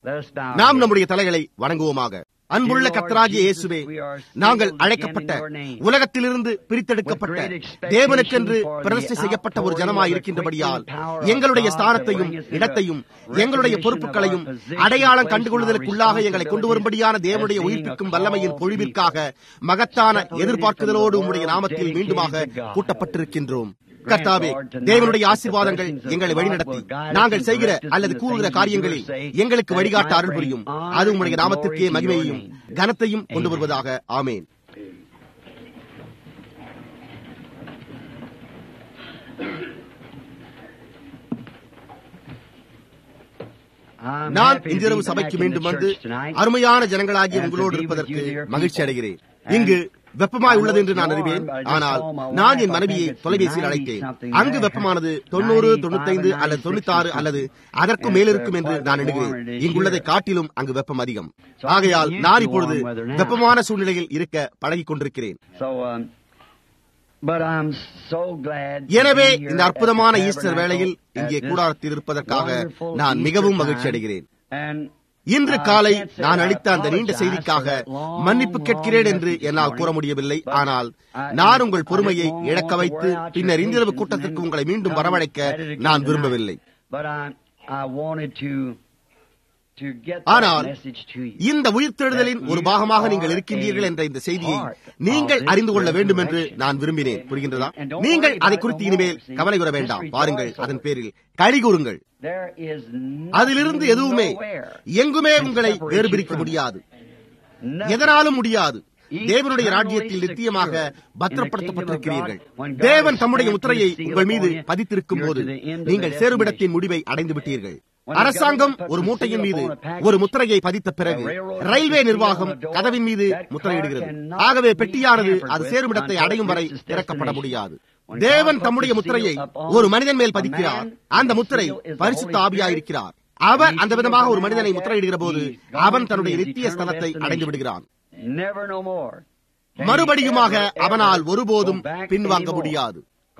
நாம் நம்முடைய தலைகளை வணங்குவோமாக அன்புள்ள கத்தராகிய இயேசுவே நாங்கள் அழைக்கப்பட்ட உலகத்திலிருந்து பிரித்தெடுக்கப்பட்ட தேவனுக்கென்று பிரதிஷ்டை செய்யப்பட்ட ஒரு ஜனமாய் இருக்கின்றபடியால் எங்களுடைய ஸ்தானத்தையும் இடத்தையும் எங்களுடைய பொறுப்புகளையும் அடையாளம் கண்டுகொள்வதற்குள்ளாக எங்களை கொண்டு வரும்படியான தேவனுடைய உயிர்ப்பிக்கும் வல்லமையின் பொழிவிற்காக மகத்தான எதிர்பார்க்குதலோடு உம்முடைய நாமத்தில் மீண்டுமாக கூட்டப்பட்டிருக்கின்றோம் கர்த்தாவே தேவனுடைய ஆசீர்வாதங்கள் எங்களை வழிநடத்தி நாங்கள் செய்கிற அல்லது கூறுகிற காரியங்களில் எங்களுக்கு வழிகாட்ட அருள் புரியும் அது உங்களுடைய நாமத்திற்கே மகிமையையும் கனத்தையும் கொண்டு வருவதாக ஆமேன் நான் இன்றிரவு சபைக்கு மீண்டும் வந்து அருமையான ஜனங்களாகிய உங்களோடு இருப்பதற்கு மகிழ்ச்சி அடைகிறேன் இங்கு வெப்பமாய் உள்ளது என்று நான் அறிவேன் ஆனால் நான் என் மனைவியை தொலைபேசியில் அழைத்தேன் அங்கு வெப்பமானது தொண்ணூறு தொண்ணூத்தைந்து அல்லது தொண்ணூத்தாறு அல்லது அதற்கும் மேலிருக்கும் என்று நான் எண்ணுகிறேன் இங்குள்ளதை காட்டிலும் அங்கு வெப்பம் அதிகம் ஆகையால் நான் இப்பொழுது வெப்பமான சூழ்நிலையில் இருக்க பழகிக் கொண்டிருக்கிறேன் எனவே இந்த அற்புதமான ஈஸ்டர் வேளையில் இங்கே கூடாரத்தில் இருப்பதற்காக நான் மிகவும் மகிழ்ச்சி அடைகிறேன் இன்று காலை நான் அளித்த அந்த நீண்ட செய்திக்காக மன்னிப்பு கேட்கிறேன் என்று என்னால் கூற முடியவில்லை ஆனால் நான் உங்கள் பொறுமையை இழக்க வைத்து பின்னர் இன்றிரவு கூட்டத்திற்கு உங்களை மீண்டும் வரவழைக்க நான் விரும்பவில்லை ஆனால் இந்த உயிர்த்தெழுதலின் ஒரு பாகமாக நீங்கள் இருக்கின்றீர்கள் என்ற இந்த செய்தியை நீங்கள் அறிந்து கொள்ள வேண்டும் என்று நான் விரும்பினேன் புரிகின்றதா நீங்கள் அதை குறித்து இனிமேல் கவலை கூற வேண்டாம் பாருங்கள் அதன் பேரில் களி கூறுங்கள் அதிலிருந்து எதுவுமே எங்குமே உங்களை வேறுபிரிக்க முடியாது எதனாலும் முடியாது தேவனுடைய ராஜ்யத்தில் நித்தியமாக பத்திரப்படுத்தப்பட்டிருக்கிறீர்கள் தேவன் தம்முடைய முத்திரையை உங்கள் மீது பதித்திருக்கும் போது நீங்கள் சேருமிடத்தின் முடிவை அடைந்து விட்டீர்கள் அரசாங்கம் ஒரு மூட்டையின் மீது ஒரு முத்திரையை பதித்த பிறகு ரயில்வே நிர்வாகம் கதவின் மீது முத்திரையிடுகிறது ஆகவே பெட்டியானது அது சேருமிடத்தை அடையும் வரை திறக்கப்பட முடியாது தேவன் தம்முடைய முத்திரையை ஒரு மனிதன் மேல் பதிக்கிறார் அந்த முத்திரை பரிசுத்த ஆவியாயிருக்கிறார் அவர் அந்த விதமாக ஒரு மனிதனை முத்திரையிடுகிற போது அவன் தன்னுடைய நித்திய ஸ்தலத்தை அடைந்து விடுகிறான் மறுபடியுமாக அவனால் ஒருபோதும் பின்வாங்க முடியாது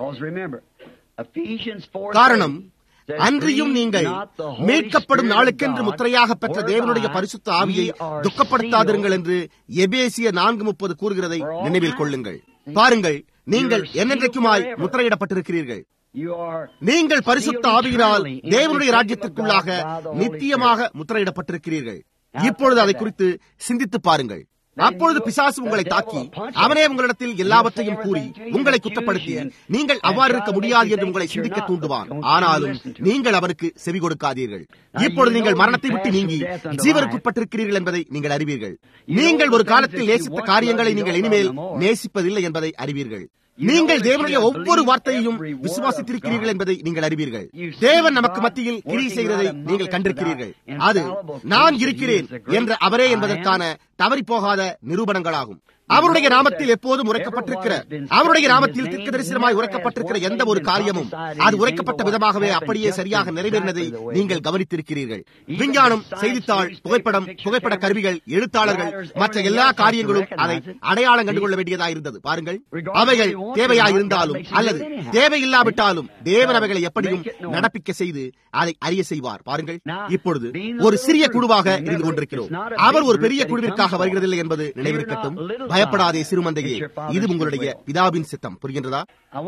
காரணம் அன்றியும் நீங்கள் மீட்கப்படும் நாளுக்கென்று முத்திரையாக பெற்ற தேவனுடைய பரிசுத்த ஆவியை துக்கப்படுத்தாதிருங்கள் என்று எபேசிய நான்கு முப்பது கூறுகிறதை நினைவில் கொள்ளுங்கள் பாருங்கள் நீங்கள் என்னென்றைக்குமாய் முத்திரையிடப்பட்டிருக்கிறீர்கள் நீங்கள் பரிசுத்த ஆவியினால் தேவனுடைய ராஜ்யத்திற்குள்ளாக நித்தியமாக முத்திரையிடப்பட்டிருக்கிறீர்கள் இப்பொழுது அதை குறித்து சிந்தித்து பாருங்கள் அப்பொழுது பிசாசு உங்களை தாக்கி அவனே உங்களிடத்தில் எல்லாவற்றையும் கூறி உங்களை குற்றப்படுத்தி நீங்கள் அவ்வாறு இருக்க முடியாது என்று உங்களை சிந்திக்க தூண்டுவான் ஆனாலும் நீங்கள் அவருக்கு செவி கொடுக்காதீர்கள் இப்பொழுது நீங்கள் மரணத்தை விட்டு நீங்கி ஜீவனுக்குட்பட்டிருக்கிறீர்கள் என்பதை நீங்கள் அறிவீர்கள் நீங்கள் ஒரு காலத்தில் நேசித்த காரியங்களை நீங்கள் இனிமேல் நேசிப்பதில்லை என்பதை அறிவீர்கள் நீங்கள் தேவனுடைய ஒவ்வொரு வார்த்தையையும் விசுவாசித்திருக்கிறீர்கள் என்பதை நீங்கள் அறிவீர்கள் தேவன் நமக்கு மத்தியில் கிரி செய்கிறதை நீங்கள் கண்டிருக்கிறீர்கள் அது நான் இருக்கிறேன் என்ற அவரே என்பதற்கான தவறி போகாத நிரூபணங்களாகும் அவருடைய நாமத்தில் எப்போதும் உரைக்கப்பட்டிருக்கிற அவருடைய நாமத்தில் திக்க தரிசனமாய் உரைக்கப்பட்டிருக்கிற எந்த ஒரு காரியமும் அது உரைக்கப்பட்ட விதமாகவே அப்படியே சரியாக நிறைவேறினதை நீங்கள் கவனித்திருக்கிறீர்கள் விஞ்ஞானம் செய்தித்தாள் புகைப்படம் புகைப்பட கருவிகள் எழுத்தாளர்கள் மற்ற எல்லா காரியங்களும் அதை அடையாளம் கண்டுகொள்ள வேண்டியதாக இருந்தது பாருங்கள் அவைகள் தேவையாயிருந்தாலும் அல்லது தேவையில்லாவிட்டாலும் தேவன் அவைகளை எப்படியும் நடப்பிக்க செய்து அதை அறிய செய்வார் பாருங்கள் இப்பொழுது ஒரு சிறிய குழுவாக இருந்து கொண்டிருக்கிறோம் அவர் ஒரு பெரிய குழுவிற்காக வருகிறதில்லை என்பது நினைவிருக்கட்டும் பயப்படாதே சிறுமந்தையே இது உங்களுடைய பிதாவின் சித்தம் புரிகின்றதா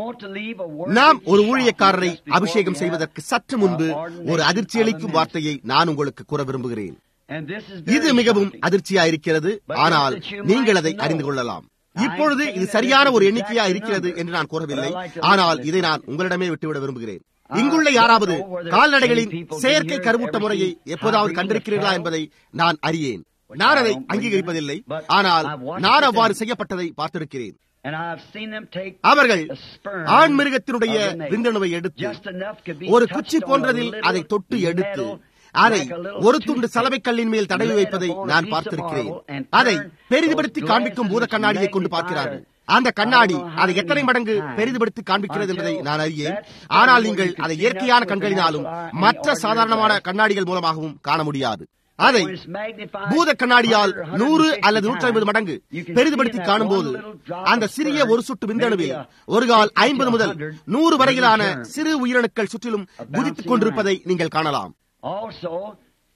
நாம் ஒரு ஊழியக்காரரை அபிஷேகம் செய்வதற்கு சற்று முன்பு ஒரு அதிர்ச்சியளிக்கும் வார்த்தையை நான் உங்களுக்கு கூற விரும்புகிறேன் இது மிகவும் அதிர்ச்சியாயிருக்கிறது ஆனால் நீங்கள் அதை அறிந்து கொள்ளலாம் இப்பொழுது இது சரியான ஒரு எண்ணிக்கையா இருக்கிறது என்று நான் கூறவில்லை ஆனால் இதை நான் உங்களிடமே விட்டுவிட விரும்புகிறேன் இங்குள்ள யாராவது கால்நடைகளின் செயற்கை கருவூட்ட முறையை எப்போதாவது கண்டிருக்கிறீர்களா என்பதை நான் அறியேன் நான் அதை அங்கீகரிப்பதில்லை ஆனால் நான் அவ்வாறு செய்யப்பட்டதை பார்த்திருக்கிறேன் அவர்கள் ஆண் மிருகத்தினுடைய விந்தணுவை எடுத்து ஒரு குச்சி போன்றதில் அதை தொட்டு எடுத்து அதை ஒரு துண்டு சலவை கல்லின் மேல் தடவி வைப்பதை நான் பார்த்திருக்கிறேன் அதை பெரிதுபடுத்தி காண்பிக்கும் பூத கண்ணாடியை கொண்டு பார்க்கிறார்கள் அந்த கண்ணாடி அதை எத்தனை மடங்கு பெரிதுபடுத்தி காண்பிக்கிறது என்பதை நான் அறியேன் ஆனால் நீங்கள் அதை இயற்கையான கண்களினாலும் மற்ற சாதாரணமான கண்ணாடிகள் மூலமாகவும் காண முடியாது அதை பூத கண்ணாடியால் நூறு அல்லது நூற்றி ஐம்பது மடங்கு பெரிதுபடுத்தி காணும் போது அந்த சிறிய ஒரு சுட்டு விந்தணுவில் ஒரு கால் ஐம்பது முதல் நூறு வரையிலான சிறு உயிரணுக்கள் சுற்றிலும் குதித்துக் கொண்டிருப்பதை நீங்கள் காணலாம்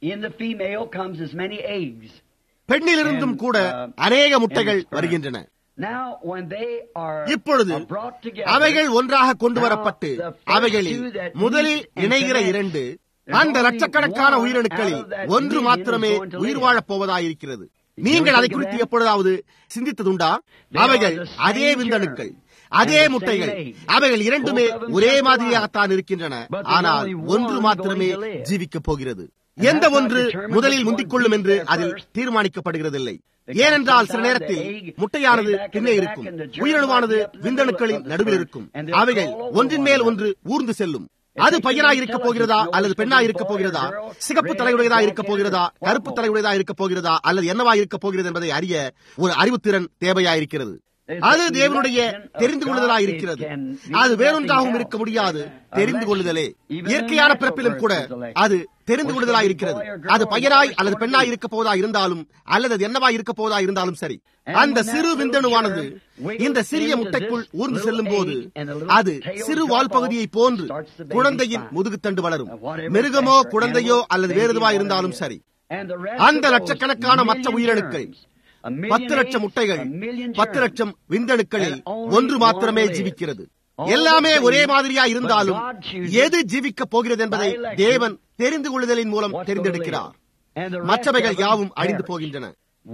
In the female comes as many eggs. பெண்ணிலிருந்தும் கூட அநேக முட்டைகள் வருகின்றன Now, when they are இப்பொழுது are brought together, அவைகள் ஒன்றாக கொண்டு வரப்பட்டு அவைகளில் முதலில் இணைகிற இரண்டு அந்த லட்சக்கணக்கான உயிரணுக்களில் ஒன்று மாத்திரமே உயிர் வாழப் போவதாயிருக்கிறது நீங்கள் அதை குறித்து எப்பொழுதாவது சிந்தித்ததுண்டா அவைகள் அதே விந்தணுக்கள் அதே முட்டைகள் அவைகள் இரண்டுமே ஒரே மாதிரியாகத்தான் இருக்கின்றன ஆனால் ஒன்று மாத்திரமே ஜீவிக்கப் போகிறது எந்த ஒன்று முதலில் முந்திக் கொள்ளும் என்று அதில் தீர்மானிக்கப்படுகிறதில்லை ஏனென்றால் சில நேரத்தில் முட்டையானது பின்னே இருக்கும் உயிரணுவானது விந்தணுக்களின் நடுவில் இருக்கும் அவைகள் ஒன்றின் மேல் ஒன்று ஊர்ந்து செல்லும் அது பையனாய் இருக்க போகிறதா அல்லது பெண்ணாய் இருக்க போகிறதா சிகப்பு தலையுடையதா இருக்க போகிறதா கருப்பு தலையுடையதா இருக்க போகிறதா அல்லது என்னவா இருக்க போகிறது என்பதை அறிய ஒரு அறிவுத்திறன் தேவையாயிருக்கிறது அது தேவனுடைய தெரிந்து கொள்ளுதலா இருக்கிறது அது வேறொன்றாகவும் இருக்க முடியாது தெரிந்து கொள்ளுதலே இயற்கையான பிறப்பிலும் கூட அது தெரிந்து கொள்ளுதலா இருக்கிறது அது பையனாய் அல்லது பெண்ணாய் இருக்க போவதா இருந்தாலும் அல்லது அது என்னவா இருக்க போவதா இருந்தாலும் சரி அந்த சிறு விந்தணுவானது இந்த சிறிய முட்டைக்குள் ஊர்ந்து செல்லும் போது அது சிறு வால் பகுதியை போன்று குழந்தையின் முதுகுத்தண்டு வளரும் மிருகமோ குழந்தையோ அல்லது வேறு எதுவா இருந்தாலும் சரி அந்த லட்சக்கணக்கான மற்ற உயிரணுக்கள் பத்து லட்சம் முட்டைகள் பத்து லட்சம் விந்தணுக்களில் ஒன்று மாத்திரமே ஜீவிக்கிறது எல்லாமே ஒரே மாதிரியா இருந்தாலும் எது ஜீவிக்கப் போகிறது என்பதை தேவன் தெரிந்து கொள்ளுதலின் மூலம் தெரிந்தெடுக்கிறார் மற்றவைகள் யாவும் அழிந்து போகின்றன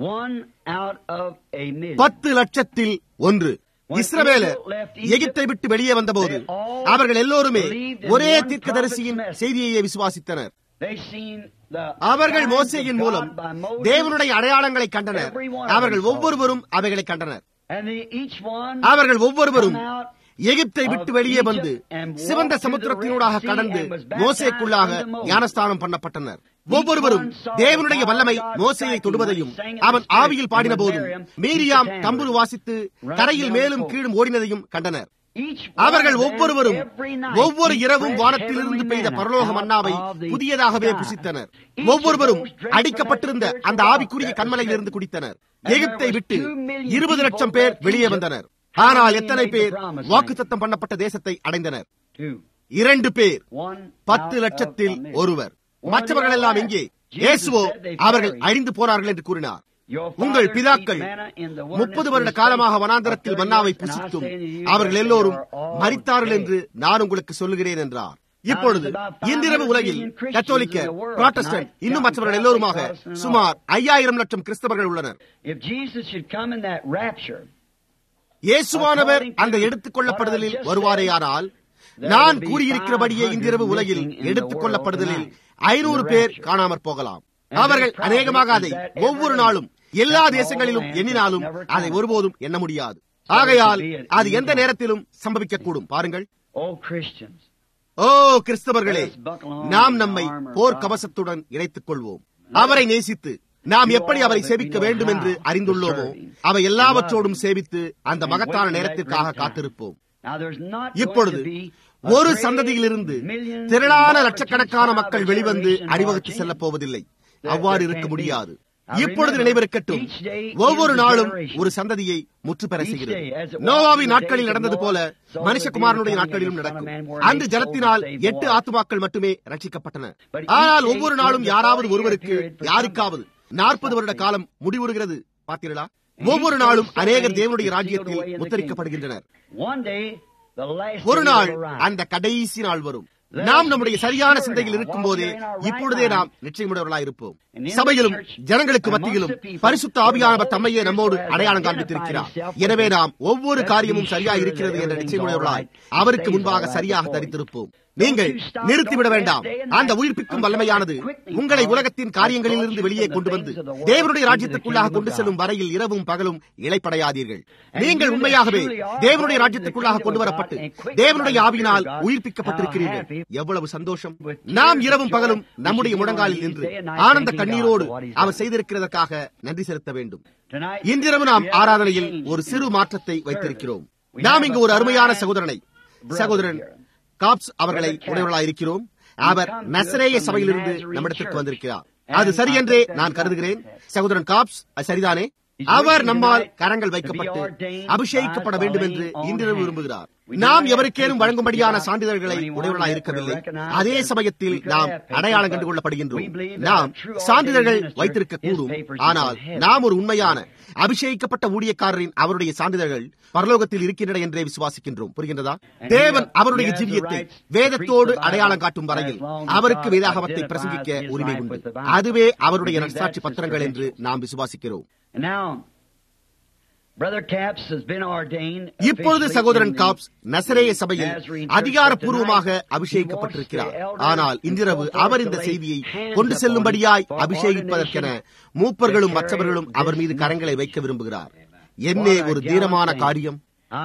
பத்து லட்சத்தில் ஒன்று இஸ்ரவேலர் எகிப்தை விட்டு வெளியே வந்தபோது அவர்கள் எல்லோருமே ஒரே தீர்க்கதரிசியின் செய்தியையே விசுவாசித்தனர் அவர்கள் மோசையின் மூலம் தேவனுடைய அடையாளங்களை கண்டனர் அவர்கள் ஒவ்வொருவரும் அவைகளை கண்டனர் அவர்கள் ஒவ்வொருவரும் எகிப்தை விட்டு வெளியே வந்து சிவந்த சமுத்திரத்தினூடாக கடந்து மோசைக்குள்ளாக ஞானஸ்தானம் பண்ணப்பட்டனர் ஒவ்வொருவரும் தேவனுடைய வல்லமை மோசையை தொடுவதையும் அவன் ஆவியில் பாடின போதும் மீரியாம் தம்புரு வாசித்து தரையில் மேலும் கீழும் ஓடினதையும் கண்டனர் அவர்கள் ஒவ்வொருவரும் ஒவ்வொரு இரவும் வானத்திலிருந்து பெய்த பரலோக மன்னாவை புதியதாகவே புசித்தனர் ஒவ்வொருவரும் அடிக்கப்பட்டிருந்த அந்த ஆவிக்குரிய கண்மலையில் இருந்து குடித்தனர் எகிப்தை விட்டு இருபது லட்சம் பேர் வெளியே வந்தனர் ஆனால் எத்தனை பேர் வாக்குத்தத்தம் பண்ணப்பட்ட தேசத்தை அடைந்தனர் இரண்டு பேர் பத்து லட்சத்தில் ஒருவர் மற்றவர்கள் எல்லாம் எங்கே இயேசுவோ அவர்கள் அழிந்து போனார்கள் என்று கூறினார் உங்கள் பிதாக்கள் முப்பது வருட காலமாக வனாந்தரத்தில் மன்னாவை புசித்தும் அவர்கள் எல்லோரும் மறித்தார்கள் என்று நான் உங்களுக்கு சொல்லுகிறேன் என்றார் இப்பொழுது இன்றிரவு உலகில் கத்தோலிக்க புராட்டஸ்டன்ட் இன்னும் மற்றவர்கள் எல்லோருமாக சுமார் ஐயாயிரம் லட்சம் கிறிஸ்தவர்கள் உள்ளனர் இயேசுவானவர் அந்த எடுத்துக் கொள்ளப்படுதலில் வருவாரேயானால் நான் கூறியிருக்கிறபடியே இன்றிரவு உலகில் எடுத்துக் கொள்ளப்படுதலில் ஐநூறு பேர் காணாமற் போகலாம் அவர்கள் அநேகமாக அதை ஒவ்வொரு நாளும் எல்லா தேசங்களிலும் எண்ணினாலும் அதை ஒருபோதும் எண்ண முடியாது ஆகையால் அது எந்த நேரத்திலும் சம்பவிக்கக்கூடும் பாருங்கள் ஓ கிறிஸ்தவர்களே நாம் நம்மை போர் கவசத்துடன் இணைத்துக் கொள்வோம் அவரை நேசித்து நாம் எப்படி அவரை சேவிக்க வேண்டும் என்று அறிந்துள்ளோமோ அவை எல்லாவற்றோடும் சேவித்து அந்த மகத்தான நேரத்திற்காக காத்திருப்போம் இப்பொழுது ஒரு சந்ததியிலிருந்து திரளான லட்சக்கணக்கான மக்கள் வெளிவந்து அணிவகுத்து செல்லப் போவதில்லை அவ்வாறு இருக்க முடியாது இப்பொழுது நினைவிருக்கட்டும் ஒவ்வொரு நாளும் ஒரு சந்ததியை முற்று பெற செய்கிறது நோவாவின் நாட்களில் நடந்தது போல மனுஷகுமாரனுடைய நாட்களிலும் நடக்கும் அந்த ஜலத்தினால் எட்டு ஆத்துமாக்கள் மட்டுமே ரட்சிக்கப்பட்டன ஆனால் ஒவ்வொரு நாளும் யாராவது ஒருவருக்கு யாருக்காவது நாற்பது வருட காலம் முடிவுறுகிறது பார்த்தீர்களா ஒவ்வொரு நாளும் அநேகர் தேவனுடைய ராஜ்யத்தில் முத்தரிக்கப்படுகின்றனர் ஒரு நாள் அந்த கடைசி நாள் வரும் நாம் நம்முடைய சரியான சிந்தையில் இருக்கும் போதே இப்பொழுதே நாம் நிச்சயமுடையவர்களாக இருப்போம் சபையிலும் ஜனங்களுக்கு மத்தியிலும் பரிசுத்த ஆவியானவர் தம்மையே நம்மோடு அடையாளம் காண்பித்திருக்கிறார் எனவே நாம் ஒவ்வொரு காரியமும் சரியாக இருக்கிறது என்ற நிச்சயமுடையவர்களாய் அவருக்கு முன்பாக சரியாக தரித்திருப்போம் நீங்கள் நிறுத்திவிட வேண்டாம் அந்த உயிர்ப்பிக்கும் வல்லமையானது உங்களை உலகத்தின் காரியங்களில் இருந்து வெளியே கொண்டு வந்து தேவனுடைய ராஜ்யத்திற்குள்ளாக கொண்டு செல்லும் வரையில் இரவும் பகலும் இழைப்படையாதீர்கள் நீங்கள் உண்மையாகவே தேவனுடைய ராஜ்யத்திற்குள்ளாக கொண்டு வரப்பட்டு தேவனுடைய ஆவியினால் உயிர்ப்பிக்கப்பட்டிருக்கிறீர்கள் எவ்வளவு சந்தோஷம் நாம் இரவும் பகலும் நம்முடைய முழங்காலில் நின்று ஆனந்த கண்ணீரோடு அவர் செய்திருக்கிறதற்காக நன்றி செலுத்த வேண்டும் இன்றிரவு நாம் ஆராதனையில் ஒரு சிறு மாற்றத்தை வைத்திருக்கிறோம் நாம் இங்கு ஒரு அருமையான சகோதரனை சகோதரன் காப்ஸ் அவர்களை உடையவர்களாக இருக்கிறோம் அவர் நசரேய சபையிலிருந்து நம்மிடத்திற்கு வந்திருக்கிறார் அது சரி என்றே நான் கருதுகிறேன் சகோதரன் காப்ஸ் அது சரிதானே அவர் நம்மால் கரங்கள் வைக்கப்பட்டு அபிஷேகிக்கப்பட வேண்டும் என்று இன்றிரவு விரும்புகிறார் நாம் எவருக்கேனும் வழங்கும்படியான சான்றிதழ்களை உடையவர்களாக இருக்கவில்லை அதே சமயத்தில் நாம் அடையாளம் கண்டு கொள்ளப்படுகின்றோம் நாம் சான்றிதழ்கள் வைத்திருக்க கூடும் ஆனால் நாம் ஒரு உண்மையான அபிஷேகிக்கப்பட்ட ஊழியக்காரரின் அவருடைய சான்றிதழ்கள் பரலோகத்தில் இருக்கின்றன என்றே விசுவாசிக்கின்றோம் புரிகின்றதா தேவன் அவருடைய ஜீவியத்தை வேதத்தோடு அடையாளம் காட்டும் வரையில் அவருக்கு வேதாகமத்தை பிரசங்கிக்க உரிமை உண்டு அதுவே அவருடைய நற்சாட்சி பத்திரங்கள் என்று நாம் விசுவாசிக்கிறோம் இப்பொழுது சகோதரன் காப்ஸ் நசரேய சபையில் அதிகாரப்பூர்வமாக அபிஷேகிக்கப்பட்டிருக்கிறார் ஆனால் இன்றிரவு அவர் இந்த செய்தியை கொண்டு செல்லும்படியாய் அபிஷேகிப்பதற்கென மூப்பர்களும் மற்றவர்களும் அவர் மீது கரங்களை வைக்க விரும்புகிறார் என்னே ஒரு தீரமான காரியம்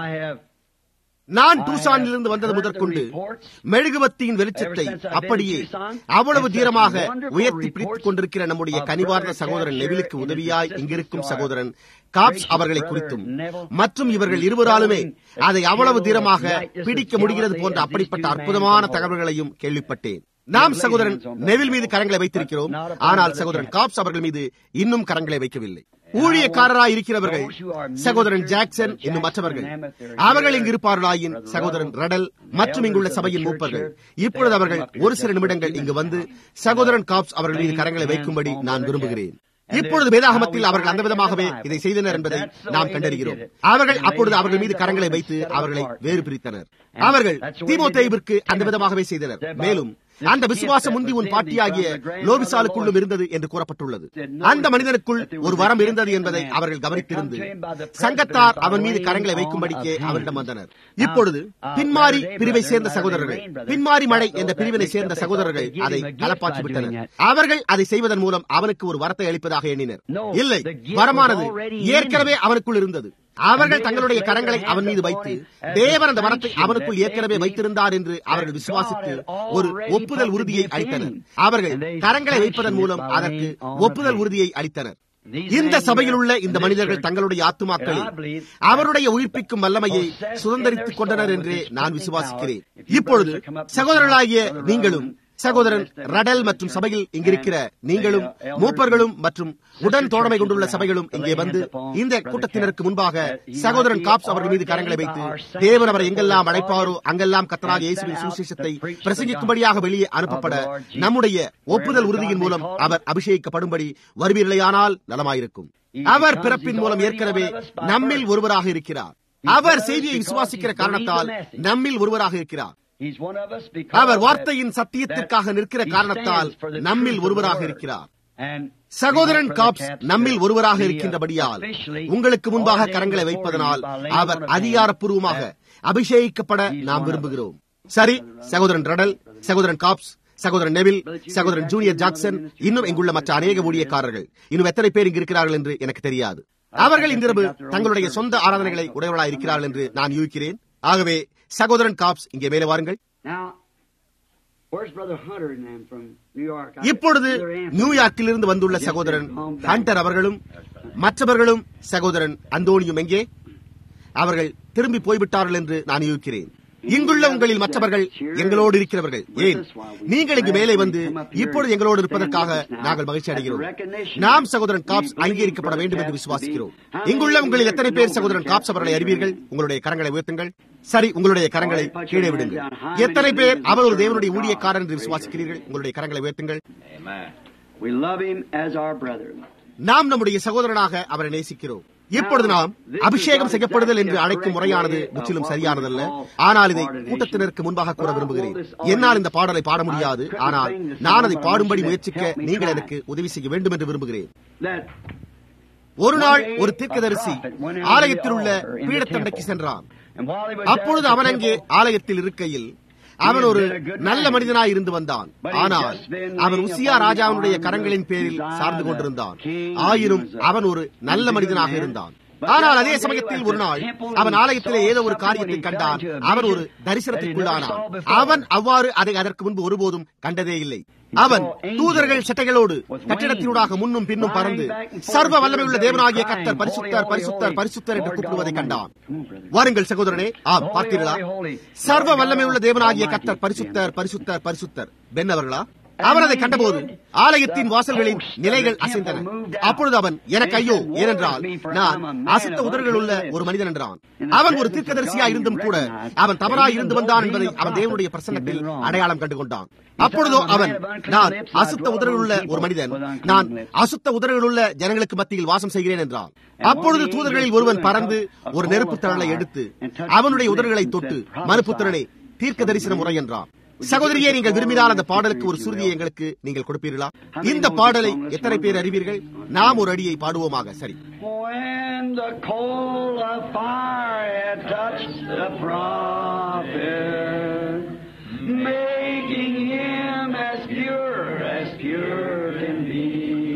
நான் டூசானிலிருந்து வந்தது முதற்கொண்டு மெழுகுவத்தியின் வெளிச்சத்தை அப்படியே அவ்வளவு தீரமாக உயர்த்தி பிடித்துக் கொண்டிருக்கிற நம்முடைய கனிவார்ந்த சகோதரன் நெவிலுக்கு உதவியாய் இங்கிருக்கும் சகோதரன் காப்ஸ் அவர்களை குறித்தும் மற்றும் இவர்கள் இருவராலுமே அதை அவ்வளவு தீரமாக பிடிக்க முடிகிறது போன்ற அப்படிப்பட்ட அற்புதமான தகவல்களையும் கேள்விப்பட்டேன் நாம் சகோதரன் நெவில் மீது கரங்களை வைத்திருக்கிறோம் ஆனால் சகோதரன் காப்ஸ் அவர்கள் மீது இன்னும் கரங்களை வைக்கவில்லை ஊழியக்காரராய் இருக்கிறவர்கள் சகோதரன் ஜாக்சன் இன்னும் மற்றவர்கள் அவர்கள் இங்கு இருப்பார்களாயின் சகோதரன் ரடல் மற்றும் இங்குள்ள சபையின் மூப்பர்கள் இப்பொழுது அவர்கள் ஒரு சில நிமிடங்கள் இங்கு வந்து சகோதரன் காப்ஸ் அவர்கள் மீது கரங்களை வைக்கும்படி நான் விரும்புகிறேன் இப்பொழுது வேதாகமத்தில் அவர்கள் அந்த விதமாகவே இதை செய்தனர் என்பதை நாம் கண்டறிகிறோம் அவர்கள் அப்பொழுது அவர்கள் மீது கரங்களை வைத்து அவர்களை வேறு பிரித்தனர் அவர்கள் தீமோத்தேவிற்கு அந்த விதமாகவே செய்தனர் மேலும் அந்த விசுவாசம் முந்தி உன் பாட்டியாகிய லோபிசாலுக்குள்ளும் இருந்தது என்று கூறப்பட்டுள்ளது அந்த மனிதனுக்குள் ஒரு வரம் இருந்தது என்பதை அவர்கள் கவனித்திருந்து சங்கத்தார் அவன் மீது கரங்களை வைக்கும்படிக்கே அவரிடம் வந்தனர் இப்பொழுது பின்மாறி பிரிவை சேர்ந்த சகோதரர்கள் பின்மாறி மழை என்ற பிரிவினை சேர்ந்த சகோதரர்கள் அதை கலப்பாற்றிவிட்டனர் அவர்கள் அதை செய்வதன் மூலம் அவனுக்கு ஒரு வரத்தை அளிப்பதாக எண்ணினர் இல்லை வரமானது ஏற்கனவே அவனுக்குள் இருந்தது அவர்கள் தங்களுடைய கரங்களை அவன் மீது வைத்து தேவன் அந்த வரத்தை அவனுக்குள் ஏற்கனவே வைத்திருந்தார் என்று அவர்கள் விசுவாசித்து ஒரு ஒப்புதல் உறுதியை அளித்தனர் அவர்கள் கரங்களை வைப்பதன் மூலம் அதற்கு ஒப்புதல் உறுதியை அளித்தனர் இந்த சபையில் உள்ள இந்த மனிதர்கள் தங்களுடைய ஆத்துமாக்களில் அவருடைய உயிர்ப்பிக்கும் வல்லமையை சுதந்திரித்துக் கொண்டனர் என்றே நான் விசுவாசிக்கிறேன் இப்பொழுது சகோதரர்களாகிய நீங்களும் சகோதரன் ரடல் மற்றும் சபையில் இங்கிருக்கிற நீங்களும் மூப்பர்களும் மற்றும் உடன் தோழமை கொண்டுள்ள சபைகளும் இங்கே வந்து இந்த கூட்டத்தினருக்கு முன்பாக சகோதரன் காப்ஸ் அவர்கள் மீது கரங்களை வைத்து தேவன் அவரை எங்கெல்லாம் அழைப்பாரோ அங்கெல்லாம் கத்தராக இயேசுவின் சுவிசேஷத்தை பிரசங்கிக்கும்படியாக வெளியே அனுப்பப்பட நம்முடைய ஒப்புதல் உறுதியின் மூலம் அவர் அபிஷேகிக்கப்படும்படி வருவீர்களேயானால் நலமாயிருக்கும் அவர் பிறப்பின் மூலம் ஏற்கனவே நம்மில் ஒருவராக இருக்கிறார் அவர் செய்தியை விசுவாசிக்கிற காரணத்தால் நம்மில் ஒருவராக இருக்கிறார் அவர் வார்த்தையின் சத்தியத்திற்காக நிற்கிற காரணத்தால் நம்மில் ஒருவராக இருக்கிறார் சகோதரன் காப்ஸ் நம்மில் ஒருவராக இருக்கின்றபடியால் உங்களுக்கு முன்பாக கரங்களை வைப்பதனால் அவர் அதிகாரப்பூர்வமாக அபிஷேகிக்கப்பட நாம் விரும்புகிறோம் சரி சகோதரன் ரடல் சகோதரன் காப்ஸ் சகோதரன் நெவில் சகோதரன் ஜூனியர் ஜாக்சன் இன்னும் இங்குள்ள மற்ற அநேக ஊழியக்காரர்கள் இன்னும் எத்தனை பேர் இங்கு இருக்கிறார்கள் என்று எனக்கு தெரியாது அவர்கள் இன்றிரவு தங்களுடைய சொந்த ஆராதனைகளை உடையவர்களாக இருக்கிறார்கள் என்று நான் யூகிக்கிறேன் ஆகவே சகோதரன் காப்ஸ் இங்கே மேலே வாருங்கள் இப்பொழுது நியூயார்க்கில் இருந்து வந்துள்ள சகோதரன் ஹண்டர் அவர்களும் மற்றவர்களும் சகோதரன் அந்தோனியும் எங்கே அவர்கள் திரும்பி போய்விட்டார்கள் என்று நான் யூகிக்கிறேன் இங்குள்ள உங்களில் மற்றவர்கள் எங்களோடு இருக்கிறவர்கள் ஏன் நீங்கள் இங்கு மேலே வந்து இப்பொழுது எங்களோடு இருப்பதற்காக நாங்கள் மகிழ்ச்சி அடைகிறோம் நாம் சகோதரன் காப்ஸ் அங்கீகரிக்கப்பட வேண்டும் என்று விசுவாசிக்கிறோம் இங்குள்ள உங்களில் எத்தனை பேர் சகோதரன் காப்ஸ் அவர்களை அறிவீர்கள் உங்களுடைய கரங்களை உயர்த்துங்கள் சரி உங்களுடைய கரங்களை கீழே விடுங்கள் எத்தனை பேர் அவர் ஒரு தேவனுடைய ஊழியக்காரர் என்று விசுவாசிக்கிறீர்கள் உங்களுடைய கரங்களை உயர்த்துங்கள் நாம் நம்முடைய சகோதரனாக அவரை நேசிக்கிறோம் இப்பொழுது நாம் அபிஷேகம் செய்யப்படுதல் என்று அழைக்கும் முறையானது முற்றிலும் சரியானதல்ல ஆனால் இதை கூட்டத்தினருக்கு முன்பாக கூற விரும்புகிறேன் என்னால் இந்த பாடலை பாட முடியாது ஆனால் நான் அதை பாடும்படி முயற்சிக்க நீங்கள் எனக்கு உதவி செய்ய வேண்டும் என்று விரும்புகிறேன் ஒரு நாள் ஒரு தீர்க்கதரிசி ஆலயத்தில் உள்ள பீடத்தண்டைக்கு சென்றான் அப்பொழுது அவன் அங்கே ஆலயத்தில் இருக்கையில் அவன் ஒரு நல்ல மனிதனாய் இருந்து வந்தான் ஆனால் அவன் உசியா ராஜாவுடைய கரங்களின் பேரில் சார்ந்து கொண்டிருந்தான் ஆயினும் அவன் ஒரு நல்ல மனிதனாக இருந்தான் ஆனால் அதே சமயத்தில் ஒரு நாள் அவன் ஆலயத்திலே ஏதோ ஒரு காரியத்தை கண்டான் அவன் ஒரு தரிசனத்திற்குள்ளானான் அவன் அவ்வாறு அதை அதற்கு முன்பு ஒருபோதும் கண்டதே இல்லை அவன் தூதர்கள் சட்டைகளோடு கட்டிடத்தினூடாக முன்னும் பின்னும் பறந்து சர்வ வல்லமையுள்ள தேவனாகிய கத்தர் பரிசுத்தர் பரிசுத்தர் பரிசுத்தர் என்று கூப்பிடுவதை கண்டான் வாருங்கள் சகோதரனே ஆம் பார்த்தீர்களா சர்வ வல்லமையுள்ள தேவனாகிய கத்தர் பரிசுத்தர் பரிசுத்தர் பரிசுத்தர் பெண் அவர்களா அவர் அதை கண்டபோது ஆலயத்தின் வாசல்களின் நிலைகள் அசைந்தன அப்பொழுது அவன் எனக்கு ஐயோ ஏனென்றால் நான் அசுத்த உதடுகள் உள்ள ஒரு மனிதன் என்றான் அவன் ஒரு தீர்க்கதரிசியா இருந்தும் கூட அவன் தவறாய் இருந்து வந்தான் என்பதை அவன் தேவனுடைய பிரசன்னத்தில் அடையாளம் கண்டு கொண்டான் அப்பொழுதோ அவன் நான் அசுத்த உதடுகள் உள்ள ஒரு மனிதன் நான் அசுத்த உதடுகள் உள்ள ஜனங்களுக்கு மத்தியில் வாசம் செய்கிறேன் என்றான் அப்பொழுது தூதர்களில் ஒருவன் பறந்து ஒரு நெருப்பு தழலை எடுத்து அவனுடைய உதடுகளை தொட்டு மனுப்புத்திரனே தீர்க்க தரிசன முறை என்றான் சகோதரியே நீங்கள் விரும்பினால் அந்த பாடலுக்கு ஒரு சுருதியை எங்களுக்கு நீங்கள் கொடுப்பீர்களா இந்த பாடலை எத்தனை பேர் அறிவீர்கள் நாம் ஒரு அடியை பாடுவோமாக சரி When the coal of fire had touched the prophet, making him as pure as pure can be.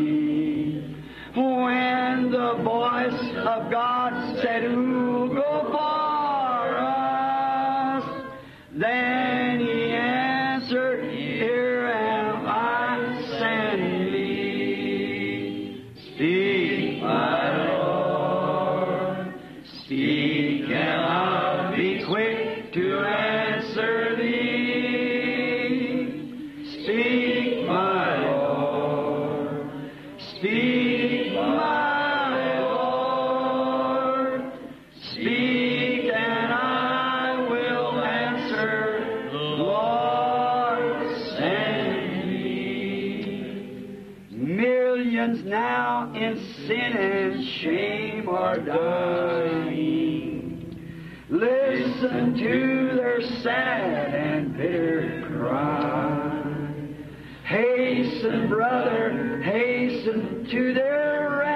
When the voice of God said, Who go for us? Then he answered, Here am I, send me. Speak, my Lord. Speak, and I'll be quick to answer thee. Speak, my Lord. Speak, my Lord. Speak, and I will answer. Lord, send me. Millions now in sin and shame are dying. Listen to their sad and bitter cry. Hasten, brother, hasten to their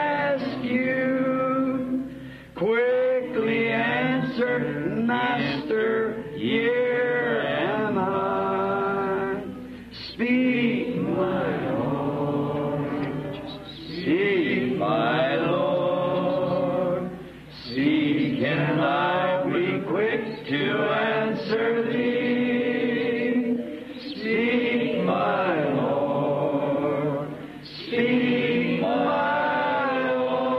rescue. Quickly answer, Master, here am I. Speak, my Lord. Speak, my Lord. Speak, and I be quick to answer thee. Speak, my Lord. Speak, my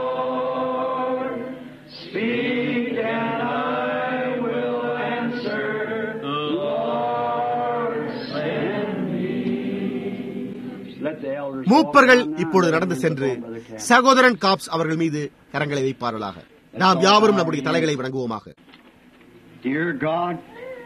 Lord. Speak, and I will answer. Lord, send me. Let the elders மூப்பர்கள் இப்பொழுது நடந்து சென்று சகோதரன் cops அவர்கள் மீது கரங்களை வைப்பார்களாக நாம் யாவரும் நம்முடைய தலைகளை வணங்குவோமாக Dear God,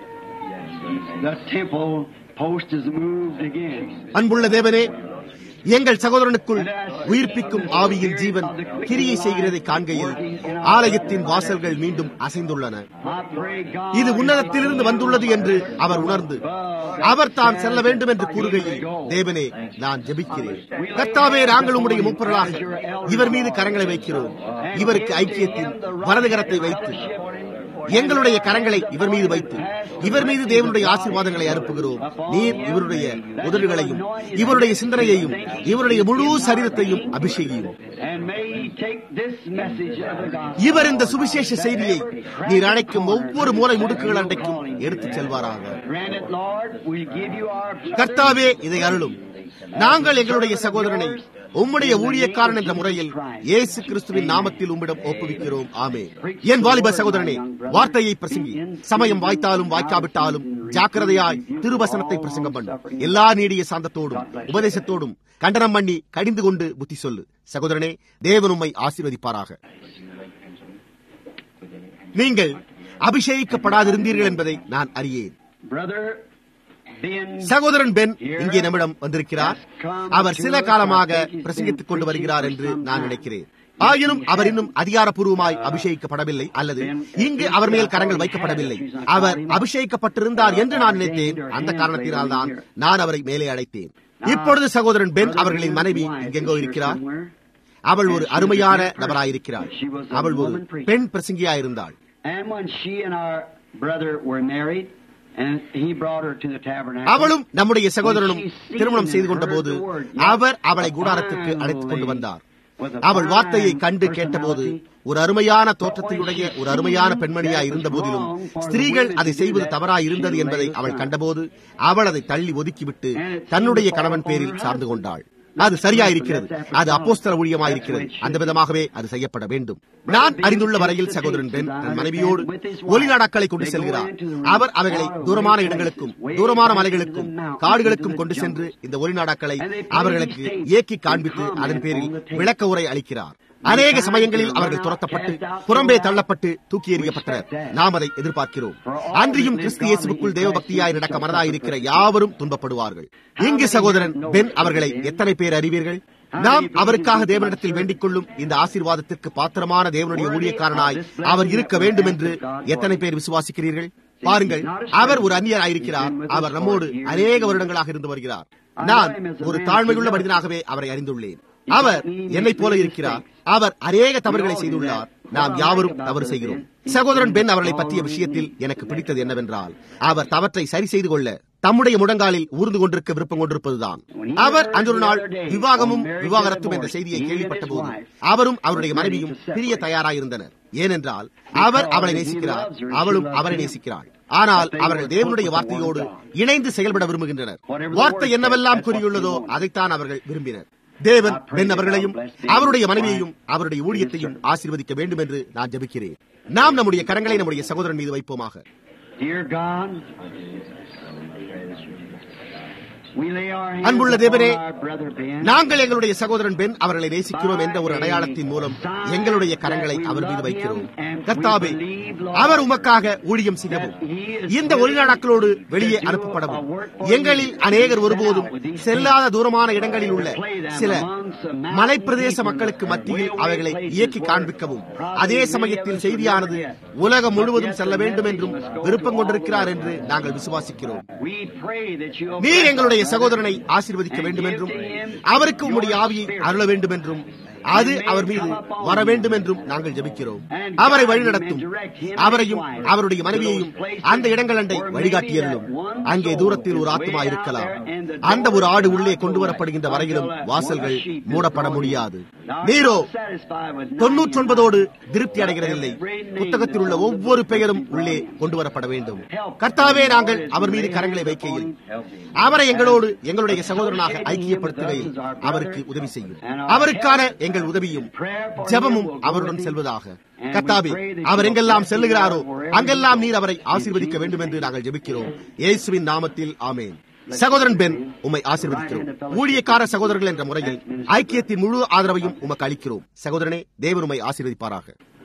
the temple post is moved again. அன்புள்ள தேவனே எங்கள் சகோதரனுக்குள் உயிர்ப்பிக்கும் ஆவியின் ஜீவன் கிரியை செய்கிறதை காண்கையில் ஆலயத்தின் வாசல்கள் மீண்டும் அசைந்துள்ளன I pray God. இது உன்னதத்திலிருந்து வந்துள்ளது என்று அவர் உணர்ந்து அவர் தான் செல்ல வேண்டும் என்று கூறுகையில் தேவனே நான் ஜெபிக்கிறேன் கர்த்தாவே நாங்கள் உம்முடைய முப்பொருளாக இவர் மீது கரங்களை வைக்கிறோம் இவருக்கு ஐக்கியத்தின் வலது கரத்தை வைத்து எங்களுடைய கரங்களை இவர் மீது வைத்து இவர் மீது தேவனுடைய ஆசீர்வாதங்களை அனுப்புகிறோம் நீர் இவருடைய உதடுகளையும் இவருடைய சிந்தனையையும் இவருடைய முழு சரீரத்தையும் அபிஷேகியும் And may he take this message of the gospel. இவர் இந்த சுவிசேஷ செய்தியை நீர் அழைக்கும் ஒவ்வொரு மூலை முடுக்குகள் அன்றைக்கும் எடுத்துச் செல்வாராக Grant it, Lord. We give you our கர்த்தாவே இதை அருளும் நாங்கள் எங்களுடைய சகோதரனை உம்முடைய ஊழியக்காரன் என்ற முறையில் இயேசு கிறிஸ்துவின் நாமத்தில் உம்மிடம் ஒப்புவிக்கிறோம் ஆமே என் வாலிப சகோதரனே வார்த்தையை பிரசங்கி சமயம் வாய்த்தாலும் வாய்க்காவிட்டாலும் ஜாக்கிரதையாய் திருவசனத்தை பிரசங்கம் பண்ணு எல்லா நீடிய சாந்தத்தோடும் உபதேசத்தோடும் கண்டனம் பண்ணி கடிந்து கொண்டு புத்தி சொல்லு சகோதரனே தேவன் உம்மை ஆசீர்வதிப்பாராக நீங்கள் அபிஷேகிக்கப்படாதிருந்தீர்கள் என்பதை நான் அறியேன் brother Ben. சகோதரன் பென் இங்கே நம்மிடம் வந்திருக்கிறார் அவர் சில காலமாக பிரசங்கித்துக் கொண்டு வருகிறார் என்று நான் நினைக்கிறேன் ஆயினும் அவர் இன்னும் அதிகாரப்பூர்வமாய் அபிஷேகிக்கப்படவில்லை அல்லது இங்கு அவர் மேல் கரங்கள் வைக்கப்படவில்லை அவர் அபிஷேகிக்கப்பட்டிருந்தார் என்று நான் நினைத்தேன் அந்த காரணத்தினால் தான் நான் அவரை மேலே அழைத்தேன் இப்பொழுது சகோதரன் பென் அவர்களின் மனைவி இங்கெங்கோ இருக்கிறார் அவள் ஒரு அருமையான நபராயிருக்கிறாள் அவள் ஒரு பெண் பிரசங்கியாயிருந்தாள் And when she and our brother were married, and he brought her to the tabernacle. அவளும் நம்முடைய சகோதரனும் திருமணம் செய்து கொண்ட போது அவர் அவளை கூடாரத்திற்கு அழைத்துக் கொண்டு வந்தார் அவள் வார்த்தையை கண்டு கேட்டபோது ஒரு அருமையான தோற்றத்தையுடைய ஒரு அருமையான பெண்மணியா இருந்த போதிலும் ஸ்திரீகள் அதை செய்வது தவறாய் இருந்தது என்பதை அவள் கண்டபோது அவள் அதை தள்ளி ஒதுக்கிவிட்டு தன்னுடைய கணவன் பேரில் சார்ந்து கொண்டாள் அது சரியா இருக்கிறது அது அப்போஸ்தல ஊழியமா இருக்கிறது அந்த விதமாகவே அது செய்யப்பட வேண்டும் நான் அறிந்துள்ள வரையில் சகோதரன் பெண் தன் மனைவியோடு ஒளிநாடாக்களை கொண்டு செல்கிறார் அவர் அவைகளை தூரமான இடங்களுக்கும் தூரமான மலைகளுக்கும் காடுகளுக்கும் கொண்டு சென்று இந்த ஒளிநாடாக்களை அவர்களுக்கு இயக்கி காண்பித்து அதன் பேரில் விளக்க உரை அளிக்கிறார் அநேக சமயங்களில் அவர்கள் துரத்தப்பட்டு புறம்பே தள்ளப்பட்டு தூக்கி எறியப்பட்டனர் நாம் அதை எதிர்பார்க்கிறோம் அன்றியும் கிறிஸ்து இயேசுக்குள் தேவபக்தியாய் நடக்க மனதாயிருக்கிற யாவரும் துன்பப்படுவார்கள் இங்கு சகோதரன் பென் அவர்களை எத்தனை பேர் அறிவீர்கள் நாம் அவருக்காக தேவனிடத்தில் வேண்டிக் கொள்ளும் இந்த ஆசீர்வாதத்திற்கு பாத்திரமான தேவனுடைய ஊழியக்காரனாய் அவர் இருக்க வேண்டும் என்று எத்தனை பேர் விசுவாசிக்கிறீர்கள் பாருங்கள் அவர் ஒரு அந்நியராயிருக்கிறார் அவர் நம்மோடு அநேக வருடங்களாக இருந்து வருகிறார் நான் ஒரு தாழ்மையுள்ள மனிதனாகவே அவரை அறிந்துள்ளேன் அவர் என்னை போல இருக்கிறார் அவர் அநேக தவறுகளை செய்துள்ளார் நாம் யாவரும் தவறு செய்கிறோம் சகோதரன் பெண் அவர்களை பற்றிய விஷயத்தில் எனக்கு பிடித்தது என்னவென்றால் அவர் தவற்றை சரி செய்து கொள்ள தம்முடைய முடங்காலில் ஊர்ந்து கொண்டிருக்க விருப்பம் கொண்டிருப்பதுதான் அவர் அன்றொரு நாள் விவாகமும் விவாகரத்தும் என்ற செய்தியை கேள்விப்பட்ட போது அவரும் அவருடைய மனைவியும் பிரிய தயாராயிருந்தனர் ஏனென்றால் அவர் அவளை நேசிக்கிறார் அவளும் அவரை நேசிக்கிறாள் ஆனால் அவர்கள் தேவனுடைய வார்த்தையோடு இணைந்து செயல்பட விரும்புகின்றனர் வார்த்தை என்னவெல்லாம் கூறியுள்ளதோ அதைத்தான் அவர்கள் விரும்பினர் தேவன் பெண் அவர்களையும் அவருடைய மனைவியையும் அவருடைய ஊழியத்தையும் ஆசீர்வதிக்க வேண்டும் என்று நான் ஜபிக்கிறேன் நாம் நம்முடைய கரங்களை நம்முடைய சகோதரன் மீது வைப்போமாக Dear God, we lay our hands அன்புள்ள தேவனே, upon our brother Ben. நாங்கள் எங்களுடைய சகோதரன் பெண் அவர்களை நேசிக்கிறோம் என்ற ஒரு அடையாளத்தின் மூலம் எங்களுடைய கரங்களை அவர் மீது வைக்கிறோம் கர்த்தாவே அவர் உமக்காக ஊழியம் செய்யவும் இந்த ஒளிநாடாக்களோடு வெளியே அனுப்பப்படவும் எங்களில் அநேகர் ஒருபோதும் செல்லாத தூரமான இடங்களில் உள்ள சில மலைப்பிரதேச மக்களுக்கு மத்தியில் அவைகளை இயக்கி காண்பிக்கவும் அதே சமயத்தில் செய்தியானது உலகம் முழுவதும் செல்ல வேண்டும் என்றும் விருப்பம் கொண்டிருக்கிறார் என்று நாங்கள் விசுவாசிக்கிறோம் We pray that you நீர் எங்களுடைய சகோதரனை ஆசீர்வதிக்க வேண்டும் என்றும் அவருக்கு உம்முடைய ஆவியை அருள வேண்டும் என்றும் அது அவர் மீது வர வேண்டும் என்றும் நாங்கள் ஜெபிக்கிறோம் அவரை வழிநடத்தும் அவரையும் அவருடைய மனைவியையும் அந்த இடங்கள் அண்டை வழிகாட்டியர்களும் அங்கே தூரத்தில் ஒரு ஆத்மா இருக்கலாம் அந்த ஒரு ஆடு உள்ளே கொண்டு வரப்படுகின்ற வரையிலும் வாசல்கள் மூடப்பட முடியாது நீரோ தொன்னூற்றி ஒன்பதோடு திருப்தி அடைகிறதில்லை புத்தகத்தில் உள்ள ஒவ்வொரு பெயரும் உள்ளே கொண்டு வரப்பட வேண்டும் கர்த்தாவே நாங்கள் அவர் மீது கரங்களை வைக்கையில் அவரை எங்களோடு எங்களுடைய சகோதரனாக ஐக்கியப்படுத்துகையில் அவருக்கு உதவி செய்யும் அவருக்கான எங்கள் உதவியும் ஜெபமும் அவருடன் செல்வதாக கர்த்தாவே அவர் எங்கெல்லாம் செல்லுகிறாரோ அங்கெல்லாம் நீர் அவரை ஆசீர்வதிக்க வேண்டும் என்று நாங்கள் ஜெபிக்கிறோம் இயேசுவின் நாமத்தில் ஆமேன் சகோதரன் பென் உம்மை ஆசீர்வதிக்கிறோம் ஊழியக்கார சகோதரர்கள் என்ற முறையில் ஐக்கியத்தின் முழு ஆதரவையும் உமக்கு அளிக்கிறோம் சகோதரனே தேவன் உம்மை ஆசீர்வதிப்பாராக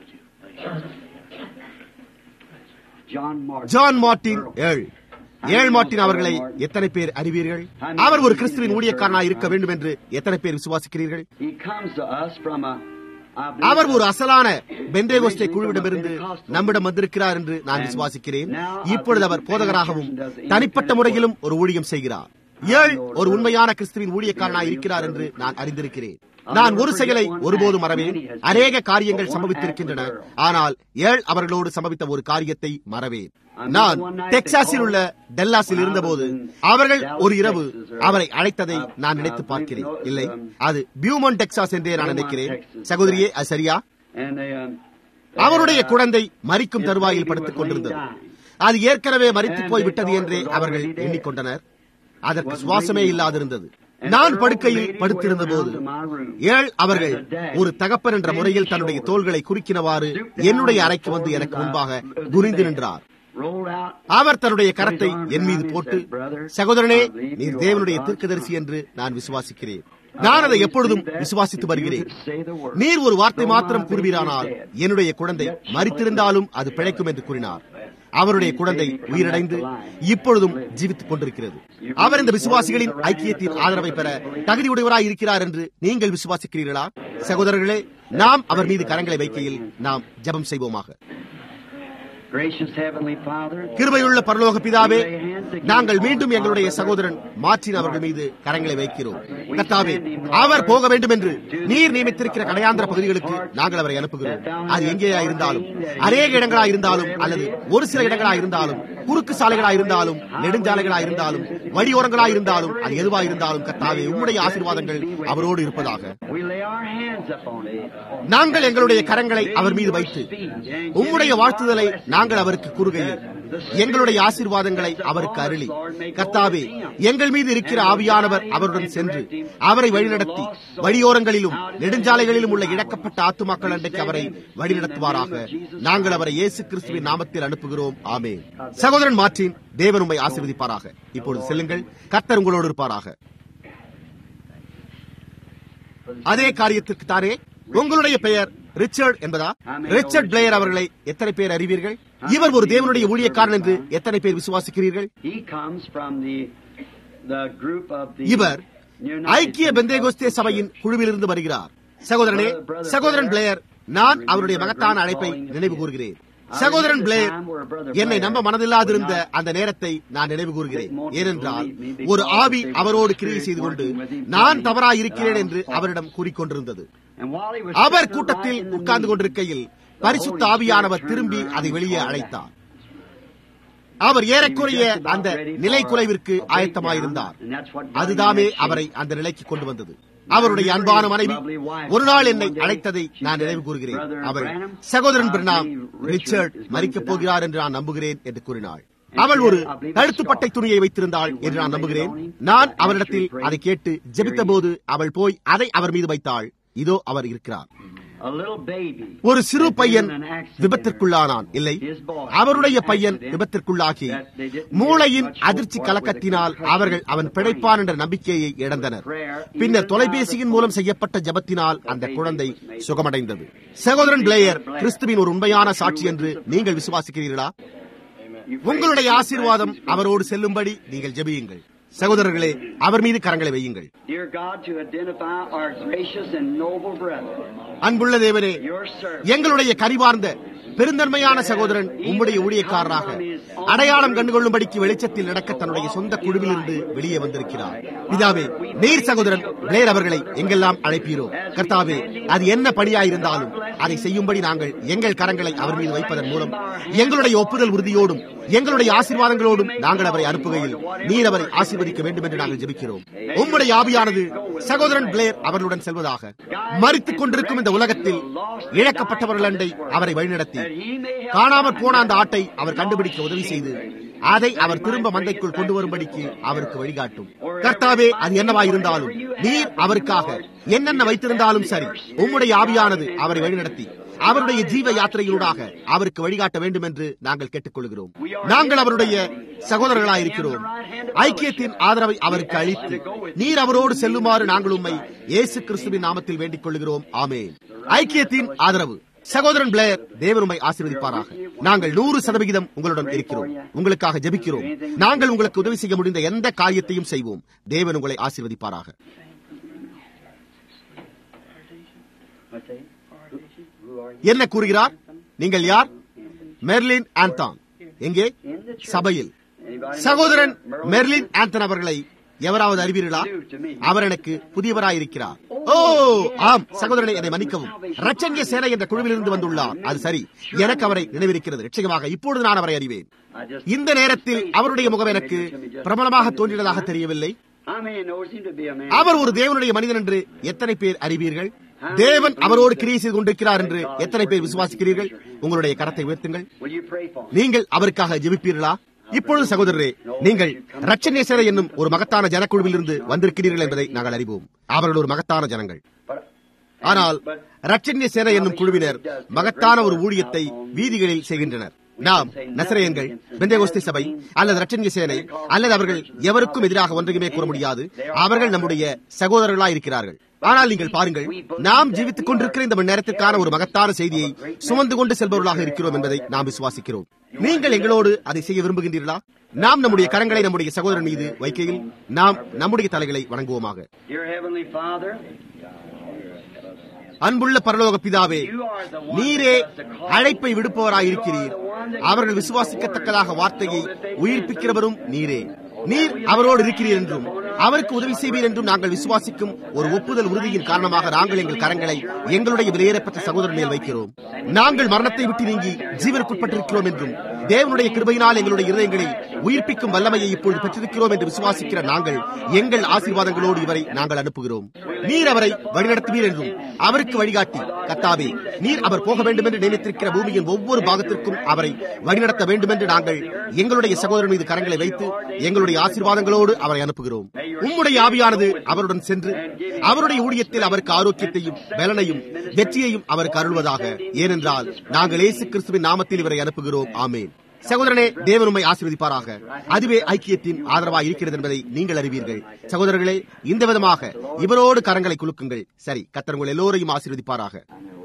John Martin. ஜான் மார்டின் ஏழ் ஏழ் மார்டின் அவர்களை எத்தனை பேர் அறிவீர்கள் அவர் ஒரு கிறிஸ்துவின் ஊழியக்காரனாய் இருக்க வேண்டும் என்று எத்தனை பேர் விசுவாசிக்கிறீர்கள் He comes to us from a I believe அவர் ஒரு அசலான பெந்தேகோஸ்தே குழுவிடமிருந்து நம்மிடம் வந்திருக்கிறார் என்று நான் விசுவாசிக்கிறேன் இப்பொழுது அவர் போதகராகவும் தனிப்பட்ட முறையிலும் ஒரு ஊழியம் செய்கிறார் ஏழ் ஒரு உண்மையான கிறிஸ்துவின் ஊழியக்காரனாய் இருக்கிறார் என்று நான் அறிந்திருக்கிறேன் நான் ஒரு செயலை ஒருபோதும் மறவேன் அநேக காரியங்கள் சம்பவித்திருக்கின்றன ஆனால் ஏழ் அவர்களோடு சம்பவித்த ஒரு காரியத்தை மறவேன் நான் டெக்சாஸில் உள்ள டெல்லாஸில் இருந்தபோது அவர்கள் ஒரு இரவு அவரை அழைத்ததை நான் நினைத்து பார்க்கிறேன் இல்லை அது பியூமன் டெக்சாஸ் என்றே நான் நினைக்கிறேன் சகோதரியே அது சரியா and they, um, அவருடைய குழந்தை மறிக்கும் தருவாயில் படுத்துக் கொண்டிருந்தது அது ஏற்கனவே மறித்து போய் விட்டது என்றே அவர்கள் எண்ணிக்கொண்டனர் அதற்கு சுவாசமே இல்லாதிருந்தது நான் படுக்கையில் படுத்திருந்த போது ஏழ் அவர்கள் ஒரு தகப்பன் என்ற முறையில் தன்னுடைய தோள்களை குறுக்கினவாறு என்னுடைய அறைக்கு வந்து எனக்கு முன்பாக குனிந்து நின்றார் rolled out. அவர் தன்னுடைய கரத்தை என் மீது போட்டு சகோதரனே நீர் தேவனுடைய தீர்க்கதரிசி என்று நான் விசுவாசிக்கிறேன் நான் அதை எப்பொழுதும் விசுவாசித்து வருகிறேன் Say the word. நீர் ஒரு வார்த்தை மாத்திரம் கூறுவீரானால் என்னுடைய குழந்தை மறித்திருந்தாலும் அது பிழைக்கும் என்று கூறினார் அவருடைய குழந்தை உயிரடைந்து இப்பொழுதும் ஜீவித்துக் கொண்டிருக்கிறது அவர் இந்த விசுவாசிகளின் ஐக்கியத்தின் ஆதரவை பெற தகுதியுடையவராய் இருக்கிறார் என்று நீங்கள் விசுவாசிக்கிறீர்களா சகோதரர்களே நாம் அவர் மீது கரங்களை வைக்கையில் நாம் ஜெபம் செய்வோமாக Gracious Heavenly Father, கிருபையுள்ள பரலோக பிதாவே நாங்கள் மீண்டும் எங்களுடைய சகோதரன் மார்டின் அவர்கள் மீது கரங்களை வைக்கிறோம் கர்த்தாவே அவர் போக வேண்டும் என்று நீர் நியமித்திருக்கிற கடையாந்திர பகுதிகளுக்கு நாங்கள் அவரை அனுப்புகிறோம் அது எங்கேயா இருந்தாலும் அநேக இடங்களா இருந்தாலும் அல்லது ஒரு சில இடங்களா இருந்தாலும் குறுக்கு சாலைகளா இருந்தாலும் நெடுஞ்சாலைகளா இருந்தாலும் வழியோரங்களா இருந்தாலும் அது எதுவா இருந்தாலும் கர்த்தாவே உம்முடைய ஆசீர்வாதங்கள் அவரோடு இருப்பதாக we lay our hands upon it. நாங்கள் எங்களுடைய கரங்களை அவர் மீது வைத்து உம்முடைய வாழ்த்துதலை நாங்கள் அவருக்கு கூறுகையில் எங்களுடைய ஆசீர்வாதங்களை அவருக்கு அருளி கர்த்தாவே எங்கள் மீது இருக்கிற ஆவியானவர் அவருடன் சென்று அவரை வழிநடத்தி வழியோரங்களிலும் நெடுஞ்சாலைகளிலும் உள்ள இழக்கப்பட்ட ஆத்துமாக்கள் அன்றைக்கு அவரை வழிநடத்துவாராக நாங்கள் அவரை இயேசு கிறிஸ்துவின் நாமத்தில் அனுப்புகிறோம் ஆமே சகோதரன் மார்டின் தேவன் உம்மை ஆசீர்வதிப்பாராக இப்பொழுது செல்லுங்கள் கர்த்தர் உங்களோடு இருப்பாராக அதே காரியத்திற்கு தானே உங்களுடைய பெயர் ரிச்சர்ட் என்பதா ரிச்சர்ட் பிளேயர் அவர்களை எத்தனை பேர் அறிவீர்கள் இவர் ஒரு தேவனுடைய ஊழியக்காரன் என்று எத்தனை பேர் விசுவாசிக்கிறீர்கள் He comes from the the group of the இவர் United ஐக்கிய பெந்தேகோஸ்தே சபையின் குழுவிலிருந்து வருகிறார் சகோதரனே சகோதரன் பிளேயர் நான் அவருடைய மகத்தான அழைப்பை நினைவு கூறுகிறேன் சகோதரன் பிளேயர் என்னை நம்ப மனதில்லாதிருந்த அந்த நேரத்தை நான் நினைவு கூறுகிறேன் ஏனென்றால் ஒரு ஆவி அவரோடு கிரியை செய்து கொண்டு நான் தவறாய் இருக்கிறேன் என்று அவரிடம் கூறிக்கொண்டிருந்தது And while he was our sitting கூட்டத்தில் right in the உட்கார்ந்து meeting, கொண்டிருக்கையில் பரிசுத்த ஆவியானவர் திரும்பி அதை வெளியே அழைத்தார் அவர் ஏறக்குறைய அந்த நிலை குலைவிற்கு ஆயத்தமாயிருந்தார் அதுதாமே அவரை அந்த நிலைக்கு கொண்டு வந்தது அவருடைய அன்பான மனைவி ஒரு நாள் என்னை அழைத்ததை நான் நினைவு கூறுகிறேன் அவர் சகோதரன் பிரணாம் ரிச்சர்ட் மறிக்கப் போகிறார் என்று நான் நம்புகிறேன் என்று கூறினாள் அவள் ஒரு கழுத்துப்பட்டை துணியை வைத்திருந்தாள் என்று நான் நம்புகிறேன் நான் அவரிடத்தில் அதை கேட்டு ஜெபித்த போது அவள் போய் அதை அவர் மீது வைத்தாள் இதோ அவர் இருக்கிறார் a little baby ஒரு சிறு பையன் விபத்திற்குள்ளானான் இல்லை அவருடைய பையன் விபத்திற்குள்ளாகி மூளையின் அதிர்ச்சி கலக்கத்தினால் அவர்கள் அவன் பிழைப்பான் என்ற நம்பிக்கையை இழந்தனர் பின்னர் தொலைபேசியின் மூலம் செய்யப்பட்ட ஜபத்தினால் அந்த குழந்தை சுகமடைந்தது சகோதரன் பிளேயர் கிறிஸ்துவின் ஒரு உண்மையான சாட்சி என்று நீங்கள் விசுவாசிக்கிறீர்களா உங்களுடைய ஆசீர்வாதம் அவரோடு செல்லும்படி நீங்கள் ஜெபியுங்கள் சகோதரர்களே அவர் மீது கரங்களை வையுங்கள் Dear God, to identify our gracious and noble brother, அன்புள்ள தேவனே your servant, எங்களுடைய கரிவார்ந்த பெருந்தன்மையான சகோதரன் உம்முடைய ஊழியக்காரராக அடையாளம் கண்டுகொள்ளும்படிக்கு வெளிச்சத்தில் நடக்க தன்னுடைய சொந்த குழுவிலிருந்து வெளியே வந்திருக்கிறார் பிதாவே நீர் சகோதரன் பிளேர் அவர்களை எங்கெல்லாம் அழைப்பீரோ கர்த்தாவே அது என்ன பணியாயிருந்தாலும் அதை செய்யும்படி நாங்கள் எங்கள் கரங்களை அவர் மீது வைப்பதன் மூலம் எங்களுடைய ஒப்புதல் உறுதியோடும் எங்களுடைய ஆசீர்வாதங்களோடும் நாங்கள் அவரை அனுப்புகையில் நீர் அவரை ஆசீர்வதிக்க வேண்டும் என்று நாங்கள் ஜெபிக்கிறோம் உம்முடைய ஆவியானது சகோதரன் பிளேர் அவர்களுடன் செல்வதாக மறித்துக் கொண்டிருக்கும் இந்த உலகத்தில் இழக்கப்பட்டவர்கள் அண்டை அவரை வழிநடத்தி காணாமற் போன அந்த ஆட்டை அவர் கண்டுபிடிக்க உதவி செய்து அதை அவர் திரும்ப மந்தைக்குள் கொண்டு வரும்படிக்கு அவருக்கு வழிகாட்டும் கர்த்தாவே அது என்னவாயிருந்தாலும் நீர் அவருக்காக என்னென்ன வைத்திருந்தாலும் சரி உம்முடைய ஆவியானது அவரை வழிநடத்தி அவருடைய ஜீவ யாத்திரையினூடாக அவருக்கு வழிகாட்ட வேண்டும் என்று நாங்கள் கேட்டுக்கொள்கிறோம் நாங்கள் அவருடைய சகோதரர்களாயிருக்கிறோம் ஐக்கியத்தின் ஆதரவை அவருக்கு அளித்து நீர் அவரோடு செல்லுமாறு நாங்கள் உம்மை இயேசு கிறிஸ்துவின் நாமத்தில் வேண்டிக் கொள்கிறோம் ஆமென் ஐக்கியத்தின் ஆதரவு சகோதரன் பிளேயர் தேவன் உம்மை ஆசீர்வதிப்பாராக நாங்கள் நூறு சதவிகிதம் உங்களுடன் இருக்கிறோம் உங்களுக்காக ஜெபிக்கிறோம் நாங்கள் உங்களுக்கு உதவி செய்ய முடிந்த எந்த காரியத்தையும் செய்வோம் தேவன் உங்களை ஆசீர்வதிப்பாராக what's that? Who, who are you? என்ன கூறுகிறார் நீங்கள் யார் மெர்லின் ஆந்தான் எங்கே சபையில் சகோதரன் மெர்லின் ஆந்தன் அவர்களை எவராவது அறிவீர்களா அவர் எனக்கு புதியவராயிருக்கிறார் ஓ ஆம் சகோதரனை என்னை மன்னிக்கவும் ரச்சங்கிய சேனை என்ற குழுவிலிருந்து வந்துள்ளார் அது சரி எனக்கு அவரை நினைவிருக்கிறது நிச்சயமாக இப்பொழுது நான் அவரை அறிவேன் I just, இந்த நேரத்தில் அவருடைய முகம் எனக்கு பிரபலமாக தோன்றினதாக தெரியவில்லை how many knows him to be a man? அவர் ஒரு தேவனுடைய மனிதன் என்று எத்தனை பேர் அறிவீர்கள் தேவன் அவரோடு கிரியை செய்து கொண்டிருக்கிறார் என்று எத்தனை பேர் விசுவாசிக்கிறீர்கள் உங்களுடைய கரத்தை உயர்த்துங்கள் Will you pray for him? நீங்கள் அவருக்காக ஜெபிப்பீர்களா இப்பொழுது சகோதரரே நீங்கள் ரட்சணேசர என்னும் ஒரு மகத்தான ஜனக்குழுவிலிருந்து வந்திருக்கிறீர்கள் என்பதை நாங்கள் அறிவோம் அவர்கள் ஒரு மகத்தான ஜனங்கள் But, ஆனால் ரட்சண்ய சேனை என்னும் குழுவினர் மகத்தான ஒரு ஊழியத்தை வீதிகளில் செய்கின்றனர் நாம் நசரேயன்கள் பெந்தேகோஸ்தே சபை அல்லது ரட்சண்ய சேனை அல்லது அவர்கள் எவருக்கும் எதிராக ஒன்றையுமே கூற முடியாது அவர்கள் நம்முடைய சகோதரர்களாய் இருக்கிறார்கள் ஆனால் நீங்கள் பாருங்கள் நாம் ஜீவித்துக் கொண்டிருக்கிற இந்த மணி நேரத்திற்கான ஒரு மகத்தான செய்தியை சுமந்து கொண்டு செல்பவர்களாக இருக்கிறோம் என்பதை நாம் விசுவாசிக்கிறோம் நீங்கள் எங்களோடு அதை செய்ய விரும்புகின்றீர்களா நாம் நம்முடைய கரங்களை நம்முடைய சகோதரன் மீது வைக்கையில் நாம் நம்முடைய தலைகளை வணங்குவோமாக dear Heavenly Father, அன்புள்ள பரலோக பிதாவே நீரே அழைப்பை விடுப்பவராயிருக்கிறீர் அவர்கள் விசுவாசிக்கத்தக்கதாக வார்த்தையை உயிர்ப்பிக்கிறவரும் நீரே நீர் அவரோடு இருக்கிறீர் என்றும் அவருக்கு உதவி செய்வீர் என்றும் நாங்கள் விசுவாசிக்கும் ஒரு ஒப்புதல் உறுதியின் காரணமாக நாங்கள் எங்கள் கரங்களை எங்களுடைய விலையேறப்பட்ட சகோதரன் மேல் வைக்கிறோம் நாங்கள் மரணத்தை விட்டு நீங்கி ஜீவனுக்குட்பட்டிருக்கிறோம் என்றும் தேவனுடைய கிருபையினால் எங்களுடைய இருதயங்களில் உயிர்ப்பிக்கும் வல்லமையை இப்பொழுது பெற்றிருக்கிறோம் என்று விசுவாசிக்கிற நாங்கள் எங்கள் ஆசீர்வாதங்களோடு இவரை நாங்கள் அனுப்புகிறோம் நீர் அவரை வழிநடத்துவீர் என்றும் அவருக்கு வழிகாட்டி கத்தாவே நீர் அவர் போக வேண்டும் என்று நினைத்திருக்கிற பூமியின் ஒவ்வொரு பாகத்திற்கும் அவரை வழிநடத்த வேண்டும் என்று நாங்கள் எங்களுடைய சகோதரன் மீது கரங்களை வைத்து எங்களுடைய ஆசீர்வாதங்களோடு அவரை அனுப்புகிறோம் உம்முடைய ஆவியானது அவருடன் சென்று அவருடைய ஊழியத்தில் அவருக்கு ஆரோக்கியத்தையும் பலனையும் வெற்றியையும் அவருக்கு அருள்வதாக ஏனென்றால் நாங்கள் இயேசு கிறிஸ்துவின் நாமத்தில் இவரை அனுப்புகிறோம் ஆமேன் சகோதரனே தேவன் உம்மை ஆசீர்வதிப்பாராக அதுவே ஐக்கியத்தின் ஆதரவாக இருக்கிறது என்பதை நீங்கள் அறிவீர்கள் சகோதரர்களே இந்த விதமாக இவரோடு கரங்களை குலுக்குங்கள் சரி கத்தர் உங்கள் எல்லோரையும் ஆசீர்வதிப்பாராக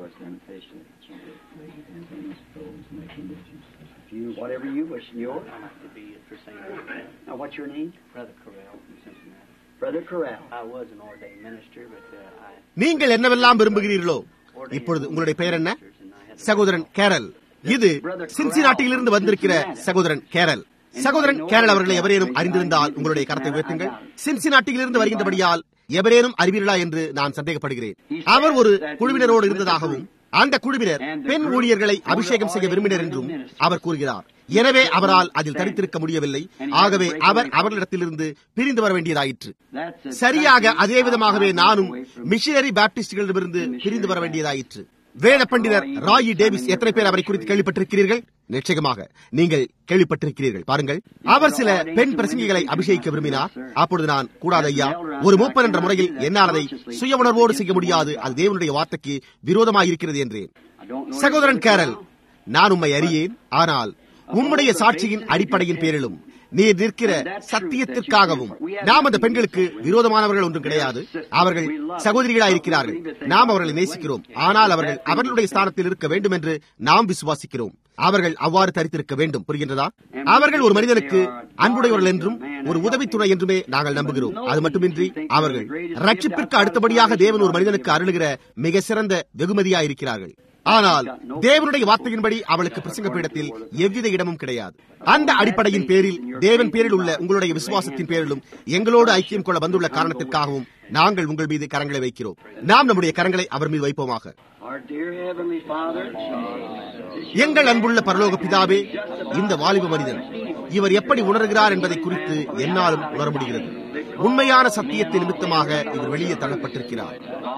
You, whatever you wish, yours. I like to be for St. Now, what's your name? Brother Correll from Cincinnati. Brother Corral. I was an ordained minister, but uh, I நீங்கள் என்னவெல்லாம் விரும்புகிறீர்களோ இப்பொழுது உங்களுடைய பெயர் என்ன சகோதரன் கேரல் இது சின்சினாட்டியிலிருந்து வந்திருக்கிற சகோதரன் கேரல் சகோதரன் கேரல் அவர்களை எவரேனும் அறிந்திருந்தால் உங்களுடைய கரத்தை உயர்த்துங்கள் சின்சினாட்டியிலிருந்து வருகின்றபடியால் எவரேனும் அறிவீர்களா என்று நான் சந்தேகப்படுகிறேன் அவர் ஒரு குழுவினரோடு இருந்ததாகவும் அந்த குழுவினர் பெண் ஊழியர்களை அபிஷேகம் செய்ய விரும்பினர் என்றும் அவர் கூறுகிறார் எனவே அவரால் அதில் தனித்திருக்க முடியவில்லை ஆகவே அவர் அவர்களிடத்திலிருந்து பிரிந்து வர வேண்டியதாயிற்று சரியாக அதே விதமாகவே நானும் மிஷினரி பாப்டிஸ்டுகளிடமிருந்து பிரிந்து வர வேண்டியதாயிற்று வேத பண்டிதர் ராயி டேவிஸ் எத்தனை பேர் அவரை குறித்து கேள்விப்பட்டிருக்கிறீர்கள் நிச்சயமாக நீங்கள் கேள்விப்பட்டிருக்கிறீர்கள் பாருங்கள் அவர் சில பெண் பிரசங்கிகளை அபிஷேகிக்க விரும்பினார் அப்பொழுது நான் கூடாது ஐயா ஒரு மூப்பன் என்ற முறையில் என்னால் அதை சுய உணர்வோடு செய்ய முடியாது அது தேவனுடைய வார்த்தைக்கு விரோதமாக இருக்கிறது என்றேன் சகோதரன் கேரல் நான் உம்மை அறியேன் ஆனால் உம்முடைய சாட்சியின் அடிப்படையின் பேரிலும் நீர் நிற்கிற சத்தியத்திற்காகவும் நாம் அந்த பெண்களுக்கு விரோதமானவர்கள் ஒன்றும் கிடையாது அவர்கள் சகோதரிகளாக இருக்கிறார்கள் நாம் அவர்களை நேசிக்கிறோம் ஆனால் அவர்கள் அவர்களுடைய ஸ்தானத்தில் இருக்க வேண்டும் என்று நாம் விசுவாசிக்கிறோம் அவர்கள் அவ்வாறு தரித்திருக்க வேண்டும் புரிகின்றதா அவர்கள் ஒரு மனிதனுக்கு அன்புடையவர்கள் என்றும் ஒரு உதவித்துறை என்றுமே நாங்கள் நம்புகிறோம் அது மட்டுமின்றி அவர்கள் ரட்சிப்பிற்கு அடுத்தபடியாக தேவன் ஒரு மனிதனுக்கு அருளுகிற மிக சிறந்த வெகுமதியாக இருக்கிறார்கள் ஆனால் தேவனுடைய வார்த்தையின்படி அவளுக்கு பிரசங்க பீடத்தில் எவ்வித இடமும் கிடையாது அந்த அடிப்படையின் பேரில் தேவன் பேரில் உள்ள உங்களுடைய விசுவாசத்தின் பேரிலும் எங்களோடு ஐக்கியம் கொள்ள வந்துள்ள காரணத்திற்காகவும் நாங்கள் உங்கள் மீது கரங்களை வைக்கிறோம் நாம் நம்முடைய கரங்களை அவர் மீது வைப்போமாக Our dear Heavenly Father, எங்கள் அன்புள்ள பரலோக பிதாவே இந்த வாலிப மனிதன் இவர் எப்படி உணர்கிறார் என்பதை குறித்து என்னாலும் உணர முடிகிறது உண்மையான சத்தியத்தின் நிமித்தமாக இவர் வெளியே தள்ளப்பட்டிருக்கிறார்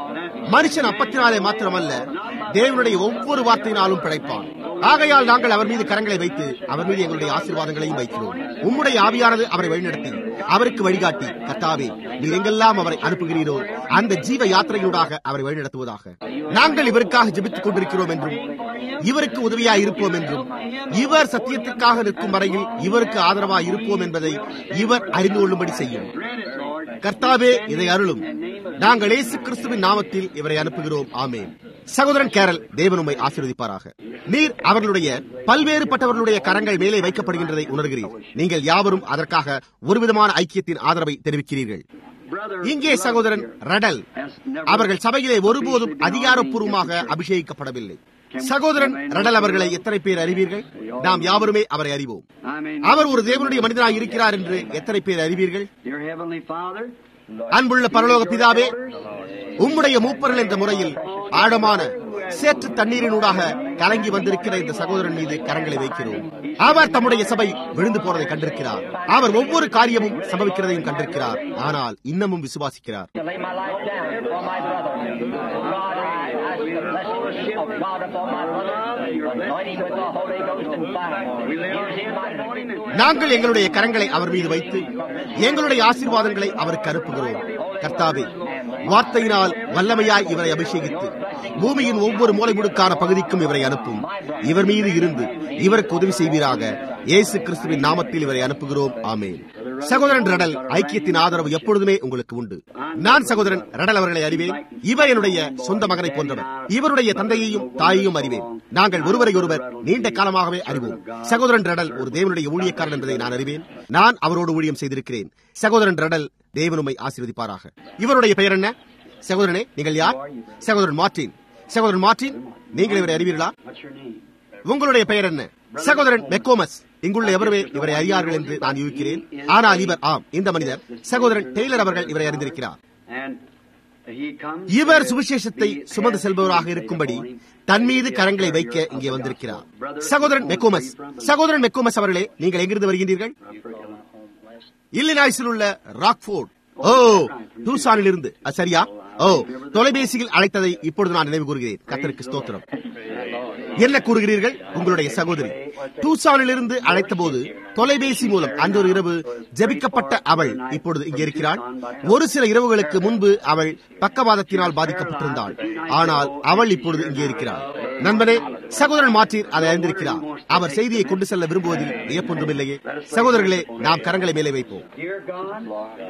மனுஷன் அப்பத்தினாலே மாத்திரமல்ல தேவனுடைய ஒவ்வொரு வார்த்தையினாலும் பிழைப்பான் ஆகையால் நாங்கள் அவர் மீது கரங்களை வைத்து அவர் மீது எங்களுடைய ஆசீர்வாதங்களையும் வைக்கிறோம் உம்முடைய ஆவியானது அவரை வழிநடத்தி அவருக்கு வழிகாட்டி கத்தாவே நீர் எங்கெல்லாம் அவரை அனுப்புகிறீரோ அந்த ஜீவ யாத்திரையூடாக அவரை வழிநடத்துவதாக நாங்கள் இவருக்காக ஜெபித்துக் கொண்டிருக்கிறோம் என்றும் இவருக்கு உதவியாய் இருப்போம் என்றும் இவர் சத்தியத்திற்காக நிற்கும் வரையில் இவருக்கு ஆதரவாய் இருப்போம் என்பதை இவர் அறிந்து கொள்ளும்படி செய்யும் கர்த்தாவே இதை அருளும் நாங்கள் இயேசு கிறிஸ்துவின் நாமத்தில் இவரை அனுப்புகிறோம் ஆமேன் சகோதரன் கேரல் தேவன் உம்மை ஆசீர்வதிப்பாராக நீர் அவர்களுடைய பல்வேறுபட்டவர்களுடைய கரங்கள் மேலே வைக்கப்படுகின்றதை உணர்கிறீர் நீங்கள் யாவரும் அதற்காக ஒருவிதமான ஐக்கியத்தின் ஆதரவை தெரிவிக்கிறீர்கள் இங்கே சகோதரன் ரடல் அவர்கள் சபையிலே ஒருபோதும் அதிகாரப்பூர்வமாக அபிஷேகிக்கப்படவில்லை சகோதரன் ரடல் அவர்களை எத்தனை பேர் அறிவீர்கள் நாம் யாவருமே அவரை அறிவோம் அவர் ஒரு தேவனுடைய மனிதனாக இருக்கிறார் என்று எத்தனை பேர் அறிவீர்கள் dear Heavenly Father, அன்புள்ள பரலோக பிதாவே உம்முடைய மூப்பர்கள் என்ற முறையில் ஆழமான சேற்று தண்ணீரினூடாக கலங்கி வந்திருக்கிற இந்த சகோதரன் மீது கரங்களை வைக்கிறோம் அவர் தம்முடைய சபை விழுந்து போறதை கண்டிருக்கிறார் அவர் ஒவ்வொரு காரியமும் சம்பவிக்கிறதையும் கண்டிருக்கிறார் ஆனால் இன்னமும் விசுவாசிக்கிறார் to lay my life down for my brother. God, I ask the blessing of God upon my brother, anointing with the Holy Ghost and fire. Use him mightily. நாங்கள் எங்களுடைய கரங்களை அவர் மீது வைத்து எங்களுடைய ஆசீர்வாதங்களை அவருக்கு அனுப்புகிறோம் கர்த்தாவே வார்த்தையினால் வல்லமையாய் இவரை அபிஷேகித்து பூமியின் ஒவ்வொரு மூலை முடுக்கான பகுதிக்கும் இவரை அனுப்பும் இவர் மீது இருந்து இவருக்கு உதவி செய்வீராக இயேசு கிறிஸ்துவின் நாமத்தில் இவரை அனுப்புகிறோம் ஆமேன் சகோதரன் ரடல் ஐக்கியத்தின் ஆதரவு எப்பொழுதுமே உங்களுக்கு உண்டு நான் சகோதரன் ரடல் அவர்களை அறிவேன் இவர் என்னுடைய சொந்த மகனை போன்றவர் இவருடைய தந்தையையும் தாயையும் அறிவேன் நாங்கள் ஒருவரை ஒருவர் நீண்ட காலமாகவே அறிவோம் சகோதரன் ரடல் ஒரு தேவனுடைய ஊழியக்காரன் என்பதை நான் அறிவேன் நான் அவரோடு ஊழியம் செய்திருக்கிறேன் சகோதரன் ரடல் தேவனுமை ஆசீர்வதிப்பாராக இவருடைய பெயர் என்ன சகோதரனே நீங்கள் யார் சகோதரன் மார்டின் சகோதரன் மார்டின் நீங்கள் இவரை அறிவீர்களா what's your name? உங்களுடைய பெயர் என்ன சகோதரன் மெக்கோமஸ் இங்குள்ள எவருமே இவரை அறியார்கள் என்று நான் யூகிக்கிறேன் ஆனால் இவர் ஆம் இந்த மனிதர் சகோதரன் டெய்லர் அவர்கள் இவரை அறிந்திருக்கிறார் And இவர் சுவிசேஷத்தை சுமந்து செல்பவராக இருக்கும்படி தன் மீது கரங்களை வைக்க இங்கே வந்திருக்கிறார் சகோதரன் மெக்கோமஸ் சகோதரன் மெக்கோமஸ் அவர்களே நீங்கள் எங்கிருந்து வருகின்றீர்கள் இல்லினாய்ஸில் உள்ள ராக்ஃபோர்ட் ஓ டூசானில் இருந்து அது சரியா ஓ தொலைபேசியில் அழைத்ததை இப்பொழுது நான் நினைவு கூறுகிறேன் கத்தருக்கு ஸ்தோத்திரம் என்ன கூறுகிறீர்கள் உங்களுடைய சகோதரி டூசானிலிருந்து அழைத்த போது தொலைபேசி மூலம் அந்த ஒரு இரவு ஜபிக்கப்பட்ட அவள் இப்பொழுது இங்கே இருக்கிறாள் ஒரு சில இரவுகளுக்கு முன்பு அவள் பக்கவாதத்தினால் பாதிக்கப்பட்டிருந்தாள் ஆனால் அவள் இப்பொழுது இங்கே இருக்கிறாள் நண்பனே சகோதரன் மாற்றீர் அதை அறிந்திருக்கிறார் அவர் செய்தியை கொண்டு செல்ல விரும்புவதில் வியப்பொன்றும் இல்லையே சகோதரர்களே நாம் கரங்களை மேலே வைப்போம் Dear God,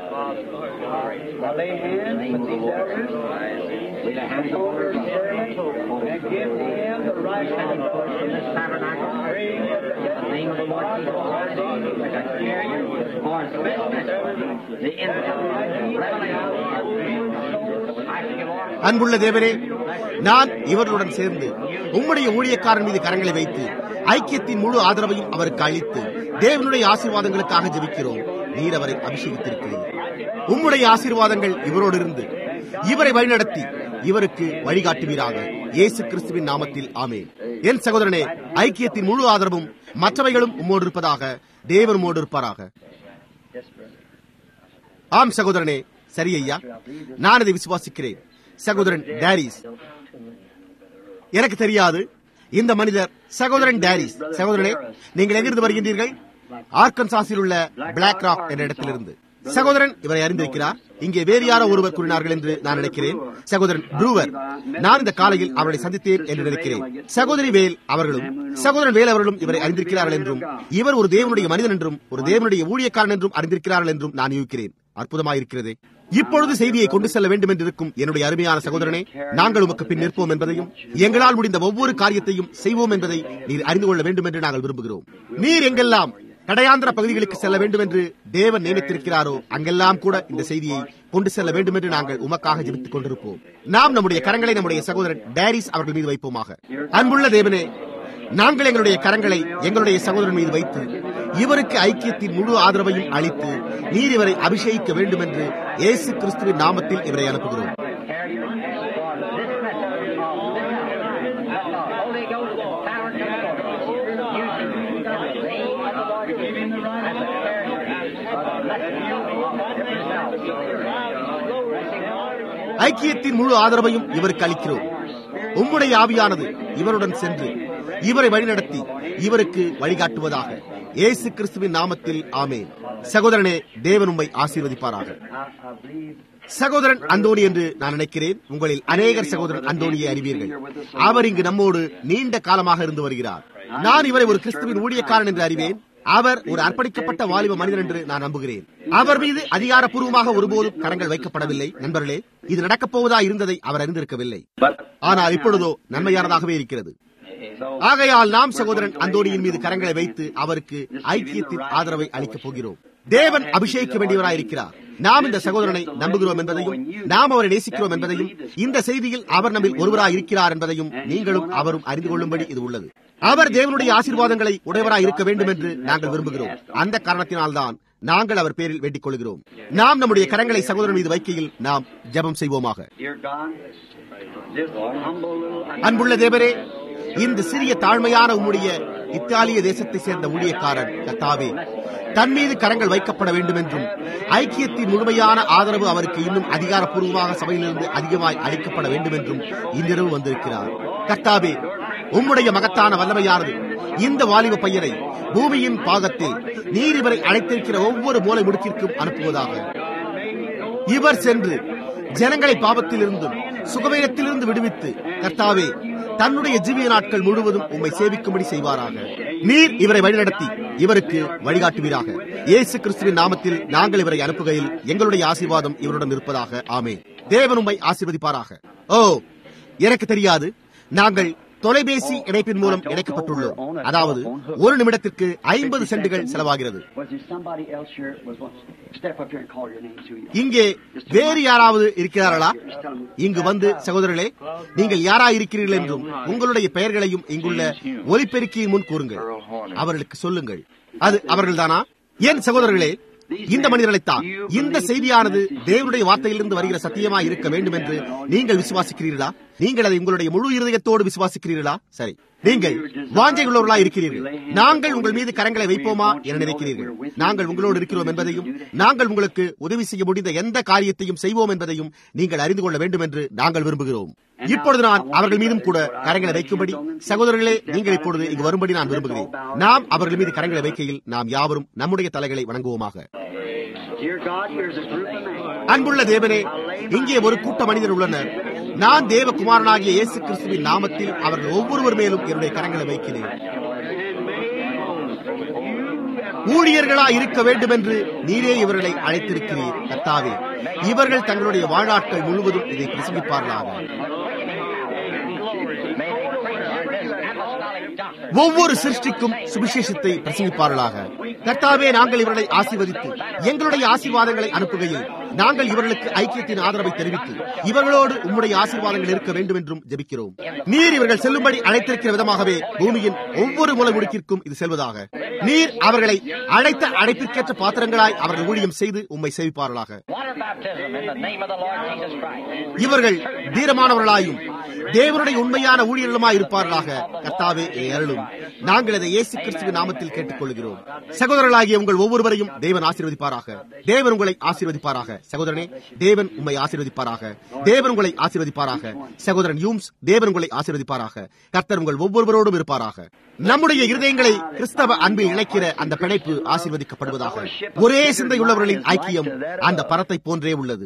I lay hands with these elders, with the hands over his servant, and give him the right hand in this tabernacle. Pray In the name of the Lord Jesus Christ, I declare you for the infinite அன்புள்ள தேவரே நான் இவர்களுடன் சேர்ந்து உம்முடைய ஊழியக்காரன் மீது கரங்களை வைத்து ஐக்கியத்தின் முழு ஆதரவையும் அவருக்கு அளித்து தேவனுடைய ஆசீர்வாதங்களுக்காக ஜெபிக்கிறோம் நீர் அவரை அபிஷேகித்திருக்கிறீர் உம்முடைய ஆசீர்வாதங்கள் இவரோடு இருந்து இவரை வழிநடத்தி இவருக்கு வழிகாட்டுவீராக இயேசு கிறிஸ்துவின் நாமத்தில் ஆமேன் என் சகோதரனே ஐக்கியத்தின் முழு ஆதரவும் மற்றவைகளும் உம்மோடு இருப்பதாக தேவன் உம்மோடு இருப்பாராக ஆம் சகோதரனே சரி ஐயா நான் அதை விசுவாசிக்கிறேன் சகோதரன் டேரிஸ் எனக்கு தெரியாது இந்த மனிதர் சகோதரன் டேரிஸ் சகோதரனே நீங்கள் எங்கிருந்து வருகின்றீர்கள் ஆர்கன்சாஸில் உள்ள பிளாக் ராக் என்ற இடத்திலிருந்து சகோதரன் இவரை அறிந்திருக்கிறார் இங்கே வேறு யாரோ ஒருவர் கூறினார்கள் என்று நான் நினைக்கிறேன் சகோதரன் ப்ரூவர் நான் இந்த காலையில் அவரை சந்தித்தேன் என்று நினைக்கிறேன் சகோதரி வேல் அவர்களும் சகோதரன் வேல் அவர்களும் இவரை அறிந்திருக்கிறார்கள் என்றும் இவர் ஒரு தேவனுடைய மனிதன் என்றும் ஒரு தேவனுடைய ஊழியக்காரன் என்றும் அறிந்திருக்கிறார்கள் என்றும் நான் யூகிக்கிறேன் அற்புதமாயிருக்கிறது இப்பொழுது செய்தியை கொண்டு செல்ல வேண்டும் என்று இருக்கும் என்னுடைய அருமையான சகோதரனே நாங்கள் உமக்கு பின் நிற்போம் என்பதையும் எங்களால் முடிந்த ஒவ்வொரு காரியத்தையும் செய்வோம் என்பதை நீர் அறிந்து கொள்ள வேண்டும் என்று நாங்கள் விரும்புகிறோம் நீர் எங்கெல்லாம் கடையாந்திர பகுதிகளுக்கு செல்ல வேண்டும் என்று தேவன் நியமித்திருக்கிறாரோ அங்கெல்லாம் கூட இந்த செய்தியை கொண்டு செல்ல வேண்டும் என்று நாங்கள் உமக்காக ஜெபித்துக் கொண்டிருப்போம் நாம் நம்முடைய கரங்களை நம்முடைய சகோதரன் டேரிஸ் அவர்கள் மீது வைப்போமாக அன்புள்ள தேவனே நாங்கள் எங்களுடைய கரங்களை எங்களுடைய சகோதரன் மீது வைத்து இவருக்கு ஐக்கியத்தின் முழு ஆதரவையும் அளித்து நீர் இவரை அபிஷேகிக்க வேண்டும் என்று இயேசு கிறிஸ்துவின் நாமத்தில் இவரை அனுப்புகிறோம் Holy Ghost power and authority. Using the name of the Lord Jesus as a ஐக்கியத்தின் முழு ஆதரவையும் இவருக்கு அளிக்கிறோம் உம்முடைய ஆவியானது இவருடன் சென்று இவரை வழிநடத்தி இவருக்கு வழிகாட்டுவதாக இயேசு கிறிஸ்துவின் நாமத்தில் ஆமேன் சகோதரனே தேவன் உம்மை ஆசீர்வதிப்பாராக சகோதரன் அந்தோணி என்று நான் நினைக்கிறேன் உங்களில் அநேகர் சகோதரன் அந்தோணியை அறிவீர்கள் அவர் இங்கு நம்மோடு நீண்ட காலமாக இருந்து வருகிறார் நான் இவரை ஒரு கிறிஸ்துவின் ஊழியக்காரன் என்று அறிவேன் அவர் ஒரு அர்ப்பணிக்கப்பட்ட வாலிப மனிதர் என்று நான் நம்புகிறேன் அவர் மீது அதிகாரப்பூர்வமாக ஒருபோதும் கரங்கள் வைக்கப்படவில்லை நண்பர்களே இது நடக்கப் போவதா இருந்ததை அவர் அறிந்திருக்கவில்லை ஆனால் இப்பொழுதோ நன்மையானதாகவே இருக்கிறது ஆகையால் நாம் சகோதரன் அந்தோணியின் மீது கரங்களை வைத்து அவருக்கு ஐக்கியத்தின் ஆதரவை அளிக்கப் போகிறோம் தேவன் அபிஷேகிக்க வேண்டியவராயிருக்கிறார் நாம் இந்த சகோதரனை நம்புகிறோம் என்பதையும் நாம் அவரை நேசிக்கிறோம் என்பதையும் இந்த செய்தியில் அவர் நம்மில் ஒருவராய் இருக்கிறார் என்பதையும் நீங்களும் அவரும் அறிந்து கொள்ளும்படி இது உள்ளது அவர் தேவனுடைய ஆசீர்வாதங்களை உடையவராய் இருக்க வேண்டும் என்று நாங்கள் விரும்புகிறோம் அந்த காரணத்தினால்தான் நாங்கள் அவர் பேரில் வேண்டிக் கொள்கிறோம் நாம் நம்முடைய கரங்களை சகோதரன் மீது வைக்கையில் நாம் ஜெபம் செய்வோமாக Dear God, this humble little அன்புள்ள தேவரே இந்த சிறிய தாழ்மையான உம்முடைய இத்தாலிய தேசத்தை சேர்ந்த ஊழியக்காரன் கத்தாவே தன் மீது கரங்கள் வைக்கப்பட வேண்டும் என்றும் ஐக்கியத்தின் முழுமையான ஆதரவு அவருக்கு இன்னும் அதிகாரப்பூர்வமாக சபையிலிருந்து அதிகமாய் அளிக்கப்பட வேண்டும் என்றும் இன்றிரவு வந்திருக்கிறார் கர்த்தாவே உம்முடைய மகத்தான வல்லமையானது இந்த வாலிப பையனை பூமியின் பாகத்தில் நீர் இவரை அழைத்திருக்கிற ஒவ்வொரு மூலை முடுக்கிற்கும் அனுப்புவதாக இவர் சென்று ஜனங்களை பாவத்திலிருந்தும் சுகவீனத்திலிருந்து விடுவித்து கர்த்தாவே தன்னுடைய ஜீவிய நாட்கள் முழுவதும் உம்மை சேவிக்கும்படி செய்வாராக நீர் இவரை வழிநடத்தி இவருக்கு வழிகாட்டுவீராக இயேசு கிறிஸ்துவின் நாமத்தில் நாங்கள் இவரை அனுப்புகையில் எங்களுடைய ஆசீர்வாதம் இவருடன் இருப்பதாக ஆமே தேவன் உம்மை ஆசீர்வதிப்பாராக ஓ எனக்கு தெரியாது நாங்கள் தொலைபேசி இணைப்பின் மூலம் இணைக்கப்பட்டுள்ளோம் அதாவது ஒரு நிமிடத்திற்கு ஐம்பது சென்டுகள் செலவாகிறது Was there somebody else here? Was one, step up here and call your names. Who you are. இங்கே வேறு யாராவது இருக்கிறார்களா இங்கு வந்து சகோதரர்களே நீங்கள் யாரா இருக்கிறீர்கள் என்றும் உங்களுடைய பெயர்களையும் இங்குள்ள ஒலிபெருக்கியின் முன் கூறுங்கள் அவர்களுக்கு சொல்லுங்கள் அது அவர்கள்தானா என் சகோதரர்களே இந்த மனிதர்களைத்தான் இந்த செய்தியானது தேவனுடைய வார்த்தையிலிருந்து வருகிற சத்தியமாய் இருக்க வேண்டும் என்று நீங்கள் விசுவாசிக்கிறீர்களா நீங்கள் அதை உங்களுடைய முழு இருதயத்தோடு விசுவாசிக்கிறீர்களா சரி நீங்கள் வாஞ்சை உள்ளவர்களா இருக்கிறீர்கள் நாங்கள் உங்கள் மீது கரங்களை வைப்போமா என நினைக்கிறீர்கள் நாங்கள் உங்களோடு இருக்கிறோம் என்பதையும் நாங்கள் உங்களுக்கு உதவி செய்ய முடிந்த எந்த காரியத்தையும் செய்வோம் என்பதையும் நீங்கள் அறிந்து கொள்ள வேண்டும் என்று நாங்கள் விரும்புகிறோம் இப்பொழுது நான் அவர்கள் மீதும் கூட கரங்களை வைக்கும்படி சகோதரர்களே நீங்கள் இப்பொழுது இங்கு வரும்படி நான் விரும்புகிறேன் நாம் அவர்கள் மீது கரங்களை வைக்கையில் நாம் யாவரும் நம்முடைய தலைகளை வணங்குவோமாக Dear God, here's a group of men. அன்புள்ள தேவனே இங்கே ஒரு கூட்ட மனிதர் உள்ளனர் நான் தேவகுமாரனாகிய இயேசு கிறிஸ்துவின் நாமத்தில் அவர்கள் ஒவ்வொருவர் மேலும் என்னுடைய கரங்களை வைக்கிறேன் ஊழியர்களா இருக்க வேண்டும் என்று நீரே இவர்களை அழைத்திருக்கிறீர் கர்த்தாவே இவர்கள் தங்களுடைய வாழ்நாட்கள் முழுவதும் இதை பிரசங்கிப்பார்களாக ஒவ்வொரு சிருஷ்டிக்கும் சுவிசேஷத்தை பிரசங்கிப்பார்களாக கர்த்தாவே நாங்கள் இவர்களை ஆசீர்வதித்து எங்களுடைய ஆசீர்வாதங்களை அனுப்புகையில் நாங்கள் இவர்களுக்கு ஐக்கியத்தின் ஆதரவை தெரிவித்து இவர்களோடு உம்முடைய ஆசீர்வாதங்கள் இருக்க வேண்டும் என்றும் ஜெபிக்கிறோம் நீர் இவர்கள் செல்லும்படி அழைத்திருக்கிற விதமாகவே பூமியின் ஒவ்வொரு மூலை முடுக்கிற்கும் இது செல்வதாக நீர் அவர்களை அழைத்த அழைப்பிற்கேற்ற பாத்திரங்களாய் அவர்கள் ஊழியம் செய்து உம்மை சேவிப்பார்களாக Water baptism in the name of the Lord Jesus Christ. இவர்கள் தீரமானவர்களாயும் தேவனுடைய உண்மையான ஊழியர்களுமாய் இருப்பார்களாக கர்த்தாவே இதை அருளும் நாங்கள் இதை இயேசு கிறிஸ்துவின் நாமத்தில் கேட்டுக்கொள்கிறோம் சகோதரர்களாகிய உங்கள் ஒவ்வொருவரையும் தேவன் ஆசீர்வதிப்பாராக தேவன் உங்களை ஆசீர்வதிப்பாராக சகோதரனே தேவன் உம்மை ஆசீர்வதிப்பாராக தேவன் உங்களை ஆசீர்வதிப்பாராக சகோதரன் யூம்ஸ் தேவன் உங்களை ஆசீர்வதிப்பாராக கர்த்தர் உங்கள் ஒவ்வொருவரோடும் இருப்பாராக நம்முடைய இருதயங்களை கிறிஸ்தவ அன்பில் இணைக்கிற அந்த பிணைப்பு ஆசீர்வதிக்கப்படுவதாக ஒரே சிந்தையுள்ளவர்களின் ஐக்கியம் அந்த பரத்தை போன்றே உள்ளது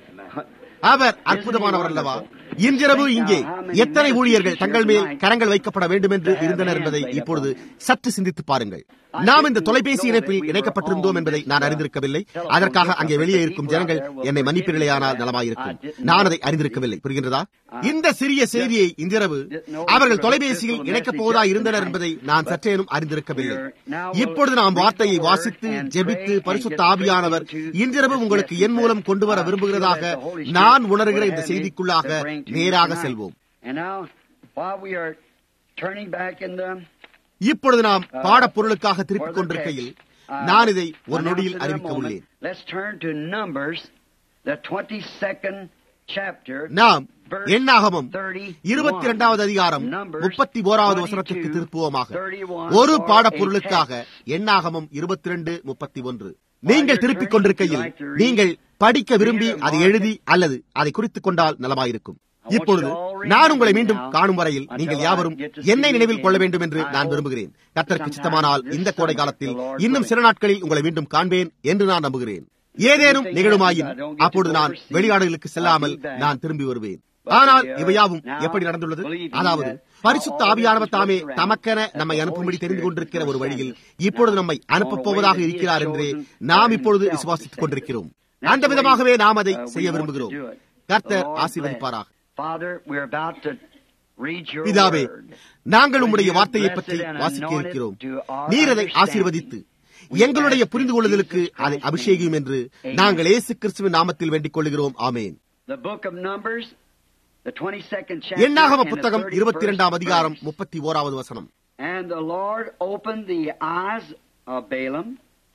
அவர் அற்புதமானவர் அல்லவா இன்றிரவு இங்கே எத்தனை ஊழியர்கள் தங்கள் மேல் கரங்கள் வைக்கப்பட வேண்டும் என்று இருந்தனர் என்பதை இப்பொழுது சற்று சிந்தித்து பாருங்கள் நாம் இந்த தொலைபேசி இணைப்பில் இணைக்கப்பட்டிருந்தோம் என்பதை நான் அறிந்திருக்கவில்லை அதற்காக அங்கே வெளியே இருக்கும் ஜனங்கள் என்னை மன்னிப்பில்லையானால் நலமாயிருக்கும் நான் அதை அறிந்திருக்கவில்லை புரிகின்றதா இந்த சிறிய செய்தியை இன்றிரவு அவர்கள் தொலைபேசியில் இணைக்கப் போவதா இருந்தனர் என்பதை நான் சற்றேனும் அறிந்திருக்கவில்லை இப்பொழுது நாம் வார்த்தையை வாசித்து ஜெபித்து பரிசுத்த ஆவியானவர் இன்றிரவு உங்களுக்கு என் மூலம் கொண்டு வர விரும்புகிறதாக நான் உணர்கிற இந்த செய்திக்குள்ளாக நேராக செல்வோம் And now, while we are turning back in the இப்பொழுது நாம் பாடப்பொருளுக்காக திருப்பிக் கொண்டிருக்கையில் நான் இதை ஒரு நொடியில் அறிவிக்க உள்ளேன் Let's turn to Numbers, the 22nd chapter. நாம் verse எண்ணாகமம் 31. இருபத்தி இரண்டாவது அதிகாரம் Numbers முப்பத்தி ஓராவது வசனத்திற்கு 22, திருப்புவோமாக 31 ஒரு for a பாடப்பொருளுக்காக எண்ணாகமம் இருபத்தி ரெண்டு முப்பத்தி ஒன்று நீங்கள் திருப்பிக் கொண்டிருக்கையில் நீங்கள் படிக்க விரும்பி அதை எழுதி அல்லது அதை குறித்துக் கொண்டால் நலமாயிருக்கும் இப்பொழுது நான் உங்களை மீண்டும் காணும் வரையில் நீங்கள் யாவரும் என்னை நினைவில் கொள்ள வேண்டும் என்று நான் விரும்புகிறேன் கர்த்தருக்கு சித்தமானால் இந்த கோடை காலத்தில் இன்னும் சில நாட்களில் உங்களை மீண்டும் காண்பேன் என்று நான் நம்புகிறேன் ஏதேனும் நிகழுமாயின் அப்பொழுது நான் வெளிநாடுகளுக்கு செல்லாமல் நான் திரும்பி வருவேன் ஆனால் இவையாவும் எப்படி நடந்துள்ளது அதாவது பரிசுத்த ஆவியானவர் தாமே தமக்கென நம்மை அனுப்பும்படி தெரிந்து கொண்டிருக்கிற ஒரு வழியில் இப்பொழுது நம்மை அனுப்பப் போவதாக இருக்கிறார் என்றே நாம் இப்பொழுது விசுவாசித்துக் கொண்டிருக்கிறோம் அந்த விதமாகவே நாம் அதை செய்ய விரும்புகிறோம் கர்த்தர் ஆசீர்வதிப்பாராக Father, we're about to read your பிதாவே word. நாங்கள் உம்முடைய வார்த்தையை பற்றி வாசிக்க இருக்கிறோம் நீர் அதை ஆசீர்வதித்து எங்களுடைய புரிந்து கொள்ளுதலுக்கு அதை அபிஷேகியும் என்று நாங்கள் இயேசு கிறிஸ்துவின் நாமத்தில் வேண்டிக் கொள்கிறோம் ஆமேன் The book of Numbers, the 22nd chapter. எண்ணாகம and the புத்தகம் 31st இருபத்தி இரண்டாம் அதிகாரம் verse. முப்பத்தி ஓராவது வசனம் And the Lord opened the eyes of Balaam,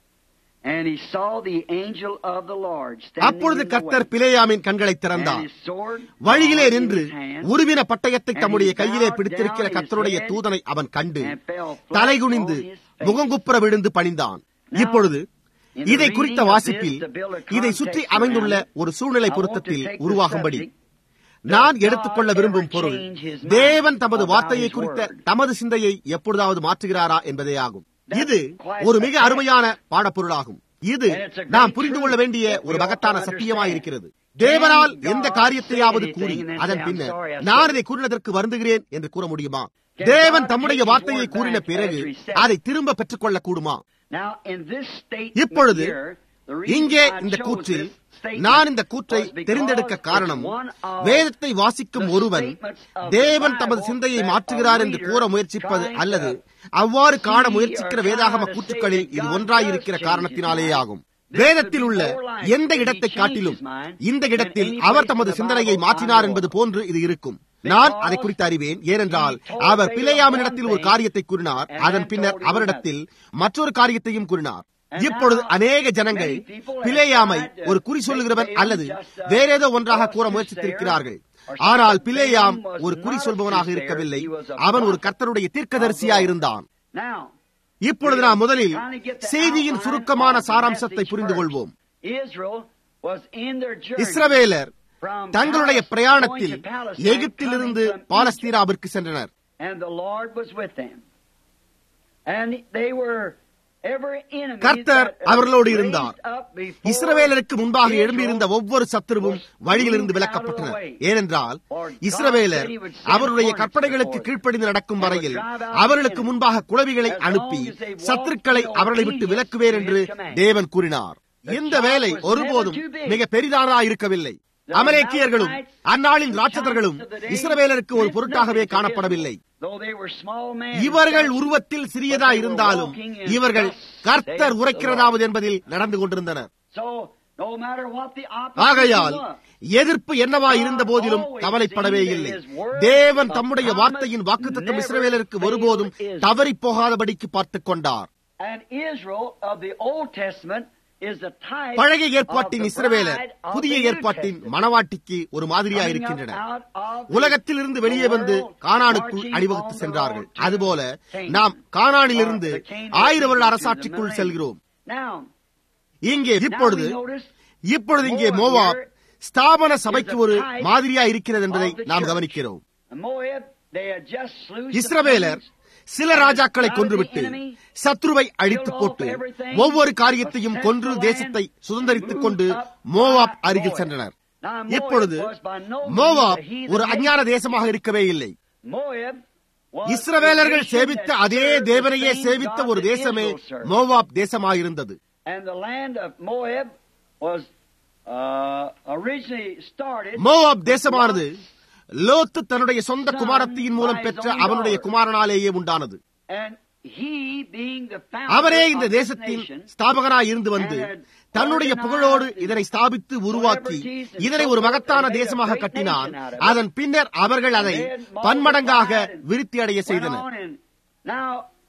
and he saw the angel of the Lord standing அப்பொழுது in the கர்த்தர் way. பிலேயாமின் கண்களை And திறந்தார் his sword வழியிலே was in நின்று his hand, உருவின பட்டயத்தை and தம்முடைய he கையிலே bowed பிடித்திருக்கிற down his கர்த்தருடைய head தூதனை அவன் கண்டு and fell flat தலைகுனிந்து on his face. முகங்குப்புற விழுந்து பணிந்தான் இப்பொழுது in the இதை reading குறித்த of வாசிப்பில் this, to build a இதை context சுற்றி around அமைந்துள்ள it, ஒரு சூழ்நிலை I want to பொருத்தத்தில் take the உருவாகும்படி subject, நான் Does எடுத்துக்கொள்ள God விரும்பும் ever பொருள் change his mind தேவன் தமது about வார்த்தையை his குறித்த word? தமது சிந்தையை எப்பொழுதாவது மாற்றுகிறாரா என்பதே ஆகும் That's இது quite ஒரு a மிக fact. அருமையான பாடப்பொருளாகும் இது And it's a great நாம் புரிந்து கொள்ள truth வேண்டிய that we ஒரு ought to மகத்தான understand. சத்தியமாயிருக்கிறது தேவனால் Can எந்த God காரியத்தையாவது say கூறி anything and then அதன் say, "I'm பின்னர் sorry, I நான் said இதை கூறினதற்கு வருந்துகிறேன் என்று கூற முடியுமா Can தேவன் God தம்முடைய take his வார்த்தையை word கூறின back பிறகு after he said it? அதை திரும்ப பெற்றுக்கொள்ள கூடுமா Now, in this statement இப்பொழுது here, the reason இங்கே I இந்த chose கூற்றில் this statement நான் இந்த கூற்றை was because தெரிந்தெடுக்க it's காரணம் one of வேதத்தை வாசிக்கும் the ஒருவன் statements of the தேவன் தமது Bible சிந்தையை that மாற்றுகிறார் a என்று reader கூற முயற்சிப்பது trying to அல்லது அவ்வாறு காண see முயற்சிக்கிற or வேதாகம trying to கூற்றுக்களில் say இது God ஒன்றாயிருக்கிற does change காரணத்தினாலே his mind. ஆகும் This வேதத்தில் would உள்ள be more like எந்த if he இடத்தை changed காட்டிலும் his mind இந்த than இடத்தில் any அவர் place தமது in the சிந்தனையை Bible மாற்றினார் I know என்பது of. போன்று இது இருக்கும் நான் Because அதை குறித்து அறிவேன் ஏனென்றால் he told our Balaam பிழையாமினிடத்தில் one ஒரு thing காரியத்தை கூறினார் and அதன் then பின்னர் told him அவரிடத்தில் மற்றொரு காரியத்தையும் கூறினார் இப்பொழுது அநேக ஜனங்கள் பிலேயாமை ஒரு குறி சொல்லுகிறவன் அல்லது வேறேதோ ஒன்றாக கூற முயற்சித்திருக்கிறார்கள் ஆனால் பிலேயாம் ஒரு குறி சொல்பவனாக இருக்கவில்லை அவன் ஒரு கர்த்தருடைய தீர்க்கதரிசியா இருந்தான் Now, இப்பொழுது நாம் முதலில் செய்தியின் சுருக்கமான சாராம்சத்தை புரிந்து கொள்வோம் Israel was in their journey இஸ்ரவேலர் from தங்களுடைய Palestine பிரயாணத்தில் going to Palestine, எகிப்திலிருந்து coming from பாலஸ்தீனாவிற்கு சென்றனர் Egypt, and the Lord was with them. And they were ever enemies கர்த்தர் that அவர்களோடு raised இருந்தார் up before இஸ்ரவேலருக்கு முன்பாக Israel எழும்பியிருந்த ஒவ்வொரு சத்துருவும் வழியிலிருந்து விலக்கப்பட்டனர் ஏனென்றால் இஸ்ரவேலர் அவருடைய கற்பனைகளுக்கு கீழ்ப்படிந்து நடக்கும் வரையில் அவர்களுக்கு முன்பாக குளவிகளை அனுப்பி சத்துருக்களை அவர்களை விட்டு விலக்குவேன் என்று தேவன் கூறினார் இந்த வேலை ஒருபோதும் மிக பெரிதானதா இருக்கவில்லை அமலேக்கியர்களும் அந்நாளின் ராட்சதர்களும் இஸ்ரவேலருக்கு ஒரு பொருட்டாகவே காணப்படவில்லை Though they were small men, இவர்கள் உருவத்தில் சிறியதா இருந்தாலும் இவர்கள் கர்த்தர் உரைக்கிறதாவது என்பதில் நடந்து கொண்டிருந்தனர் So, no matter what the ஆகையால் opposition was, எதிர்ப்பு என்னவா இருந்த போதிலும் கவலைப்படவே இல்லை தேவன் தம்முடைய வார்த்தையின் வாக்குத்தத்தம் இஸ்ரவேலருக்கு ஒருபோதும் தவறி போகாதபடிக்கு பார்த்துக் கொண்டார் and Israel of the Old Testament is the type பழைய of ஏற்பாட்டின் the இஸ்ரவேலர் bride of புதிய the New ஏற்பாட்டின் Testament. மணவாட்டிக்கு ஒரு மாதிரியா Coming up இருக்கின்றனர் out of the உலகத்திலிருந்து வெளியே வந்து world, கானானுக்குள் marching அணிவகுத்து on the சென்றார்கள் road to அதுபோல Canaan. நாம் கானானிலிருந்து Or the Canaan ஆயிரம் வருட to the அரசாட்சிக்குள் millennium. செல்கிறோம் Now, இங்கே now இப்பொழுது we notice இப்பொழுது இங்கே மோவாப் ஸ்தாபன சபைக்கு ஒரு மாதிரியா இருக்கிறது என்பதை நாம் கவனிக்கிறோம் Moab, they had just slew some இஸ்ரவேலர் kings. சில ராஜாக்களை கொன்றுவிட்டு சத்ருவை அழித்து போட்டு ஒவ்வொரு காரியத்தையும் கொன்று தேசத்தை சுதந்திரித்துக் கொண்டு மோவாப் அருகில் சென்றனர் Now, Moab இப்பொழுது was by no means Moab a heathen ஒரு nation. அஞ்ஞான தேசமாக இருக்கவே இல்லை Moab was இஸ்ரவேலர்கள் a nation சேவித்த that அதே served the தேவனையே same சேவித்த God ஒரு that தேசமே Israel served. மோவாப் தேசமாயிருந்தது And the land of Moab was uh, originally started Moab தேசமானது லோத்து தன்னுடைய சொந்த குமாரத்தியின் மூலம் பெற்ற அவனுடைய குமாரனாலேயே உண்டானது and he being the அவரே founder இந்த of this தேசத்தின் nation ஸ்தாபகனாய் இருந்து வந்து தன்னுடைய புகழோடு இதனை ஸ்தாபித்து உருவாக்கி இதனை ஒரு மகத்தான தேசமாக கட்டினான் அதன் பின்னர் அவர்கள் அதை பன்மடங்காக விருத்தி அடைய செய்தனர் went on and now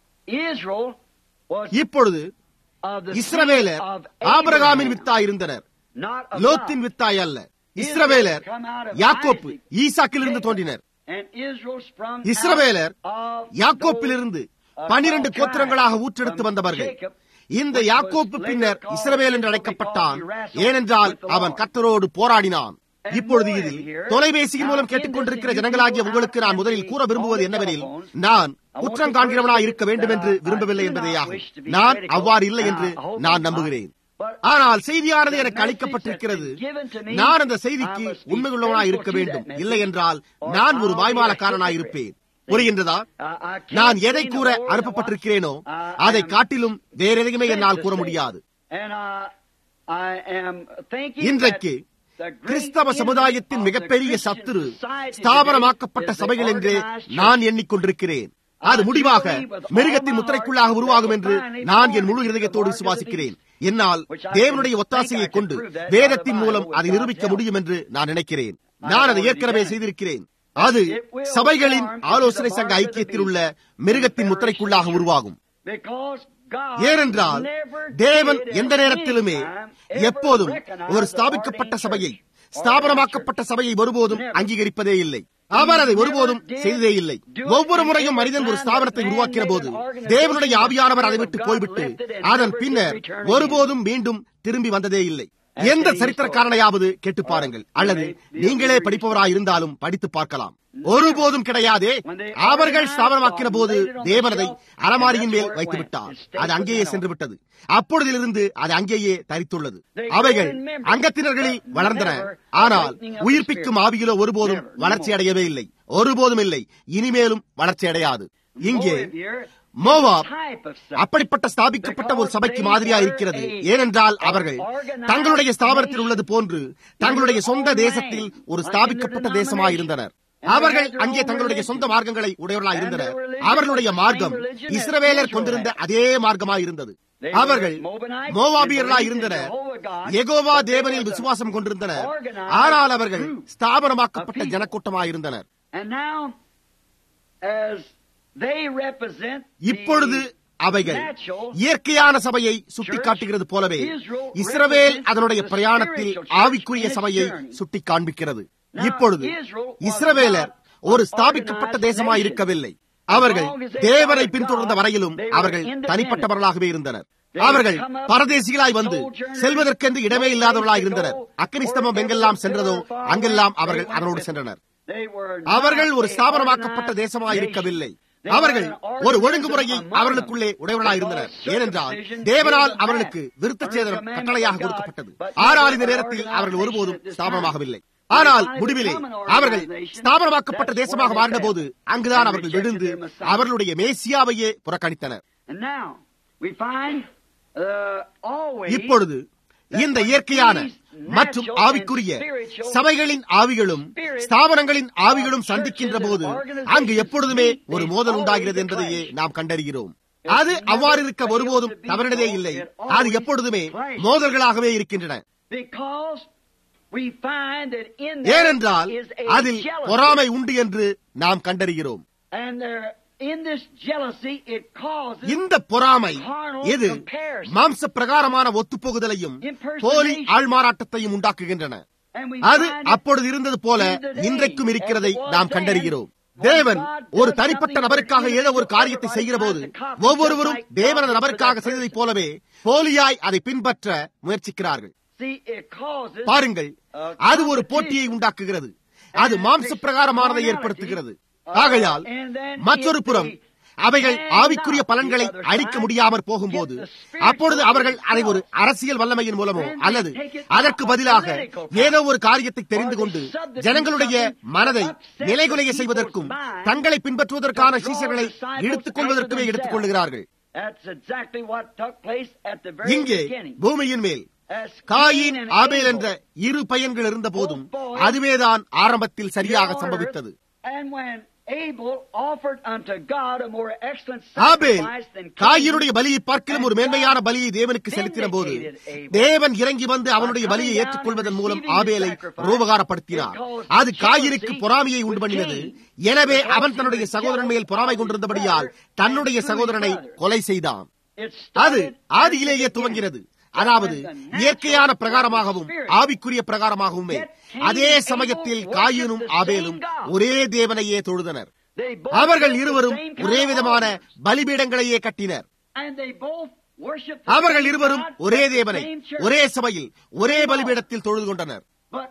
Israel was இப்பொழுது of the இஸ்ரவேலர் seed of ஆபிரகாமின் Abraham, வித்தாய் இருந்தனர் not of லோத்தின் God. வித்தாய் அல்ல இஸ்ரவேலர் யாக்கோப்பு ஈசாக்கிலிருந்து தோன்றினர் And Israel sprung out இஸ்ரவேலர் of யாக்கோப்பிலிருந்து those, uh, பனிரெண்டு tribes கோத்திரங்களாக ஊற்றெடுத்து from வந்தவர்கள் Jacob, இந்த which was யாக்கோப்பு later பின்னர் called இஸ்ரவேல் என்று Israel அழைக்கப்பட்டான் because he wrestled ஏனென்றால் with the அவன் Lord. கர்த்தரோடு போராடினான் And இப்பொழுது Moab இதில் here, தொலைபேசியின் மூலம் now கேட்டுக்கொண்டிருக்கிற in this ஜனங்களாகிய you உங்களுக்கு நான் out முதலில் in கூற the விரும்புவது on the என்னவெனில் telephones, நான் I want குற்றம் to காண்கிறவனாய் first இருக்க வேண்டும் that என்று I- I விரும்பவில்லை do not என்பதேயாகும் wish to be நான் critical, அவ்வாறு இல்லை and என்று I hope நான் not. நம்புகிறேன் But ஆனால் செய்தியானது the எனக்கு message அளிக்கப்பட்டிருக்கிறது that's been given to me, நான் அந்த செய்திக்கு I must be உண்மையுள்ளவனாய் இருக்க faithful to வேண்டும் that இல்லை message, என்றால் or நான் ஒரு I'll be a மாய்மாலக்காரனாய் hypocrite. இருப்பேன் புரிகின்றதா I- I can't நான் say எதை no கூற more than அனுப்பப்பட்டிருக்கிறேனோ what I அதை am காட்டிலும் வேற எதையுமே sent என்னால் to கூற say. முடியாது And I- I am thinking இன்றைக்கு that the great கிறிஸ்தவ enemy சமுதாயத்தின் of the மிகப்பெரிய Christian சத்துரு society ஸ்தாபனமாக்கப்பட்ட today is the சபைகள் என்றே organized church. நான் எண்ணிக்கொண்டிருக்கிறேன் அது முடிவாக மிருகத்தின் முத்திரைக்குள்ளாக உருவாகும் என்று நான் என் முழு இதயத்தோடு விசுவாசிக்கிறேன் என்னால் தேவனுடைய ஒத்தாசையை கொண்டு வேதத்தின் மூலம் அதை நிரூபிக்க முடியும் என்று நான் நினைக்கிறேன் நான் அதை ஏற்கனவே செய்திருக்கிறேன் அது சபைகளின் ஆலோசனை சங்க ஐக்கியத்தில் உள்ள மிருகத்தின் முத்திரைக்குள்ளாக உருவாகும் Because God ஏனென்றால் never தேவன் did எந்த at நேரத்திலுமே any time ever எப்போதும் recognize ஒரு the ஸ்தாபிக்கப்பட்ட ordained சபையை church. ஸ்தாபனமாக்கப்பட்ட சபையை ஒருபோதும் அங்கீகரிப்பதே இல்லை அவர் அதை ஒருபோதும் செய்ததே இல்லை ஒவ்வொரு முறையும் மனிதன் ஒரு ஸ்தாபனத்தை உருவாக்கிற போது தேவனுடைய ஆவியானவர் அதை விட்டு போய்விட்டு அதன் பின்னர் ஒருபோதும் மீண்டும் திரும்பி வந்ததே இல்லை எந்த சரித்திரக்காரனையாவது கேட்டு பாருங்கள் அல்லது நீங்களே படிப்பவராய் இருந்தாலும் படித்து பார்க்கலாம் ஒருபோதும் கிடையாதே அவர்கள் ஸ்தாபனமாக்கின போது தேவனதை அலமாரியின் மேல் வைத்து விட்டார் அது அங்கேயே சென்று விட்டது அப்பொழுதிலிருந்து அது அங்கேயே தரித்துள்ளது அவைகள் அங்கத்தினர்களில் வளர்ந்தன ஆனால் உயிர்ப்பிக்கும் ஆவியிலோ ஒருபோதும் வளர்ச்சி அடையவே இல்லை ஒருபோதும் இல்லை இனிமேலும் வளர்ச்சி அடையாது இங்கே மோவாப் அப்படிப்பட்ட ஸ்தாபிக்கப்பட்ட ஒரு சபைக்கு மாதிரியா இருக்கிறது ஏனென்றால் அவர்கள் தங்களுடைய ஸ்தாபனத்தில் உள்ளது போன்று தங்களுடைய சொந்த தேசத்தில் ஒரு ஸ்தாபிக்கப்பட்ட தேசமாயிருந்தனர் அவர்கள் அங்கே தங்களுடைய சொந்த மார்க்கங்களை உடையவர்களாக இருந்தனர் அவர்களுடைய மார்க்கம் இஸ்ரவேலர் கொண்டிருந்த அதே மார்க்கமாயிருந்தது அவர்கள் மோவாபியர்களாய் இருந்தனர் எகோவா தேவனில் விசுவாசம் கொண்டிருந்தனர் ஆனால் அவர்கள் ஸ்தாபனமாக்கப்பட்ட ஜனக்கூட்டமாயிருந்தனர் And now, as they represent இப்பொழுது அவைகள் இயற்கையான சபையை சுட்டிக்காட்டுகிறது போலவே இஸ்ரவேல் அதனுடைய பிரயாணத்தில் ஆவிக்குரிய சபையை சுட்டி காண்பிக்கிறது இப்பொழுது இஸ்ரவேலர் ஒரு ஸ்தாபிக்கப்பட்ட தேசமாய் இருக்கவில்லை அவர்கள் தேவனை பின்தொடர்ந்த வரையிலும் அவர்கள் தனிப்பட்டவர்களாகவே இருந்தனர் அவர்கள் பரதேசிகளாய் வந்து செல்வதற்கென்று இடமே இல்லாதவர்களாய் இருந்தனர் அக்கனிஸ்தமம் எங்கெல்லாம் சென்றதோ அங்கெல்லாம் அவர்கள் அதனோடு சென்றனர் அவர்கள் ஒரு ஸ்தாபனமாக்கப்பட்ட தேசமாய் இருக்கவில்லை அவர்கள் ஒரு ஒழுங்குமுறையை அவர்களுக்குள்ளே உடையவர்களாக இருந்தனர் ஏனென்றால் தேவனால் அவர்களுக்கு விருத்த சேதனம் கட்டளையாக கொடுக்கப்பட்டது ஆனால் இந்த நேரத்தில் அவர்கள் ஒருபோதும் ஸ்தாபனமாகவில்லை ஆனால் முடிவிலே அவர்கள் ஸ்தாபனமாக்கப்பட்ட தேசமாக மாறின போது அங்குதான் அவர்கள் விழுந்து அவர்களுடைய மேசியாவையே புறக்கணித்தனர் இப்பொழுது இந்த இயற்கையான மற்றும் ஆவிக்குரிய சபைகளின் ஆவிகளும் ஸ்தாபனங்களின் ஆவிகளும் சந்திக்கின்ற போது அங்கு எப்பொழுதுமே ஒரு மோதல் உண்டாகிறது என்பதையே நாம் கண்டறிகிறோம் அது அவ்வாறு இருக்க ஒருபோதும் தவறினதே இல்லை அது எப்பொழுதுமே மோதல்களாகவே இருக்கின்றன ஏனென்றால் அதில் பொறாமை உண்டு என்று நாம் கண்டறிகிறோம் இந்த பொறாமை இது மாம்ச பிரகாரமான ஒத்துப்போகுதலையும் போலி ஆள்மாறாட்டத்தையும் உண்டாக்குகின்றன அது அப்பொழுது இருந்தது போல இன்றைக்கும் இருக்கிறதை நாம் கண்டறிகிறோம் தேவன் ஒரு தனிப்பட்ட நபருக்காக ஏதோ ஒரு காரியத்தை செய்கிற போது ஒவ்வொருவரும் தேவனது நபருக்காக செய்ததைப் போலவே போலியாய் அதை பின்பற்ற முயற்சிக்கிறார்கள் பாருங்கள் அது ஒரு போட்டியை உண்டாக்குகிறது அது மாம்ச பிரகாரமானதை ஏற்படுத்துகிறது ஆகையால் மற்றொரு புறம் அவைகள் ஆவிக்குரிய பலன்களை அளிக்க முடியாமற் போகும்போது அப்பொழுது அவர்கள் அதை ஒரு அரசியல் வல்லமையின் மூலமோ அல்லது அதற்கு பதிலாக ஏதோ ஒரு காரியத்தை தெரிந்து கொண்டு ஜனங்களுடைய மனதை நிலைகுலைய செய்வதற்கும் தங்களை பின்பற்றுவதற்கான சீசர்களை இழுத்துக் கொள்வதற்குமே எடுத்துக் கொள்ளுகிறார்கள் இங்கே பூமியின் மேல் காயின் ஆபேல் என்ற இரு பையன்கள் இருந்த போதும் அதுவேதான் ஆரம்பத்தில் சரியாக சம்பவித்தது ஆபேல் காயினுடைய பலியை பார்க்கலும் ஒரு மேன்மையான பலியை தேவனுக்கு செலுத்தின போது தேவன் இறங்கி வந்து அவனுடைய பலியை ஏற்றுக்கொள்வதன் மூலம் ஆபேலை ரூபகாரப்படுத்தினார் அது காயினுக்கு பொறாமையை உண்டு பண்ணினது எனவே அவன் தன்னுடைய சகோதரன் மேல் பொறாமை கொண்டிருந்தபடியால் தன்னுடைய சகோதரனை கொலை செய்தான் அது ஆதியிலேயே துவங்கிறது அதாவது இயற்கையான பிரகாரமாகவும் ஆவிக்குரிய பிரகாரமாகவுமே அதே சமயத்தில் காயினும் ஆபேலும் ஒரே தேவனையே தொழுதனர் அவர்கள் இருவரும் ஒரே விதமான பலிபீடங்களையே கட்டினர் அவர்கள் இருவரும் ஒரே தேவனை ஒரே சபையில் ஒரே பலிபீடத்தில் தொழுது கொண்டனர்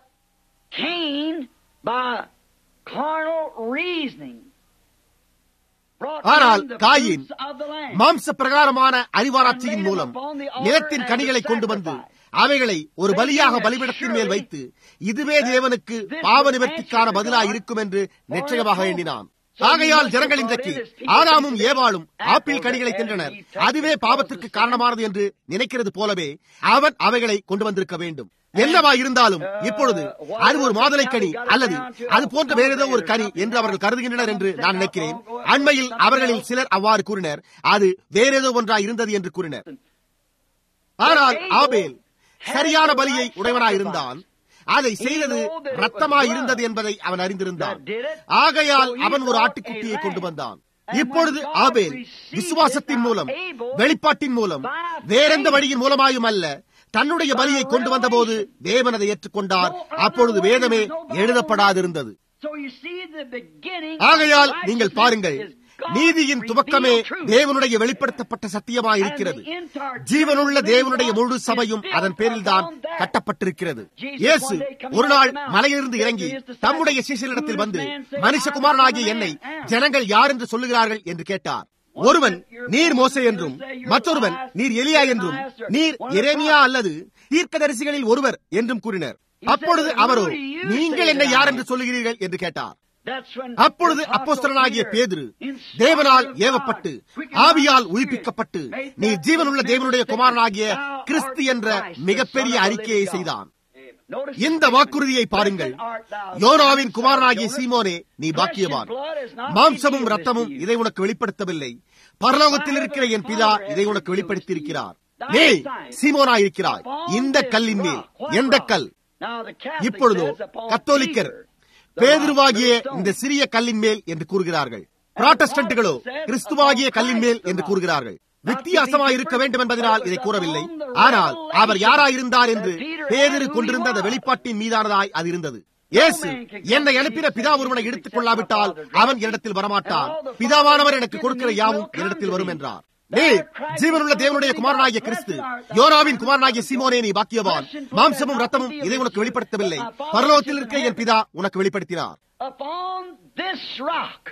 ஆனால் காயின் மாம்ச பிரகாரமான அறிவாராய்ச்சியின் மூலம் நிலத்தின் கனிகளை கொண்டு வந்து அவைகளை ஒரு பலியாக பலிபிடத்தின் மேல் வைத்து இதுவே தேவனுக்கு பாவ நிவர்த்திக்கான பதிலாக இருக்கும் என்று நிச்சயமாக எண்ணினான் ஆகையால் ஜனங்கள் இன்றைக்கு ஆதாமும் ஏவாளும் ஆப்பிள் கனிகளை தின்றனர் அதுவே பாவத்திற்கு காரணமானது என்று நினைக்கிறது போலவே அவன் அவைகளை கொண்டு வந்திருக்க வேண்டும் என்னவா இருந்தாலும் இப்பொழுது அது ஒரு மாதுளை கனி அல்லது அது போன்ற வேற ஏதோ ஒரு கனி என்று அவர்கள் கருதுகின்றனர் என்று நான் நினைக்கிறேன் அண்மையில் அவர்களில் சிலர் அவ்வாறு கூறினர் அது வேற ஏதோ ஒன்றா இருந்தது என்று கூறினர் ஆனால் ஆபேல் சரியான பலியை உடையவனாய் இருந்தான் அதை செய்தது ரத்தமாய் இருந்தது என்பதை அவன் அறிந்திருந்தான் ஆகையால் அவன் ஒரு ஆட்டுக்குட்டியை கொண்டு வந்தான் இப்பொழுது ஆபேல் விசுவாசத்தின் மூலம் வெளிப்பாட்டின் மூலம் வேறெந்த வழியின் மூலமாயும் அல்ல தன்னுடைய பலியை கொண்டு வந்தபோது தேவன் அதை ஏற்றுக்கொண்டார் அப்பொழுது வேதமே எழுதப்படாதிருந்தது ஆகையால் நீங்கள் பாருங்கள் நீதியின் துவக்கமே தேவனுடைய வெளிப்படுத்தப்பட்ட சத்தியமாய் இருக்கிறது ஜீவனுள்ள தேவனுடைய முழு சபையும் அதன் பேரில் தான் கட்டப்பட்டிருக்கிறது இயேசு ஒரு நாள் மலையிலிருந்து இறங்கி தம்முடைய சீசரிடத்தில் வந்து மனுஷகுமாரனாகிய என்னை ஜனங்கள் யார் என்று சொல்லுகிறார்கள் என்று கேட்டார் ஒருவன் நீர் மோசை என்றும் மற்றொருவன் நீர் எலியா என்றும் நீர் எரேமியா அல்லது தீர்க்கதரிசிகளில் ஒருவர் என்றும் கூறினர் அப்பொழுது அவரோ நீங்கள் என்னை யார் என்று சொல்லுகிறீர்கள் என்று கேட்டார் அப்பொழுது அப்போஸ்தலனாகிய பேதுரு தேவனால் ஏவப்பட்டு ஆவியால் உயிர்ப்பிக்கப்பட்டு நீ ஜீவனுள்ள தேவனுடைய குமாரனாகிய கிறிஸ்து என்ற மிகப்பெரிய அறிக்கையை செய்தான் இந்த வாக்குறுதியை பாருங்கள் யோனாவின் குமாரனாகிய சீமோனே நீ பாக்கியவான் மாம்சமும் ரத்தமும் இதை உனக்கு வெளிப்படுத்தவில்லை பரலோகத்தில் இருக்கிற என் பிதா இதை உனக்கு வெளிப்படுத்தியிருக்கிறார் நீ சீமோனா இருக்கிறாய் இந்த கல்லின் மேல் எந்த கல் இப்பொழுதோ கத்தோலிக்கர் பேதுருவாகிய இந்த சிறிய கல்லின் மேல் என்று கூறுகிறார்கள் புராட்டஸ்டன்ட்டுகளோ கிறிஸ்துவாகிய கல்லின் மேல் என்று கூறுகிறார்கள் வித்தியாசமாய் இருக்க வேண்டும் என்பதனால் இதை கூறவில்லை ஆனால் அவர் யாராயிருந்தார் என்று பேதிரு கொண்டிருந்த அந்த வெளிப்பாட்டின் மீதானதாய் அது இருந்தது இயேசு என்னை அனுப்பின பிதா ஒருவனை எடுத்துக் கொள்ளாவிட்டால் அவன் என்னிடத்தில் வரமாட்டான் பிதாவானவர் எனக்கு கொடுக்கிற யாவும் என்னிடத்தில் வரும் என்றார் நீர் ஜீவனுள்ள தேவனுடைய குமாரனாகிய கிறிஸ்து யோராவின் குமாரனாகிய சீமோனே நீ பாக்கியவான் மாம்சமும் ரத்தமும் இதை உனக்கு வெளிப்படுத்தவில்லை பரலோகத்தில் இருக்க என் பிதா உனக்கு வெளிப்படுத்தினார் Upon this rock,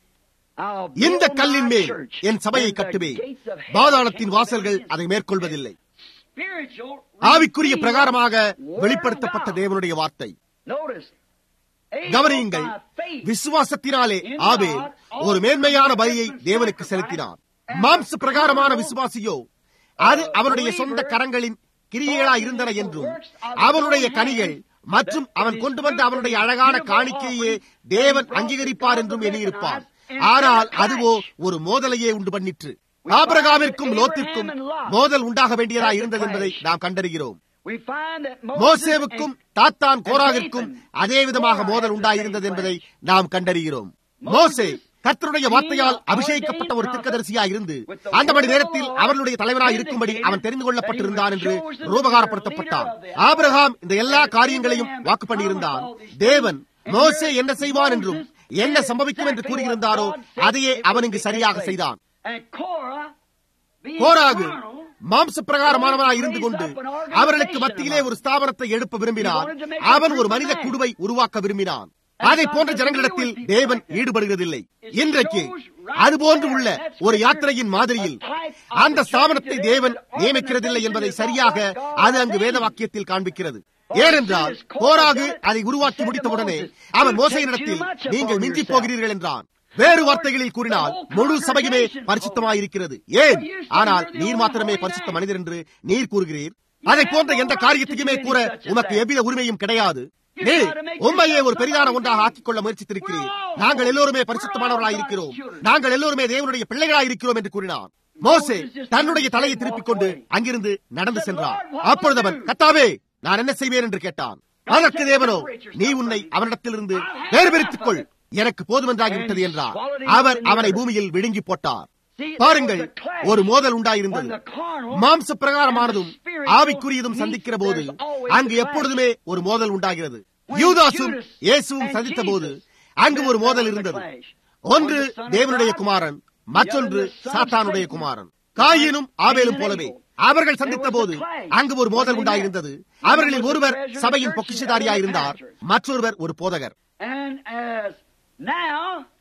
I'll இந்த build கல்லின் my மேல் church, என் சபையை and the கட்டுவேன் gates of hell பாதாளத்தின் cannot வாசல்கள் prevail. அதை மேற்கொள்வதில்லை Spiritual ஆவிக்குரிய revealed பிரகாரமாக word வெளிப்படுத்தப்பட்ட of God. தேவனுடைய வார்த்தை Notice, Abel கவனியுங்கள் by faith விசுவாசத்தினாலே ஆபே ஒரு மேன்மையான பலியை தேவனுக்கு செலுத்தினார் மாம்ச பிரகாரமான விசுவாசியோ அது அவனுடைய சொந்த கரங்களின் கிரியைகளா இருந்தன என்றும் அவனுடைய கனிகள் மற்றும் அவன் கொண்டு வந்த அவனுடைய அழகான காணிக்கையே தேவன் அங்கீகரிப்பார் என்றும் எண்ணியிருப்பான் ஆனால் அதுவோ ஒரு மோதலையே உண்டு பண்ணிற்று ஆபிரகாமிற்கும் லோத்திற்கும் மோதல் உண்டாக வேண்டியதா இருந்தது என்பதை நாம் கண்டறிகிறோம் we find that Moses மோசேவுக்கும் and தாத்தான் கோராகிற்கும் அதே விதமாக மோதல் உண்டாயிருந்தது என்பதை நாம் கண்டறிகிறோம் மோசே கர்த்தருடைய வார்த்தையால் அபிஷேகிக்கப்பட்ட ஒரு தீர்க்கதரிசியாய் இருந்து அந்த மணி நேரத்தில் அவர்களுடைய தலைவராய் இருக்கும்படி அவன் தெரிந்து கொள்ளப்பட்டிருந்தான் என்று ரூபகாரப்படுத்தப்பட்டான் ஆபிரகாம் இந்த எல்லா காரியங்களையும் வாக்கு பண்ணியிருந்தான் தேவன் மோசே என்ன செய்வான் என்றும் என்ன சம்பவிக்கும் என்று கூறியிருந்தாரோ அதையே அவன் இங்கு சரியாக செய்தான் and Korah, being Korah carnal, மாம்ச பிரகாரமானவனாய் இருந்து கொண்டு அவர்களுக்கு மத்தியிலே ஒரு ஸ்தாபனத்தை எழுப்ப விரும்பினான் அவன் ஒரு மனித குழுவை உருவாக்க விரும்பினான் அதை போன்ற ஜனங்களிடத்தில் தேவன் ஈடுபடுகிறதில்லை இன்றைக்கு அதுபோன்று உள்ள ஒரு யாத்திரையின் மாதிரியில் அந்த ஸ்தாபனத்தை தேவன் நியமிக்கிறதில்லை என்பதை சரியாக அது அங்கு வேத வாக்கியத்தில் காண்பிக்கிறது ஏனென்றால் கோராகு அதை உருவாக்கி முடித்தவுடனே அவன் மோசையினிடத்தில் நீங்கள் மிஞ்சி போகிறீர்கள் என்றான் வேறு வார்த்தைகளில் கூறினால் முழு சபையுமே பரிசுத்தமாயிருக்கிறது ஏன் ஆனால் நீர் மாத்திரமே பரிசுத்த மனிதர் என்று நீர் கூறுகிறீர் அதை போன்ற எந்த காரியத்தையுமே கூற உமக்கு எவ்வித உரிமையும் கிடையாது நீர் உண்மையே ஒரு பெரிதான ஒன்றாக ஆக்கிக் கொள்ள முயற்சித்திருக்கிறீர் நாங்கள் எல்லோருமே பரிசுத்தமானவர்களாக இருக்கிறோம் நாங்கள் எல்லோருமே தேவனுடைய பிள்ளைகளாக இருக்கிறோம் என்று கூறினார் மோசே தன்னுடைய தலையை திருப்பிக் கொண்டு அங்கிருந்து நடந்து சென்றார் அப்பொழுது அவன் கத்தாவே நான் என்ன செய்வேன் என்று கேட்டான் அதற்கு தேவனோ நீ உன்னை அவனிடத்திலிருந்து வேறு பிரித்துக் கொள் எனக்கு போதுமென்றாகிவிட்டது என்றார் அவர் அவனை பூமியில் விழுங்கி போட்டார் பாருங்கள் ஒரு மோதல் உண்டாயிருந்தது மாம்ச பிரகாரமானதும் ஆவிக்குரியதும் சந்திக்கிற போது அங்கு எப்பொழுதுமே ஒரு மோதல் உண்டாகிறது யூதாசும் இயேசுவும் சந்தித்த போது அங்கு ஒரு மோதல் இருந்தது ஒன்று தேவனுடைய குமாரன் மற்றொன்று சாத்தானுடைய குமாரன் காயினும் ஆவேலும் போலவே அவர்கள் சந்தித்த போது அங்கு ஒரு மோதல் உண்டாயிருந்தது அவர்களில் ஒருவர் சபையின் பொக்கிஷதாரியாயிருந்தார் மற்றொருவர் ஒரு போதகர் And as now,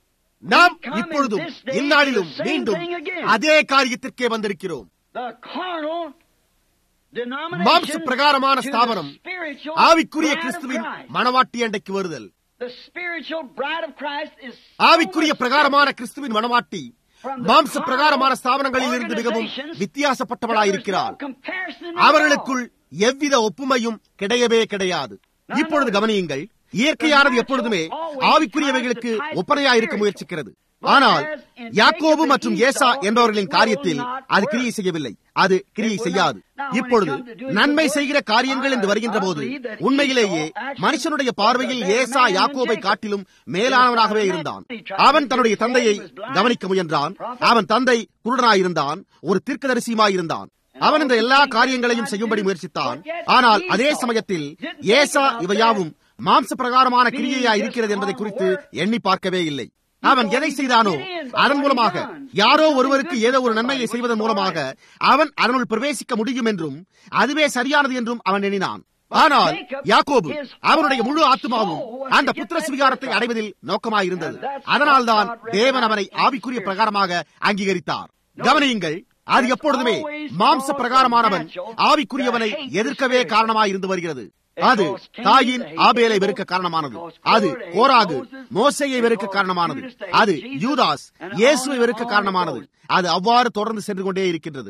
நாம் இப்பொழுதும் இந்நாளிலும் மீண்டும் அதே காரியத்திற்கே வந்திருக்கிறோம் the carnal denomination மாம்ச பிரகாரமான to the ஸ்தாபனம் spiritual ஆவிக்குரிய bride of கிறிஸ்துவின் Christ. மணவாட்டி அண்டைக்கு வருதல் The spiritual bride of Christ is so ஆவிக்குரிய much பிரகாரமான கிறிஸ்துவின் மணவாட்டி மாம்ச பிரகாரமான ஸ்தாபனங்களில் இருந்து மிகவும் வித்தியாசப்பட்டவளாயிருக்கிறாள் அவர்களுக்குள் எவ்வித ஒப்புமையும் கிடையவே கிடையாது இப்பொழுது கவனியுங்கள் இயற்கையானது எப்பொழுதுமே ஆவிக்குரியவைகளுக்கு ஒப்பனையா இருக்க முயற்சிக்கிறது ஆனால் யாக்கோபு மற்றும் ஏசா என்பவர்களின் காரியத்தில் அது கிரியை செய்யவில்லை அது கிரியை செய்யாது இப்பொழுது நன்மை செய்கிற காரியங்கள் என்று வருகின்ற போது உண்மையிலேயே மனுஷனுடைய பார்வையில் ஏசா யாக்கோபை காட்டிலும் மேலானவனாகவே இருந்தான் அவன் தன்னுடைய தந்தையை கவனிக்க முயன்றான் அவன் தந்தை குருடனாயிருந்தான் ஒரு தீர்க்கதரிசியுமாயிருந்தான் அவன் இந்த எல்லா காரியங்களையும் செய்யும்படி முயற்சித்தான் ஆனால் அதே சமயத்தில் ஏசா இவையாவும் மாம்ச பிரகாரமான கிரியையா இருக்கிறது என்பதை குறித்து எண்ணி பார்க்கவே இல்லை அவன் எதை செய்தானோ அதன் மூலமாக யாரோ ஒருவருக்கு ஏதோ ஒரு நன்மையை செய்வதன் மூலமாக அவன் அதனுள் பிரவேசிக்க முடியும் என்றும் அதுவே சரியானது என்றும் அவன் எண்ணினான் ஆனால் யாக்கோபு அவனுடைய முழு ஆத்மாவும் அந்த புத்திர சுவிகாரத்தை அடைவதில் நோக்கமாயிருந்தது அதனால்தான் தேவன் அவனை ஆவிக்குரிய பிரகாரமாக அங்கீகரித்தார் கவனியுங்கள் அது எப்பொழுதுமே மாம்ச பிரகாரமானவன் ஆவிக்குரியவனை எதிர்க்கவே காரணமாயிருந்து வருகிறது அது தாயின் ஆபேலை வெறுக்க காரணமானது அது கோராகு மோசையை வெறுக்க காரணமானது அது யூதாஸ் இயேசுவை வெறுக்க காரணமானது அது அவ்வாறு தொடர்ந்து சென்று கொண்டே இருக்கின்றது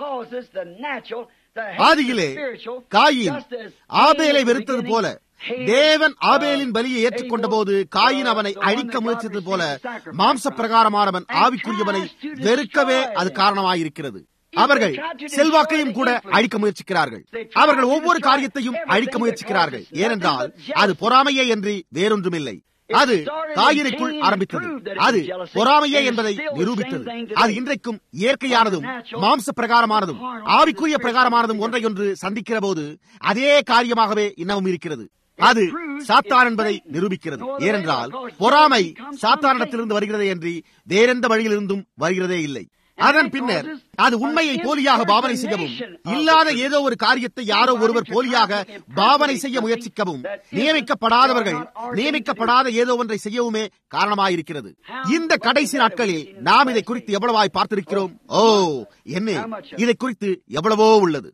ஆதியிலே காயின் ஆபேலை வெறுத்தது போல தேவன் ஆபேலின் பலியை ஏற்றுக்கொண்ட போது காயின் அவனை அழிக்க முயற்சித்தது போல மாம்ச பிரகாரமானவன் ஆவிக்குரியவனை வெறுக்கவே அது காரணமாயிருக்கிறது அவர்கள் செல்வாக்கையும் கூட அழிக்க முயற்சிக்கிறார்கள் அவர்கள் ஒவ்வொரு காரியத்தையும் அழிக்க முயற்சிக்கிறார்கள் ஏனென்றால் அது பொறாமையே என்று வேறொன்றுமில்லை அது காயினுக்குள் ஆரம்பித்தது அது பொறாமையே என்பதை நிரூபித்தது அது இன்றைக்கும் இயற்கையானதும் மாம்ச பிரகாரமானதும் ஆவிக்குரிய பிரகாரமானதும் ஒன்றையொன்று சந்திக்கிற போது அதே காரியமாகவே இன்னமும் இருக்கிறது அது சாத்தான் என்பதை நிரூபிக்கிறது ஏனென்றால் பொறாமை சாத்தானிடத்திலிருந்து வருகிறதே என்று வேறெந்த வழியிலிருந்தும் வருகிறதே இல்லை அதன் பின்னர் அது உண்மையை போலியாக பாவனை செய்யவும் இல்லாத ஏதோ ஒரு காரியத்தை யாரோ ஒருவர் போலியாக பாவனை செய்ய முயற்சிக்கவும் நியமிக்கப்படாதவர்கள் நியமிக்கப்படாத ஏதோ ஒன்றை செய்யவுமே காரணமாயிருக்கிறது இந்த கடைசி நாட்களில் நாம் இதை குறித்து எவ்வளவாய் பார்த்திருக்கிறோம் ஓ என்ன இதை குறித்து எவ்வளவோ உள்ளது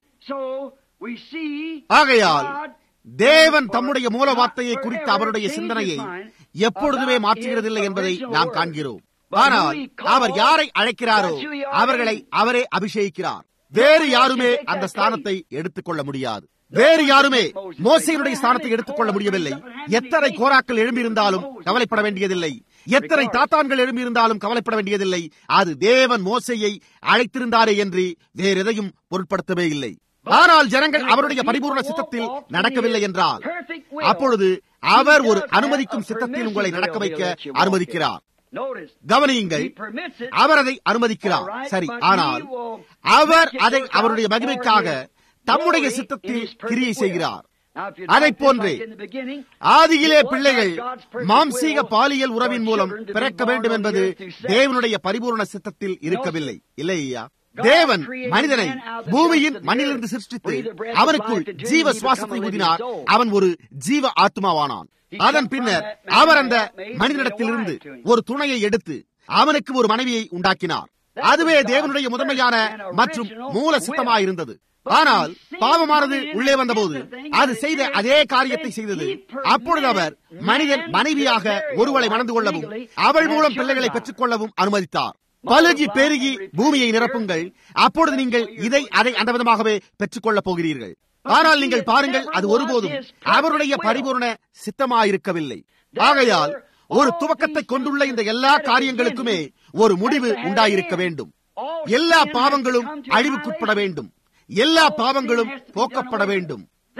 ஆகையால் தேவன் தம்முடைய மூல வார்த்தையை குறித்த அவருடைய சிந்தனையை எப்பொழுதுமே மாற்றுகிறதில்லை என்பதை நாம் காண்கிறோம் ஆனால் அவர் யாரை அழைக்கிறாரோ அவர்களை அவரே அபிஷேகிக்கிறார் வேறு யாருமே அந்த ஸ்தானத்தை எடுத்துக்கொள்ள முடியாது வேறு யாருமே மோசையினுடைய ஸ்தானத்தை எடுத்துக்கொள்ள முடியவில்லை எத்தனை கோராக்கள் எழும்பியிருந்தாலும் கவலைப்பட வேண்டியதில்லை எத்தனை தாத்தான்கள் எழும்பியிருந்தாலும் கவலைப்பட வேண்டியதில்லை அது தேவன் மோசையை அழைத்திருந்தாரே என்று வேற எதையும் பொருட்படுத்தவே இல்லை ஆனால் ஜனங்கள் அவருடைய பரிபூர்ண சித்தத்தில் நடக்கவில்லை என்றால் அப்பொழுது அவர் ஒரு அனுமதிக்கும் சித்தத்தில் உங்களை நடக்க வைக்க அனுமதிக்கிறார் கவனியுங்கள் அவர் அதை அனுமதிக்கிறார் சரி ஆனால் அவர் அதை அவருடைய மகிமைக்காக தம்முடைய சித்தத்தில் கிரியை செய்கிறார் அதை போன்றே ஆதியிலே பிள்ளைகள் மாம்சீக பாலியல் உறவின் மூலம் பிறக்க வேண்டும் என்பது தேவனுடைய பரிபூர்ண சித்தத்தில் இருக்கவில்லை இல்லையா தேவன் மனிதனை பூமியின் மண்ணிலிருந்து சிருஷ்டித்து அவனுக்குள் ஜீவ சுவாசத்தை ஊதினார் அவன் ஒரு ஜீவ ஆத்மாவானான் அதன் பின்னர் அவர் அந்த மனிதனிடத்திலிருந்து ஒரு துணையை எடுத்து அவனுக்கு ஒரு மனைவியை உண்டாக்கினார் அதுவே தேவனுடைய முதன்மையான மற்றும் மூல சித்தமாயிருந்தது ஆனால் பாவமானது உள்ளே வந்தபோது அது செய்த அதே காரியத்தை செய்தது அப்பொழுது அவர் மனிதன் மனைவியாக ஒருவளை மணந்து கொள்ளவும் அவள் மூலம் பிள்ளைகளை பெற்றுக் கொள்ளவும் அனுமதித்தார் பலுகி பெருகி பூமியை நிரப்புங்கள் அப்பொழுது நீங்கள் இதை அதை அந்த விதமாகவே பெற்றுக் கொள்ளப் போகிறீர்கள் ஆனால் நீங்கள் பாருங்கள் அது ஒருபோதும் அவருடைய பரிபூர்ண சித்தமாயிருக்கவில்லை ஆகையால் ஒரு துவக்கத்தை கொண்டுள்ள இந்த எல்லா காரியங்களுக்குமே ஒரு முடிவு உண்டாயிருக்க வேண்டும் எல்லா பாவங்களும் அழிவுக்குட்பட வேண்டும் எல்லா பாவங்களும் போக்கப்பட வேண்டும்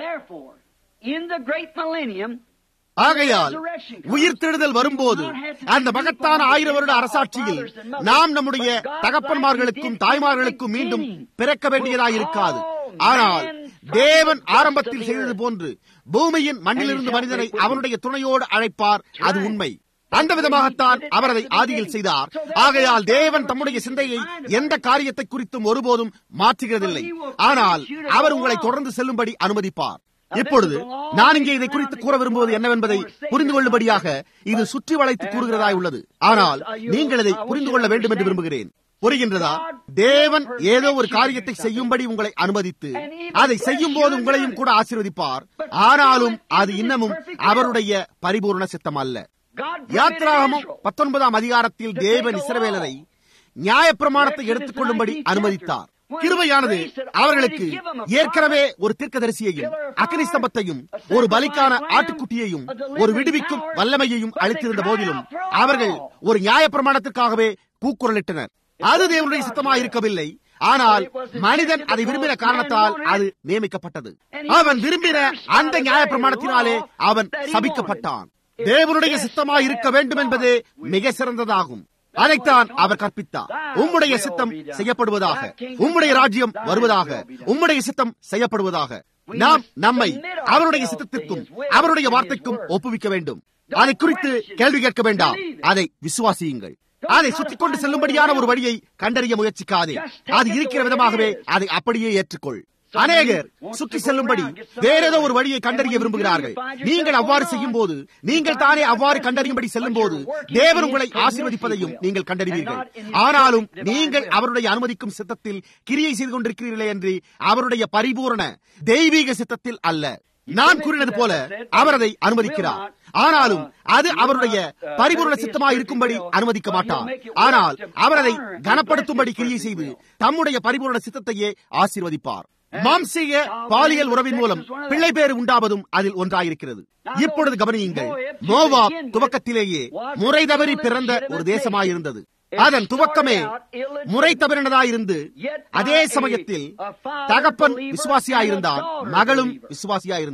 ஆகையால் உயிர்த்தெழுதல் வரும்போது அந்த மகத்தான ஆயிரம் வருட அரசாட்சியில் நாம் நம்முடைய தகப்பன்மார்களுக்கும் தாய்மார்களுக்கும் மீண்டும் பிறக்க வேண்டியதாயிருக்காது ஆனால் தேவன் ஆரம்பத்தில் செய்தது போன்று பூமியின் மண்ணிலிருந்து மனிதனை அவனுடைய துணையோடு அழைப்பார் அது உண்மை அந்த விதமாகத்தான் அவர் அதை ஆதியில் செய்தார் ஆகையால் தேவன் தம்முடைய சிந்தையை எந்த காரியத்தை குறித்தும் ஒருபோதும் மாற்றுகிறதில்லை ஆனால் அவர் உங்களை தொடர்ந்து செல்லும்படி அனுமதிப்பார் இப்பொழுது நான் இங்கே இதை குறித்து கூற விரும்புவது என்னவென்பதை புரிந்து கொள்ளும்படியாக இது சுற்றி வளைத்து கூறுகிறதாய் உள்ளது ஆனால் நீங்கள் இதை புரிந்து கொள்ள வேண்டும் என்று விரும்புகிறேன் புரிகின்றதா தேவன் ஏதோ ஒரு காரியத்தை செய்யும்படி உங்களை அனுமதித்து அதை செய்யும் போது உங்களையும் கூட ஆசீர்வதிப்பார் ஆனாலும் அது இன்னமும் அவருடைய பரிபூர்ண சித்தம் அல்ல யாத்ராகமும் பத்தொன்பதாம் அதிகாரத்தில் தேவன் இஸ்ரவேலரை நியாயப்பிரமாணத்தை எடுத்துக் கொள்ளும்படி அனுமதித்தார் கிருபையானது அவர்களுக்கு ஏற்கனவே ஒரு தீர்க்கதரிசியையும் அக்னி ஸ்தம்பத்தையும் ஒரு பலிக்கான ஆட்டுக்குட்டியையும் ஒரு விடுவிக்கும் வல்லமையையும் அளித்திருந்த போதிலும் அவர்கள் ஒரு நியாயப்பிரமாணத்திற்காகவே கூக்குரலிட்டனர் அது தேவனுடைய சித்தமாக இருக்கவில்லை ஆனால் மனிதன் அதை விரும்பின காரணத்தால் அது நியமிக்கப்பட்டது அவன் விரும்பின அந்த நியாயப்பிரமாணத்தினாலே அவன் சபிக்கப்பட்டான் தேவனுடைய சித்தமாக இருக்க வேண்டும் என்பதே மிக சிறந்ததாகும் அதைத்தான் அவர் கற்பித்தார் உம்முடைய சித்தம் செய்யப்படுவதாக உம்முடைய ராஜ்யம் வருவதாக உம்முடைய சித்தம் செய்யப்படுவதாக நாம் நம்மை அவருடைய சித்தத்திற்கும் அவருடைய வார்த்தைக்கும் ஒப்புவிக்க வேண்டும் அதை குறித்து கேள்வி கேட்க வேண்டாம் அதை விசுவாசியுங்கள் அதை சுற்றிக் கொண்டு செல்லும்படியான ஒரு வழியை கண்டறிய முயற்சிக்காதே அது இருக்கிற விதமாகவே அதை அப்படியே ஏற்றுக்கொள் அநேகர் சுற்றி செல்லும்படி வேறேதோ ஒரு வழியை கண்டறிய விரும்புகிறார்கள் நீங்கள் அவ்வாறு செய்யும் போது நீங்கள் தானே அவ்வாறு கண்டறியும்படி செல்லும் போது தேவன் உங்களை ஆசீர்வதிப்பதையும் நீங்கள் கண்டறிவீர்கள் ஆனாலும் நீங்கள் அவருடைய அனுமதிக்கும் சித்தத்தில் கிரியை செய்து கொண்டிருக்கிறீர்களே என்று அவருடைய பரிபூரண தெய்வீக சித்தத்தில் அல்ல நான் கூறினது போல அவர் அதை அனுமதிக்கிறார் ஆனாலும் அது அவருடைய பரிபூர்ண சித்தமாக இருக்கும்படி அனுமதிக்க மாட்டார் ஆனால் அவர் அதை கனப்படுத்தும்படி கிரியை செய்து தம்முடைய பரிபூர்ண சித்தத்தையே ஆசீர்வதிப்பார் மாம்சீக பாலியல் உறவின் மூலம் பிள்ளை பேறு உண்டாவதும் அதில் ஒன்றாயிருக்கிறது இப்பொழுது கவனியுங்கள் மோவா துவக்கத்திலேயே முறை தவறி பிறந்த ஒரு தேசமாயிருந்தது அதன் துவக்கமே முறை தவறினதாயிருந்து அதே சமயத்தில் தகப்பன் விசுவாசியாயிருந்தார் மகளும் விசுவாசியாயிருந்தாள்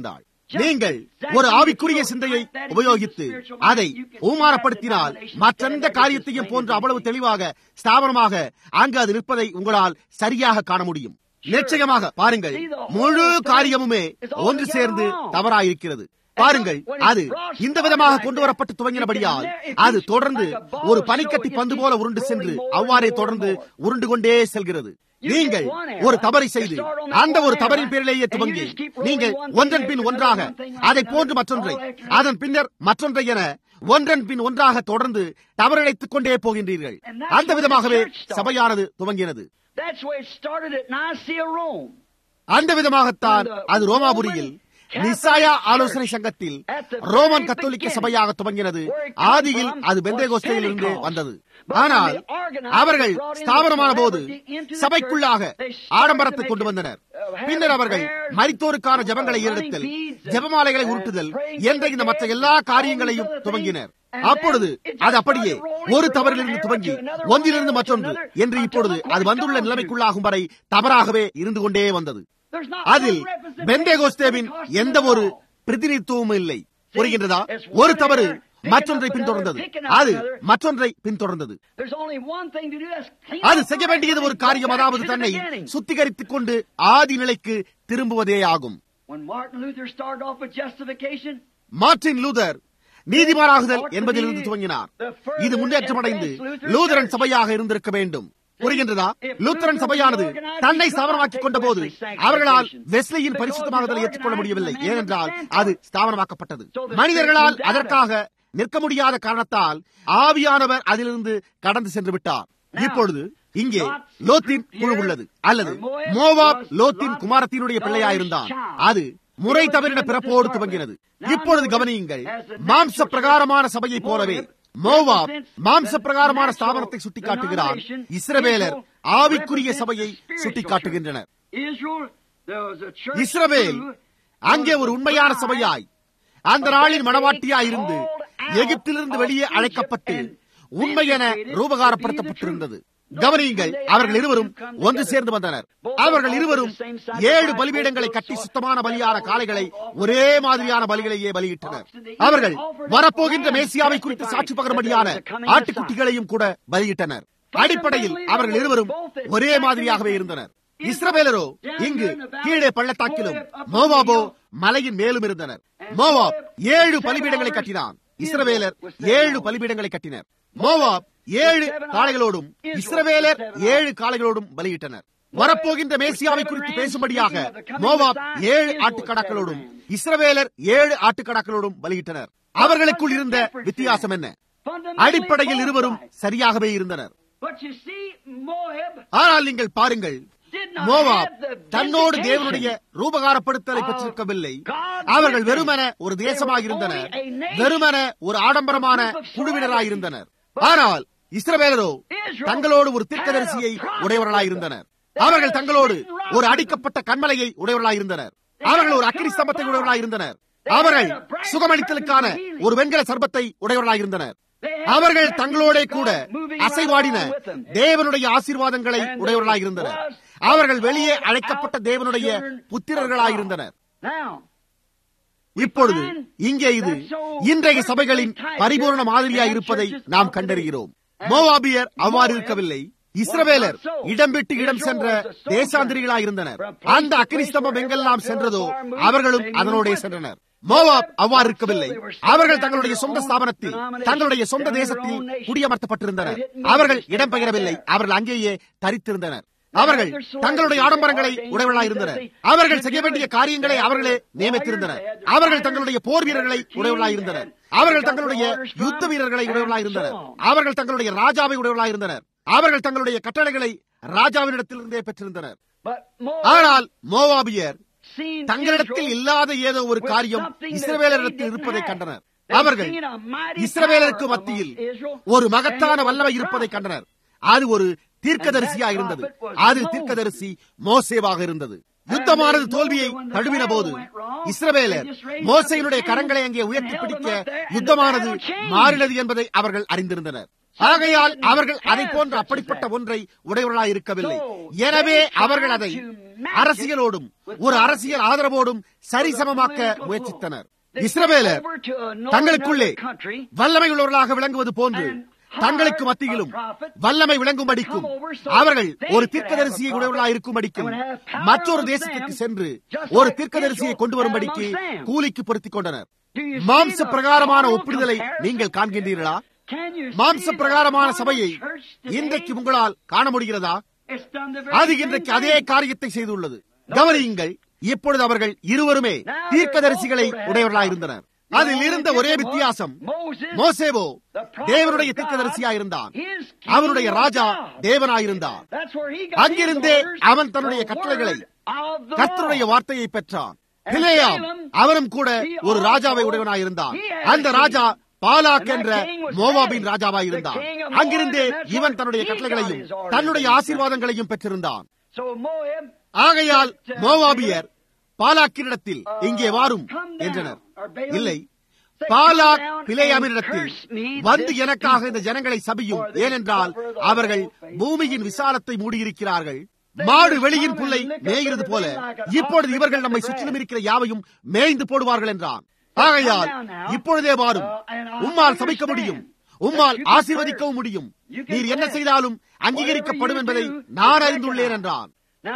நீங்கள் ஒரு ஆவிக்குரிய சிந்தையை உபயோகித்து அதை ஊமாரப்படுத்தினால் மற்றெந்த காரியத்தையும் போன்ற அவ்வளவு தெளிவாக ஸ்தாபனமாக அங்கு அது நிற்பதை உங்களால் சரியாக காண முடியும் நிச்சயமாக பாருங்கள் முழு காரியமுமே ஒன்று சேர்ந்து தவறாயிருக்கிறது பாருங்கள் அது இந்த விதமாக கொண்டு வரப்பட்டு துவங்கினபடியால் அது தொடர்ந்து ஒரு பனிக்கட்டி பந்து போல உருண்டு சென்று அவ்வாறே தொடர்ந்து உருண்டு கொண்டே செல்கிறது நீங்கள் ஒரு தவறை செய்து அந்த ஒரு தவறின் பேரிலேயே துவங்கி நீங்கள் ஒன்றன் பின் ஒன்றாக அதை போன்று மற்றொன்றை அதன் பின்னர் மற்றொன்றை என ஒன்றன் பின் ஒன்றாக தொடர்ந்து தவறிழைத்துக் கொண்டே போகின்றீர்கள் அந்த விதமாகவே சபையானது துவங்கினது That's where it started at Nicaea, Rome. அந்த விதமாகத்தான் அது ரோமாபுரியில் நிசாயா ஆலோசனை சங்கத்தில் ரோமன் கத்தோலிக்க சபையாக துவங்கினது ஆதியில் அது பெந்தேகோஸ்தையிலிருந்து வந்தது ஆனால் அவர்கள் ஸ்தாபனமான போது சபைக்குள்ளாக ஆடம்பரத்தை கொண்டு வந்தனர் பின்னர் அவர்கள் மரித்தோருக்கான ஜபங்களை ஏறெடுத்தல் ஜபமாலைகளை உருட்டுதல் என்ற இந்த மற்ற எல்லா காரியங்களையும் துவங்கினர் அப்பொழுது அது அப்படியே ஒரு தவறிலிருந்து துவங்கி ஒன்றிலிருந்து மற்றொன்று என்று இப்பொழுது அது வந்துள்ள நிலைமைக்குள்ளாகும் வரை தவறாகவே இருந்து கொண்டே வந்தது அதில் பெந்தேகோஸ்தேவின் எந்த ஒரு பிரதிநிதித்துவமும் இல்லை புரிகின்றதா ஒரு தவறு மற்றொன்றை பின்தொடர்ந்தது அது மற்றொன்றை பின்தொடர்ந்தது அது செய்ய வேண்டியது ஒரு காரியம் அதாவது தன்னை சுத்திகரித்துக் கொண்டு ஆதி நிலைக்கு திரும்புவதே ஆகும் மார்டின் லூதர் நீதிமானாகுதல் என்பதிலிருந்து துவங்கினார் இது முன்னேற்றமடைந்து லூதரன் சபையாக இருந்திருக்க வேண்டும் புரிகின்றதா லூத்தரன் சபையானது தன்னை ஸ்தாபனமாக்கிக் கொண்ட போது அவர்களால் வெஸ்லியின் பரிசுத்தமாகுதலை ஏற்றுக்கொள்ள முடியவில்லை ஏனென்றால் அது ஸ்தாபனமாக்கப்பட்டது மனிதர்களால் அதற்காக நிற்க முடியாத காரணத்தால் ஆவியானவர் அதிலிருந்து கடந்து சென்று விட்டார் இப்பொழுது இங்கே லோத்தின் குழு உள்ளது அல்லது மோவாப் லோத்தின் குமாரத்தினுடைய பிள்ளையாயிருந்தான் அது முறை தவறின பிறப்போடு துவங்கினது இப்பொழுது கவனியுங்கள் மாம்ச பிரகாரமான சபையை போலவே மோவாப் மாம்ச பிரகாரமான ஸ்தாபனத்தை சுட்டிக்காட்டுகிறார் இஸ்ரவேலர் ஆவிக்குரிய சபையை சுட்டிக்காட்டுகின்றனர் இஸ்ரவேல் அங்கே ஒரு உண்மையான சபையாய் அந்த நாளின் மனவாட்டியாய் இருந்து எகிப்திலிருந்து வெளியே அழைக்கப்பட்டு உண்மை என ரூபகாரப்படுத்தப்பட்டிருந்தது கவனியுங்கள் அவர்கள் இருவரும் ஒன்று சேர்ந்து வந்தனர் அவர்கள் இருவரும் ஏழு பலிபீடங்களை கட்டி சுத்தமான பலியான காளைகளை ஒரே மாதிரியான பலிகளையே பலியிட்டனர் அவர்கள் வரப்போகின்ற மேசியாவை குறித்து சாட்சி பகரும்படியான ஆட்டுக்குட்டிகளையும் கூட பலியிட்டனர் அடிப்படையில் அவர்கள் இருவரும் ஒரே மாதிரியாகவே இருந்தனர் இஸ்ரவேலரோ இங்கு கீழே பள்ளத்தாக்கிலும் மோவாபோ மலையின் மேலும் இருந்தனர் மோவாப் ஏழு பலிபீடங்களை கட்டினான் இஸ்ரவேலர் ஏழு பலிபீடங்களை கட்டினர் மோவாப் ஏழு காளைகளோடும் இஸ்ரவேலர் ஏழு காளைகளோடும் பலியிட்டனர் வரப்போகின்ற மேசியாவை குறித்து பேசும்படியாக மோவாப் ஏழு ஆட்டுக்கடாக்களோடும் இஸ்ரவேலர் ஏழு ஆட்டுக்கடாக்களோடும் பலியிட்டனர் அவர்களுக்குள் இருந்த வித்தியாசம் என்ன அடிப்படையில் இருவரும் சரியாகவே இருந்தனர் ஆனால் நீங்கள் பாருங்கள் மோவாப் தன்னோடு தேவனுடைய ரூபகாரப்படுத்தலை பெற்றிருக்கவில்லை அவர்கள் வெறுமன ஒரு தேசமாக இருந்தனர் வெறுமன ஒரு ஆடம்பரமான குழுவினராயிருந்தனர் ஆனால் இஸ்ரவேலரோ தங்களோடு ஒரு தீர்க்கதரிசியை உடையவர்களாயிருந்தனர் அவர்கள் தங்களோடு ஒரு அடிக்கப்பட்ட கண்மலையை உடையவர்களாயிருந்தனர் அவர்கள் ஒரு அக்கினி ஸ்தம்பத்தை உடையவர்களாயிருந்தனர் அவர்கள் சுகமளித்தலுக்கான ஒரு வெண்கல சர்பத்தை உடையவர்களாயிருந்தனர் அவர்கள் தங்களோட கூட அசைவாடின தேவனுடைய ஆசீர்வாதங்களை உடையவர்களாயிருந்தனர் அவர்கள் வெளியே அழைக்கப்பட்ட தேவனுடைய புத்திரர்களாயிருந்தனர் இப்பொழுது இங்கே இது இன்றைய சபைகளின் பரிபூர்ண மாதிரியாய் இருப்பதை நாம் கண்டறிகிறோம் மோவாபியர் அவ்வாறு இருக்கவில்லை இஸ்ரவேலர் இடம் விட்டு இடம் சென்ற தேசாந்திரிகளாயிருந்தனர் அந்த அக்னிஸ்தம்பம் எங்கெல்லாம் சென்றதோ அவர்களும் அதனோடே சென்றனர் மோவாப் அவ்வாறு இருக்கவில்லை அவர்கள் தங்களுடைய சொந்த ஸ்தாபனத்தில் தங்களுடைய சொந்த தேசத்தில் குடியமர்த்தப்பட்டிருந்தனர் அவர்கள் இடம்பெயரவில்லை அவர்கள் அங்கேயே தரித்திருந்தனர் அவர்கள் தங்களுடைய ஆடம்பரங்களை உடையவர்களாயிருந்தனர் அவர்கள் செய்ய வேண்டிய காரியங்களை அவர்களே நியமித்திருந்தனர் அவர்கள் தங்களுடைய போர் வீரர்களை உடையவர்களாயிருந்தனர் அவர்கள் தங்களுடைய யுத்த வீரர்களை உடையவர்களாயிருந்தனர் அவர்கள் தங்களுடைய ராஜாவை உடையவர்களாயிருந்தனர் அவர்கள் தங்களுடைய கட்டளைகளை ராஜாவினிடத்திலிருந்தே பெற்றிருந்தனர் ஆனால் மோவாபியர் தங்களிடத்தில் இல்லாத ஏதோ ஒரு காரியம் இஸ்ரவேலரிடத்தில் இருப்பதை கண்டனர் அவர்கள் இஸ்ரவேலருக்கு மத்தியில் ஒரு மகத்தான வல்லமை இருப்பதை கண்டனர் அது ஒரு தீர்க்கதரிசியா இருந்தது அது தீர்க்கதரிசி மோசேவாக இருந்தது யுத்தமானது தோல்வியை தழுவின போது இஸ்ரவேலர் மோசையினுடைய கரங்களை அங்கே உயர்த்தி பிடிக்க யுத்தமானது மாறினது என்பதை அவர்கள் அறிந்திருந்தனர் ஆகையால் அவர்கள் அதை போன்ற அப்படிப்பட்ட ஒன்றை உடையவர்களாய் இருக்கவில்லை எனவே அவர்கள் அதை அரசியலோடும் ஒரு அரசியல் ஆதரவோடும் சரிசமமாக்க முயற்சித்தனர் இஸ்ரவேலர் தங்களுக்குள்ளே வல்லமை உள்ளவர்களாக விளங்குவது போன்று தங்களுக்கு மத்தியிலும் வல்லமை விளங்கும்படிக்கும் அவர்கள் ஒரு தீர்க்கதரிசியை உடையவர்களாக இருக்கும்படிக்கும் மற்றொரு தேசத்துக்கு சென்று ஒரு தீர்க்கதரிசியை கொண்டு வரும்படிக்கு கூலிக்கு பொருத்திக் கொண்டனர் மாம்ச பிரகாரமான ஒப்பிடுதலை நீங்கள் காண்கின்றீர்களா மாம்ச பிரகாரமான சபையை இன்றைக்கு உங்களால் காண முடிகிறதா அது இன்றைக்கு அதே காரியத்தை செய்துள்ளது கவனியுங்கள் இப்பொழுது அவர்கள் இருவருமே தீர்க்கதரிசிகளை உடையவர்களாயிருந்தனர் அதில் இருந்த ஒரே வித்தியாசம் மோசேவோ தேவனுடைய தீர்க்கதரிசியாயிருந்தான் அவனுடைய ராஜா தேவனாயிருந்தான் அங்கிருந்தே அவன் தன்னுடைய கட்டளைகளை கர்த்தருடைய வார்த்தையை பெற்றான் பிளேயாம் அவனும் கூட ஒரு ராஜாவை உடையவனாயிருந்தான் அந்த ராஜா பாலாக் என்ற மோவாபின் ராஜாவாய் இருந்தான் அங்கிருந்தே இவன் தன்னுடைய கட்டளைகளையும் தன்னுடைய ஆசீர்வாதங்களையும் பெற்றிருந்தான் ஆகையால் மோவாபியர் பாலாக்கினிடத்தில் இங்கே வாரும் என்றனர் இல்லை பாலாக் பிளேயாமினிடத்தில் வந்து எனக்காக இந்த ஜனங்களை சபியும் ஏனென்றால் அவர்கள் பூமியின் விசாலத்தை மூடியிருக்கிறார்கள் மாடு வெளியின் புல்லை மேய்கிறது போல இப்பொழுது இவர்கள் நம்மை சுற்றிலும் இருக்கிற யாவையும் மேய்ந்து போடுவார்கள் என்றான் ஆகையால் இப்பொழுதே வாரும் உம்மால் சபிக்க முடியும் உம்மால் ஆசீர்வதிக்கவும் முடியும் நீர் என்ன செய்தாலும் அங்கீகரிக்கப்படும் என்பதை நான் அறிந்துள்ளேன் என்றான்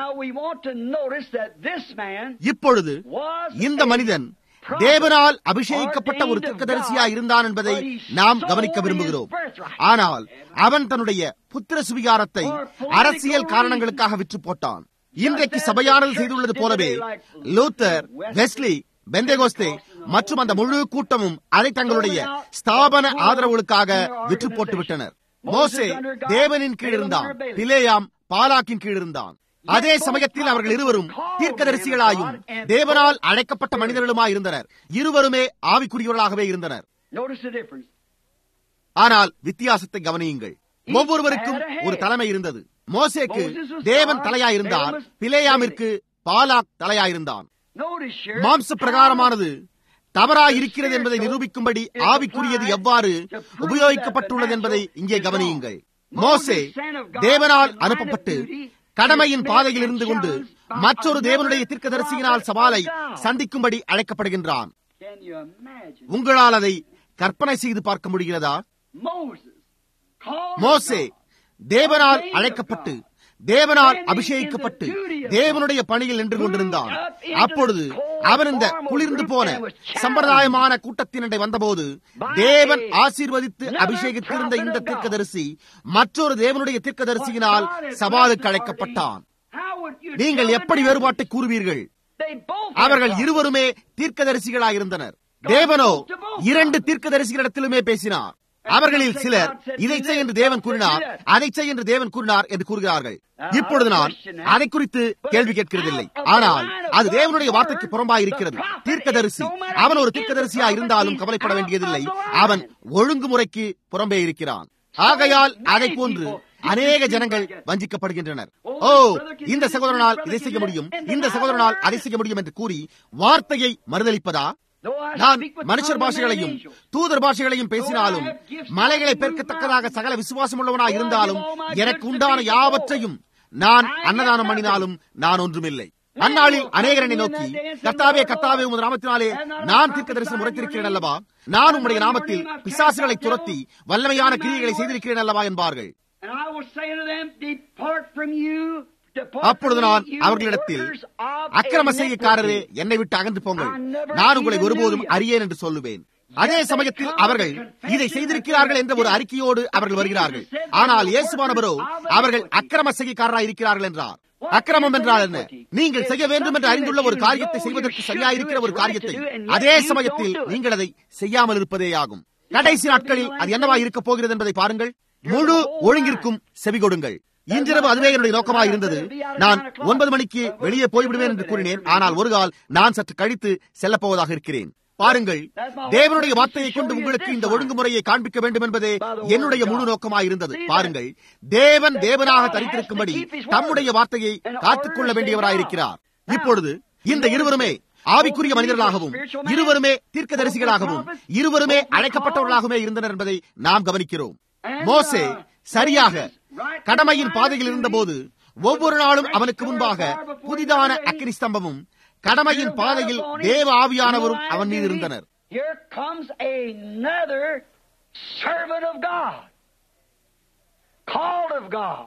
இப்பொழுது இந்த மனிதன் தேவனால் அபிஷேகிக்கப்பட்ட ஒரு தீர்க்கதரிசியா இருந்தான் என்பதை நாம் கவனிக்க விரும்புகிறோம் ஆனால் அவன் தன்னுடைய புத்திர சுவிகாரத்தை அரசியல் காரணங்களுக்காக விற்று போட்டான் இன்றைக்கு சபையானது செய்துள்ளது போலவே லூத்தர் வெஸ்லி பெந்தேகோஸ்தே மற்றும் அந்த முழு கூட்டமும் அதை தங்களுடைய ஸ்தாபன ஆதரவுகளுக்காக விற்று போட்டு விட்டனர் மோசே தேவனின் கீழ் இருந்தான் பிலேயாம் பாலாக்கின் கீழ் இருந்தான் அதே சமயத்தில் அவர்கள் இருவரும் தீர்க்கதரிசிகளாயும் தேவனால் அழைக்கப்பட்ட மனிதர்களுமாய் இருந்தனர் இருவருமே ஆவிக்குரியவர்களாகவே இருந்தனர் ஆனால் வித்தியாசத்தை கவனியுங்கள் ஒவ்வொருவருக்கும் ஒரு தலைமை இருந்தது மோசேக்கு தேவன் தலையாயிருந்தார் பிலேயாமிற்கு பாலாக் தலையாயிருந்தான் மாம்ச பிரகாரமானது தவறாய் இருக்கிறது என்பதை நிரூபிக்கும்படி ஆவிக்குரியது எவ்வாறு உபயோகிக்கப்பட்டுள்ளது என்பதை இங்கே கவனியுங்கள் மோசே தேவனால் அனுப்பப்பட்டு கடமையின் பாதையில் இருந்து கொண்டு மற்றொரு தேவனுடைய தீர்க்கதரிசியினால் சவாலை சந்திக்கும்படி அழைக்கப்படுகின்றான் உங்களால் அதை கற்பனை செய்து பார்க்க முடிகிறதா மோசே தேவனால் அழைக்கப்பட்டு தேவனால் அபிஷேகிக்கப்பட்டு தேவனுடைய பணியில் நின்று கொண்டிருந்தான் அப்பொழுது அவன் இந்த குளிர்ந்து போன சம்பிரதாயமான கூட்டத்தினரை வந்தபோது தேவன் ஆசீர்வதித்து அபிஷேகித்திருந்த இந்த தீர்க்கதரிசி மற்றொரு தேவனுடைய தீர்க்கதரிசியினால் சவாலுக்கு அழைக்கப்பட்டான் நீங்கள் எப்படி வேறுபாட்டை கூறுவீர்கள் அவர்கள் இருவருமே தீர்க்கதரிசிகளாயிருந்தனர் தேவனோ இரண்டு தீர்க்கதரிசிகளிடத்திலுமே பேசினார் அவர்களில் சிலர் இதை செய் என்று தேவன் கூறினார் அதை செய் என்று தேவன் கூறினார் என்று கூறுகிறார்கள் இப்பொழுது நான் அதை குறித்து கேள்வி கேட்கிறதில்லை ஆனால் அது தேவனுடைய வார்த்தைக்கு புறம்பாய் இருக்கிறது தீர்க்கதரிசி அவன் ஒரு தீர்க்கதரிசியா இருந்தாலும் கவலைப்பட வேண்டியதில்லை அவன் ஒழுங்குமுறைக்கு புறம்பே இருக்கிறான் ஆகையால் அதை போன்று அநேக ஜனங்கள் வஞ்சிக்கப்படுகின்றனர் ஓ இந்த சகோதரனால் இதை செய்ய முடியும் இந்த சகோதரனால் அதை செய்ய முடியும் என்று கூறி வார்த்தையை மறுதளிப்பதா நான் மனுஷர் பாஷைகளையும் தூதர் பாஷைகளையும் பேசினாலும் மலைகளை பெருக்கத்தக்கதாக சகல விசுவாசம் உள்ளவனாக இருந்தாலும் எனக்கு உண்டான யாவற்றையும் நான் அன்னதானம் பண்ணினாலும் நான் ஒன்றுமில்லை அந்நாளில் அநேகரனை நோக்கி கர்த்தாவே கர்த்தாவே உமது நாமத்தினாலே நான் தீர்க்க தரிசனம் உரைத்திருக்கிறேன் அல்லவா நான் உம்முடைய நாமத்தில் பிசாசுகளை துரத்தி வல்லமையான கிரியைகளை செய்திருக்கிறேன் அல்லவா என்பார்கள் அப்பொழுது நான் அவர்களிடத்தில் அக்கிரம செய்யக்காரரே என்னை விட்டு அகன்று போங்கள் நான் உங்களை ஒருபோதும் அறியேன் என்று சொல்லுவேன் அதே சமயத்தில் அவர்கள் இதை செய்திருக்கிறார்கள் என்ற ஒரு அறிக்கையோடு அவர்கள் வருகிறார்கள் ஆனால் இயேசுவானவரோ அவர்கள் அக்கிரம செய்யக்காரராக இருக்கிறார்கள் என்றார் அக்கிரமம் என்றால் என்ன நீங்கள் செய்ய வேண்டும் என்று அறிந்துள்ள ஒரு காரியத்தை செய்வதற்கு சரியாயிருக்கிற ஒரு காரியத்தை அதே சமயத்தில் நீங்கள் அதை செய்யாமல் இருப்பதே ஆகும் கடைசி நாட்களில் அது என்னவா இருக்க போகிறது என்பதை பாருங்கள் முழு ஒழுங்கிற்கும் செவி கொடுங்கள் இன்றிரவு அதுவே என்னுடைய நோக்கமாக இருந்தது நான் ஒன்பது மணிக்கு வெளியே போய்விடுவேன் என்று கூறினேன் ஆனால் ஒரு கால் நான் சற்று கழித்து செல்லப் போவதாக இருக்கிறேன் பாருங்கள் தேவனுடைய வார்த்தையை கொண்டு உங்களுக்கு இந்த ஒழுங்குமுறையை காண்பிக்க வேண்டும் என்பதே என்னுடைய முழு நோக்கமாக இருந்தது பாருங்கள் தேவன் தேவனாக தரித்திருக்கும்படி தம்முடைய வார்த்தையை காத்துக்கொள்ள வேண்டியவராயிருக்கிறார் இப்பொழுது இந்த இருவருமே ஆவிக்குரிய மனிதர்களாகவும் இருவருமே தீர்க்கதரிசிகளாகவும் இருவருமே அழைக்கப்பட்டவர்களாகவே இருந்தனர் என்பதை நாம் கவனிக்கிறோம் மோசே சரியாக கடமையின் பாதையில் இருந்தபோது ஒவ்வொரு நாளும் அவனுக்கு முன்பாக புதிதான அக்கினி ஸ்தம்பமும் கடமையின் பாதையில் தேவ ஆவியானவரும் அவன் மீது இருந்தனர் Here comes another servant of God, called of God,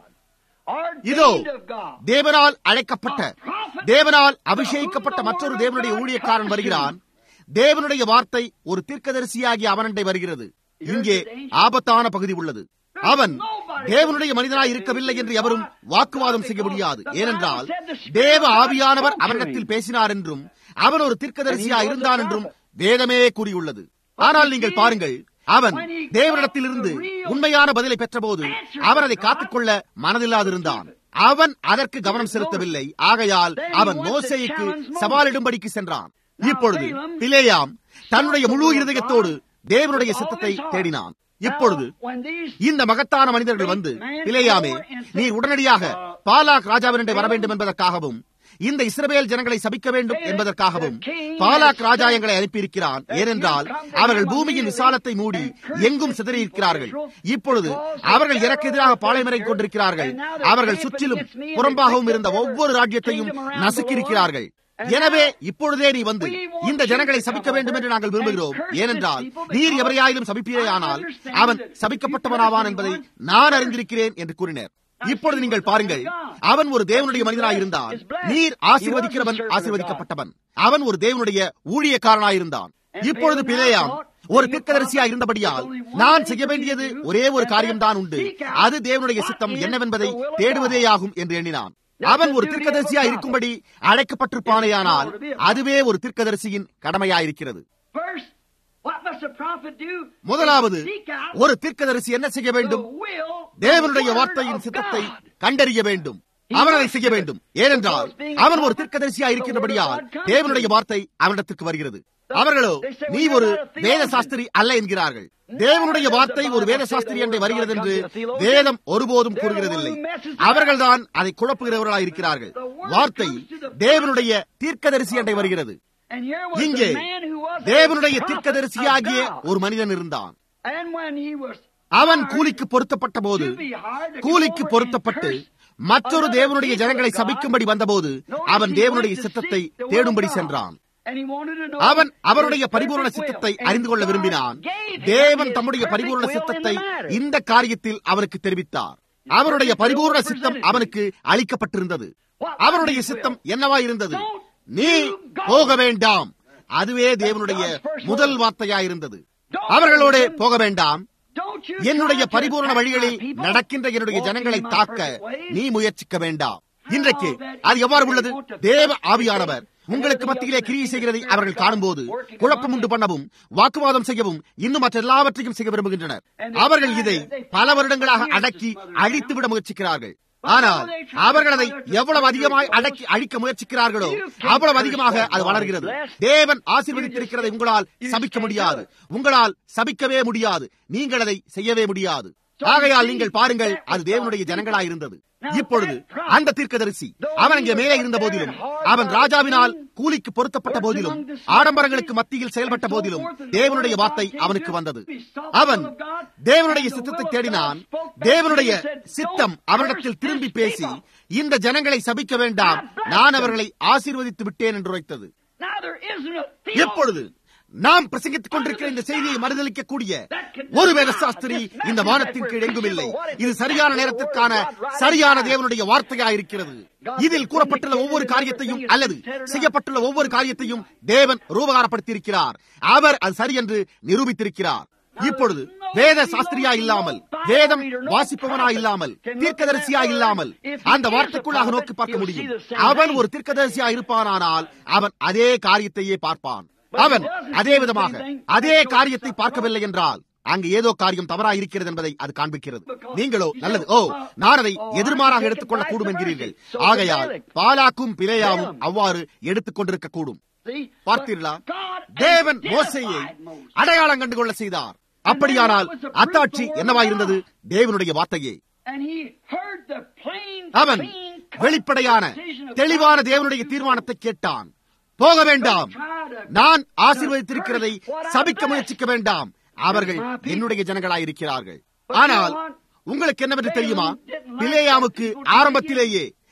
இதோ ordained of God. தேவனால் அழைக்கப்பட்ட தேவனால் அபிஷேகிக்கப்பட்ட மற்றொரு தேவனுடைய ஊழியக்காரன் வருகிறான் தேவனுடைய வார்த்தை ஒரு தீர்க்கதரிசியாகி அவனண்டை வருகிறது இங்கே ஆபத்தான பகுதி உள்ளது அவன் தேவனுடைய மனிதனாய் இருக்கவில்லை என்று எவரும் வாக்குவாதம் செய்ய முடியாது ஏனென்றால் தேவ ஆவியானவர் அவனிடத்தில் பேசினார் என்றும் அவன் ஒரு தீர்க்கதரிசியா இருந்தான் என்றும் வேதமே கூறியுள்ளது ஆனால் நீங்கள் பாருங்கள் அவன் தேவனிடத்திலிருந்து உண்மையான பதிலை பெற்றபோது அவன் அதை காத்துக்கொள்ள மனதில்லாதிருந்தான் அவன் அதற்கு கவனம் செலுத்தவில்லை ஆகையால் அவன் மோசேயுக்கு சவாலிடும்படிக்கு சென்றான் இப்பொழுது பிலேயாம் தன்னுடைய முழு இருதயத்தோடு தேவனுடைய சித்தத்தை தேடினான் இப்பொழுது இந்த மகத்தான மனிதர்கள் வந்து பிலேயாமே நீ உடனடியாக பாலாக் ராஜாவினண்டை வர வேண்டும் என்பதற்காகவும் இந்த இஸ்ரவேல் ஜனங்களை சபிக்க வேண்டும் என்பதற்காகவும் பாலாக் ராஜா எங்களை அனுப்பியிருக்கிறான் ஏனென்றால் அவர்கள் பூமியின் விசாலத்தை மூடி எங்கும் சிதறியிருக்கிறார்கள் இப்பொழுது அவர்கள் எனக்கு எதிராக பாளையமறை கொண்டிருக்கிறார்கள் அவர்கள் சுற்றிலும் புறம்பாகவும் இருந்த ஒவ்வொரு ராஜ்யத்தையும் நசுக்கியிருக்கிறார்கள் எனவே இப்பொழுதே நீ வந்து இந்த ஜனங்களை சபிக்க வேண்டும் என்று நாங்கள் விரும்புகிறோம் ஏனென்றால் நீர் எவரையாயிலும் சபிப்பீரே ஆனால் அவன் சபிக்கப்பட்டவனாவான் என்பதை நான் அறிந்திருக்கிறேன் என்று கூறினர் இப்பொழுது நீங்கள் பாருங்கள் அவன் ஒரு தேவனுடைய மனிதனாய் இருந்தான் நீர் ஆசீர்வதிக்கிறவன் ஆசீர்வதிக்கப்பட்டவன் அவன் ஒரு தேவனுடைய ஊழியக்காரனாயிருந்தான் இப்பொழுது பிழையாம் ஒரு தீர்க்கதரிசியா இருந்தபடியால் நான் செய்ய வேண்டியது ஒரே ஒரு காரியம்தான் உண்டு அது தேவனுடைய சித்தம் என்னவென்பதை தேடுவதேயாகும் என்று எண்ணினான் அவன் ஒரு தீர்க்கதரிசியா இருக்கும்படி அழைக்கப்பட்டிருப்பானேயானால் அதுவே ஒரு தீர்க்கதரிசியின் கடமையாயிருக்கிறது First, what must a prophet do? முதலாவது Seek out ஒரு தீர்க்கதரிசி என்ன செய்ய the வேண்டும் will, தேவனுடைய the word வார்த்தையின் of சித்தத்தை God. கண்டறிய வேண்டும் அவன் அதை செய்ய வேண்டும் ஏனென்றால் அவன் ஒரு தீர்க்கதரிசியா இருக்கின்றபடியால் தேவனுடைய வார்த்தை அவனிடத்திற்கு வருகிறது அவர்களோ நீ ஒரு வேத சாஸ்திரி அல்ல என்கிறார்கள் தேவனுடைய வார்த்தை ஒரு வேத சாஸ்திரி என்றே வருகிறது என்று வேதம் ஒருபோதும் கூறுகிறதில்லை அவர்கள்தான் அதை குழப்புகிறவர்களாய் இருக்கிறார்கள் வார்த்தை தேவனுடைய தீர்க்கதரிசி என்றே வருகிறது And here was இங்கே a man who was a தேவனுடைய prophet தீர்க்கதரிசியாகிய of God. ஒரு மனிதன் இருந்தான் And when he was அவன் hired கூலிக்கு பொருத்தப்பட்ட போது to be hired to கூலிக்கு go over பொருத்தப்பட்டு and curse மற்றொரு another தேவனுடைய people ஜனங்களை of God, சபிக்கும்படி வந்தபோது notice அவன் he தேவனுடைய went to சித்தத்தை seek the will of தேடும்படி God. சென்றான் And he wanted to know அவன் his அவருடைய perfect பரிபூரண will. சித்தத்தை And அறிந்து கொள்ள God விரும்பினான் gave him தேவன் his தம்முடைய perfect பரிபூரண will in the சித்தத்தை matter. இந்த காரியத்தில் அவனுக்கு தெரிவித்தார் அவருடைய பரிபூரண சித்தம் அவனுக்கு அளிக்கப்பட்டிருந்தது அவருடைய சித்தம் என்னவா இருந்தது நீ போக வேண்டாம் அதுவே தேவனுடைய முதல் வார்த்தையாயிருந்தது அவர்களோட போக வேண்டாம் Don't you என்னுடைய try to பரிபூரண attack வழிகளில் my people. நடக்கின்ற என்னுடைய Walk ஜனங்களை in my தாக்க perfect ways. நீ முயற்சிக்க வேண்டாம் இன்றைக்கு அது எவ்வாறு உள்ளது தேவ ஆவியானவர் உங்களுக்கு மத்தியிலே கிரியை செய்கிறதை அவர்கள் காணும்போது குழப்பம் உண்டு பண்ணவும் வாக்குவாதம் செய்யவும் இன்னும் மற்ற எல்லாவற்றையும் செய்ய விரும்புகின்றனர் அவர்கள் இதை பல வருடங்களாக அடக்கி அழித்துவிட முயற்சிக்கிறார்கள் ஆனால் அவர்கள் அதை எவ்வளவு அதிகமாய் அடக்கி அழிக்க முயற்சிக்கிறார்களோ அவ்வளவு அதிகமாக அது வளர்கிறது தேவன் ஆசீர்வதித்திருக்கிறதை உங்களால் சபிக்க முடியாது உங்களால் சபிக்கவே முடியாது நீங்கள் அதை செய்யவே முடியாது ஆகையால் நீங்கள் பாருங்கள் அது தேவனுடைய ஜனங்களாய் இருந்தது இப்பொழுது அந்த தீர்க்கதரிசி அவன் இங்கே மேலே இருந்த போதிலும் அவன் ராஜாவினால் கூலிக்கு பொருத்தப்பட்ட போதிலும் ஆடம்பரங்களுக்கு மத்தியில் செயல்பட்ட போதிலும் தேவனுடைய வார்த்தை அவனுக்கு வந்தது அவன் தேவனுடைய சித்தத்தை தேடினான் தேவனுடைய சித்தம் அவனிடத்தில் திரும்பி பேசி இந்த ஜனங்களை சபிக்க வேண்டாம் நான் அவர்களை ஆசீர்வதித்து விட்டேன் என்று உரைத்தது Now there isn't a எப்பொழுது நாம் பிரசங்கித்துக் கொண்டிருக்கிற இந்த செய்தியை மறுதளிக்கக்கூடிய ஒரு வேத சாஸ்திரி இந்த வானத்தின் கீழ் எங்கும் இல்லை இது சரியான நேரத்திற்கான சரியான தேவனுடைய வார்த்தையா இருக்கிறது இதில் கூறப்பட்டுள்ள ஒவ்வொரு காரியத்தையும் அல்லது செய்யப்பட்டுள்ள ஒவ்வொரு காரியத்தையும் தேவன் ரூபகாரப்படுத்தியிருக்கிறார் அவர் அது சரி என்று நிரூபித்திருக்கிறார் இப்பொழுது வேத சாஸ்திரியா இல்லாமல் வேதம் வாசிப்பவனா இல்லாமல் தீர்க்கதரிசியா இல்லாமல் அந்த வார்த்தைக்குள்ளாக நோக்கி பார்க்க முடியும் அவன் ஒரு தீர்க்கதரிசியா இருப்பானானால் அவன் அதே காரியத்தையே பார்ப்பான் அவன் அதே விதமாக அதே காரியத்தை பார்க்கவில்லை என்றால் அங்கு ஏதோ காரியம் தவறா இருக்கிறது என்பதை அது காண்பிக்கிறது நீங்களோ நல்லது ஓ நான் அதை எதிர்மாறாக எடுத்துக்கொள்ள கூடும் என்கிறீர்கள் ஆகையால் பாலாக்கும் பிழையாவும் அவ்வாறு எடுத்துக் கொண்டிருக்க கூடும் See? பார்த்தீர்களா But God தேவன் identified மோசையை Moses. அடையாளம் கண்டுகொள்ள செய்தார் அப்படியானால் அத்தாட்சி என்னவா இருந்தது தேவனுடைய வார்த்தையே And he heard the plain, அவன் clean cut வெளிப்படையான decision of தெளிவான God. தேவனுடைய தீர்மானத்தை கேட்டான் போக வேண்டாம் நான் ஆசீர்வதித்திருக்கிறதை சபிக்க முயற்சிக்க வேண்டாம் அவர்கள் என்னுடைய ஜனங்களாயிருக்கிறார்கள் ஆனால் உங்களுக்கு என்னவென்று தெரியுமா பிலேயாமுக்கு ஆரம்பத்திலேயே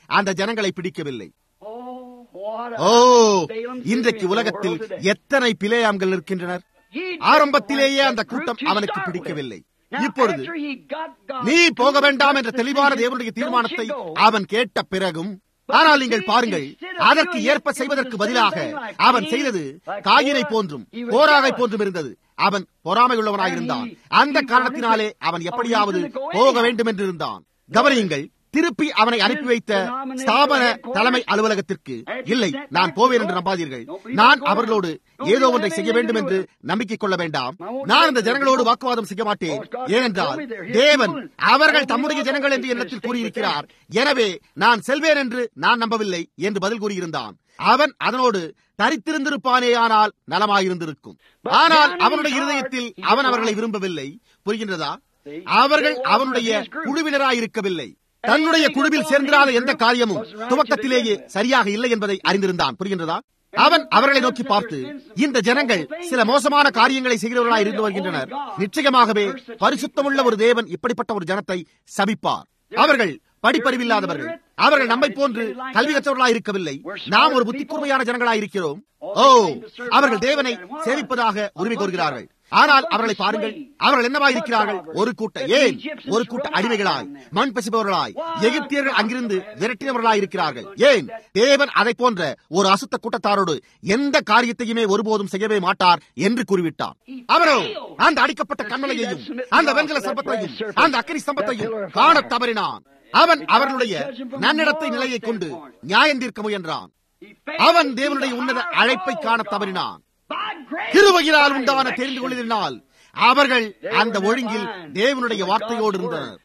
அந்த ஜனங்களை பிடிக்கவில்லை Oh, what a O Balaam இன்றைக்கு in the உலகத்தில் world today. எத்தனை பிலேயாம்கள் இருக்கின்றனர் He ஆரம்பத்திலேயே didn't அந்த want கூட்டம் that group to அவனுக்கு start with. பிடிக்கவில்லை Now, இப்பொழுது after he got God நீ to போக வேண்டாம் என்ற purpose தெளிவான decision, தேவனுடைய don't you தீர்மானத்தை go. அவன் கேட்ட பிறகும் ஆனால் நீங்கள் பாருங்கள் அதற்கு ஏற்ப செய்வதற்கு பதிலாக அவன் செய்தது காயினை போன்றும் கோராகை போன்றும் இருந்தது அவன் பொறாமை உள்ளவனாயிருந்தான் அந்த காரணத்தினாலே அவன் எப்படியாவது போக வேண்டும் என்று இருந்தான் கவனியுங்கள் திருப்பி அவனை அனுப்பி வைத்த ஸ்தாபன தலைமை அலுவலகத்திற்கு இல்லை நான் போவேன் என்று நம்பாதீர்கள் நான் அவர்களோடு ஏதோ ஒன்றை செய்ய வேண்டும் என்று நம்பிக்கை கொள்ள வேண்டாம் நான் அந்த ஜனங்களோடு வாக்குவாதம் செய்ய மாட்டேன் ஏனென்றால் தேவன் அவர்கள் தம்முடைய ஜனங்கள் என்று எண்ணத்தில் கூறியிருக்கிறார் எனவே நான் செல்வேன் என்று நான் நம்பவில்லை என்று பதில் கூறியிருந்தான் அவன் அதனோடு தரித்திருந்திருப்பானேயானால் நலமாயிருந்திருக்கும் ஆனால் அவனுடைய இருதயத்தில் அவன் அவர்களை விரும்பவில்லை புரிகின்றதா அவர்கள் அவனுடைய குழுவினராயிருக்கவில்லை தன்னுடைய குழுவில் சேர்ந்திராத எந்த காரியமும் துவக்கத்திலேயே சரியாக இல்லை என்பதை அறிந்திருந்தான் புரிகின்றதா அவன் அவர்களை நோக்கி பார்த்து இந்த ஜனங்கள் சில மோசமான காரியங்களை செய்கிறவர்களாய் இருந்து வருகின்றனர் நிச்சயமாகவே பரிசுத்தமுள்ள ஒரு தேவன் இப்படிப்பட்ட ஒரு ஜனத்தை சபிப்பார் அவர்கள் படிப்பறிவில்லாதவர்கள் அவர்கள் நம்மை போன்று கல்வி கற்றவர்களாய் இருக்கவில்லை நாம் ஒரு புத்தி கூர்மையான ஜனங்களாய் இருக்கிறோம் ஓ அவர்கள் தேவனை சேவிப்பதாக உரிமை கோருகிறார்கள் ஆனால் அவர்களை பாருங்கள் அவர்கள் என்னவாய் இருக்கிறார்கள் ஒரு கூட்ட ஏன் ஒரு கூட்ட அடிமைகளாய் மண் பசிப்பவர்களாய் எகிப்தியர்கள் அங்கிருந்து விரட்டினவர்களாய் இருக்கிறார்கள் ஏன் தேவன் அதை போன்ற ஒரு அசுத்த கூட்டத்தாரோடு எந்த காரியத்தையுமே ஒருபோதும் செய்யவே மாட்டார் என்று கூறிவிட்டார் அவரோ அந்த அடிக்கப்பட்ட கண்மலையையும் அந்த வெண்கல சம்பத்தையும் அந்த அக்கனி ஸ்தம்பத்தையும் காண தவறினான் அவன் அவர்களுடைய நன்னிடத்தை நிலையை கொண்டு நியாயம் தீர்க்க முயன்றான் அவன் தேவனுடைய உன்னத அழைப்பை காண தவறினான் கிருபையினால் உண்டான தெரிந்து கொள்ளினால் அவர்கள் அந்த ஒழுங்கில் தேவனுடைய வார்த்தையோடு இருந்தனர்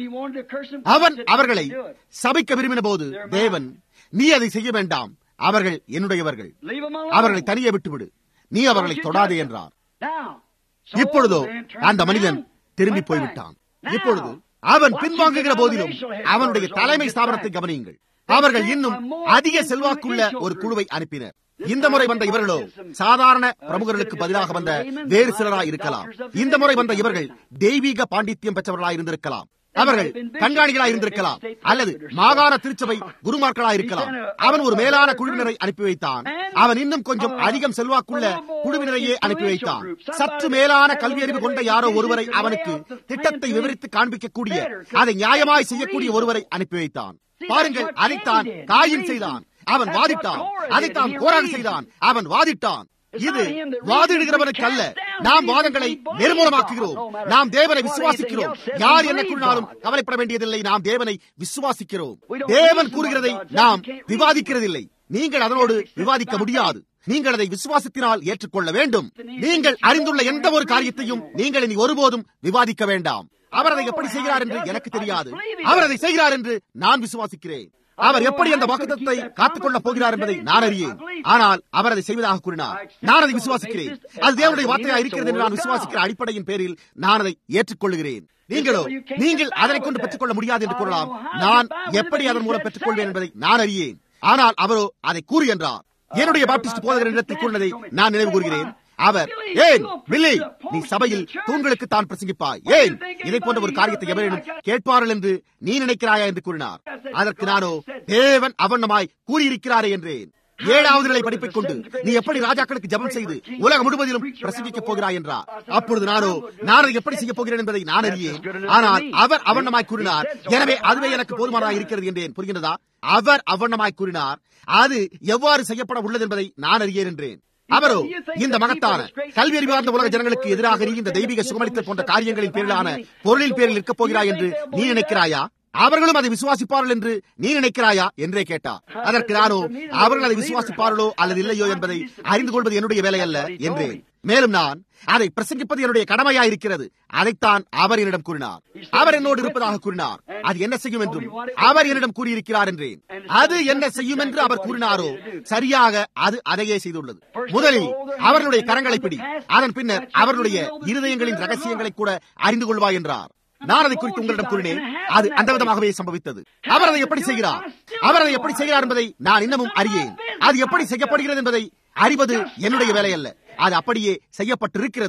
அவன் அவர்களை சபிக்க விரும்பின போது தேவன் நீ அதை செய்ய வேண்டாம் அவர்கள் என்னுடையவர்கள் அவர்களை தனியே விட்டுவிடு நீ அவர்களை தொடாதே என்றார் இப்பொழுதோ அந்த மனிதன் திரும்பி போய்விட்டான் இப்பொழுது அவன் பின்வாங்குகிற போதிலும் அவனுடைய தலைமை ஸ்தாபனத்தை கவனியுங்கள் அவர்கள் இன்னும் அதிக செல்வாக்குள்ள ஒரு குழுவை அனுப்பினர் இந்த முறை வந்த இவர்களோ சாதாரண பிரமுகர்களுக்கு பதிலாக வந்த வேறு சிலராய் இருக்கலாம் இந்த முறை வந்த இவர்கள் தெய்வீக பாண்டித்யம் பெற்றவர்களாய் இருந்திருக்கலாம் அவர்கள் கண்காணிகளாய் இருந்திருக்கலாம் அல்லது மாகாண திருச்சபை குருமார்களாய் இருக்கலாம் அவன் ஒரு மேலான குழுவினரை அனுப்பி வைத்தான் அவன் இன்னும் கொஞ்சம் அதிகம் செல்வாக்குள்ள குழுவினரையே அனுப்பி வைத்தான் சற்று மேலான கல்வி அறிவு கொண்ட யாரோ ஒருவரை அவனுக்கு திட்டத்தை விவரித்து காண்பிக்கக்கூடிய அதை நியாயமாய் செய்யக்கூடிய ஒருவரை அனுப்பி வைத்தான் பாருங்கள் அதைத்தான் காயின் செய்தான் அவன் வாதிட்டான் அதைத்தான் கோராக செய்தான் அவன் வாதிட்டான் இது வாதிடுகிறவனுக்கு அல்ல நாம் வாதங்களை நிர்மூலமாக்குகிறோம் நாம் தேவனை விசுவாசிக்கிறோம் யார் என்ன கூறினாலும் கவலைப்பட வேண்டியதில்லை நாம் தேவனை விசுவாசிக்கிறோம் தேவன் கூறுகிறதை நாம் விவாதிக்கிறதில்லை நீங்கள் அதனோடு விவாதிக்க முடியாது நீங்கள் அதை விசுவாசத்தினால் ஏற்றுக்கொள்ள வேண்டும் நீங்கள் அறிந்துள்ள எந்த ஒரு காரியத்தையும் நீங்கள் இனி ஒருபோதும் விவாதிக்க வேண்டாம் அவர் அதை எப்படி செய்கிறார் என்று எனக்கு தெரியாது அவர் அதை செய்கிறார் என்று நான் விசுவாசிக்கிறேன் அவர் எப்படி அந்த வாக்குத்தத்தை காத்துக் கொள்ளப் போகிறார் என்பதை நான் அறியேன் ஆனால் அவர் அதை செய்வதாக கூறினார் நான் அதை விசுவாசிக்கிறேன் அது தேவனுடைய வார்த்தையா இருக்கிறது என்று நான் விசுவாசிக்கிற அடிப்படையின் பேரில் நான் அதை ஏற்றுக்கொள்கிறேன் நீங்களோ நீங்கள் அதனை கொண்டு பெற்றுக்கொள்ள முடியாது என்று கூறலாம் நான் எப்படி அதன் மூலம் பெற்றுக்கொள்வேன் என்பதை நான் அறியேன் ஆனால் அவரோ அதை கூறி என்றார் என்னுடைய பாப்டிஸ்ட் போதகர் இடத்தில் கூறினதை நான் நினைவு கூறுகிறேன் அவர் ஏன் பில்லி நீ சபையில் தூண்களுக்கு தான் பிரசங்கிப்பாய் ஏன் இதை போன்ற ஒரு காரியத்தை எவரேனும் கேட்பார்கள் என்று நீ நினைக்கிறாயா என்று கூறினார் அதற்கு நானோ தேவன் அவண்ணமாய் கூறியிருக்கிறாரே என்றேன் ஏழாவது நிலை படிப்பைக் கொண்டு நீ எப்படி ராஜாக்களுக்கு ஜபம் செய்து உலகம் முழுவதிலும் பிரசங்கிக்கப் போகிறாய் என்றார் அப்பொழுது நானோ நான் அதை எப்படி செய்ய போகிறேன் என்பதை நான் அறியேன் ஆனால் அவர் அவண்ணமாய் கூறினார் எனவே அதுவே எனக்கு போதுமானதாக இருக்கிறது என்றேன் புரிகின்றதா அவர் அவண்ணமாய் கூறினார் அது எவ்வாறு செய்யப்பட உள்ளது என்பதை நான் அறியேன் என்றேன் அவரோ இந்த மகத்தான கல்வி அறிவார்ந்த உலக ஜனங்களுக்கு எதிராக நீ இந்த தெய்வீக சுகமளித்தல் போன்ற காரியங்களின் பேரிலான பொருளின் பேரில் இருக்கப் போகிறாய் என்று நீ நினைக்கிறாயா அவர்களும் அதை விசுவாசிப்பார்கள் என்று நீ நினைக்கிறாயா என்றே கேட்டார் அதற்கு நானோ அவர்கள் அதை விசுவாசிப்பார்களோ அல்லது இல்லையோ என்பதை அறிந்து கொள்வது என்னுடைய வேலை அல்ல என்றேன் மேலும் நான் அதை பிரசங்கிப்பது என்னுடைய கடமையா இருக்கிறது அதைத்தான் அவர் என்னிடம் கூறினார் அவர் என்னோடு இருப்பதாக கூறினார் அது என்ன செய்யும் என்றும் அவர் என்னிடம் கூறியிருக்கிறார் என்றேன் அது என்ன செய்யும் என்று அவர் கூறினாரோ சரியாக அது அதையே செய்துள்ளது முதலில் அவர்களுடைய கரங்களை பிடி அதன் பின்னர் அவர்களுடைய இருதயங்களின் ரகசியங்களை கூட அறிந்து கொள்வாய் என்றார் நான் அதை குறித்து உங்களிடம் கூறினேன் அது அந்த விதமாகவே சம்பவித்தது அவர் அதை எப்படி செய்கிறார் அவர் அதை எப்படி செய்கிறார் என்பதை நான் இன்னமும் அறியேன் அது எப்படி செய்யப்படுகிறது என்பதை அறிவது என்னுடைய வேலை அல்ல அது அப்படியே செய்யப்பட்டிருக்கிறது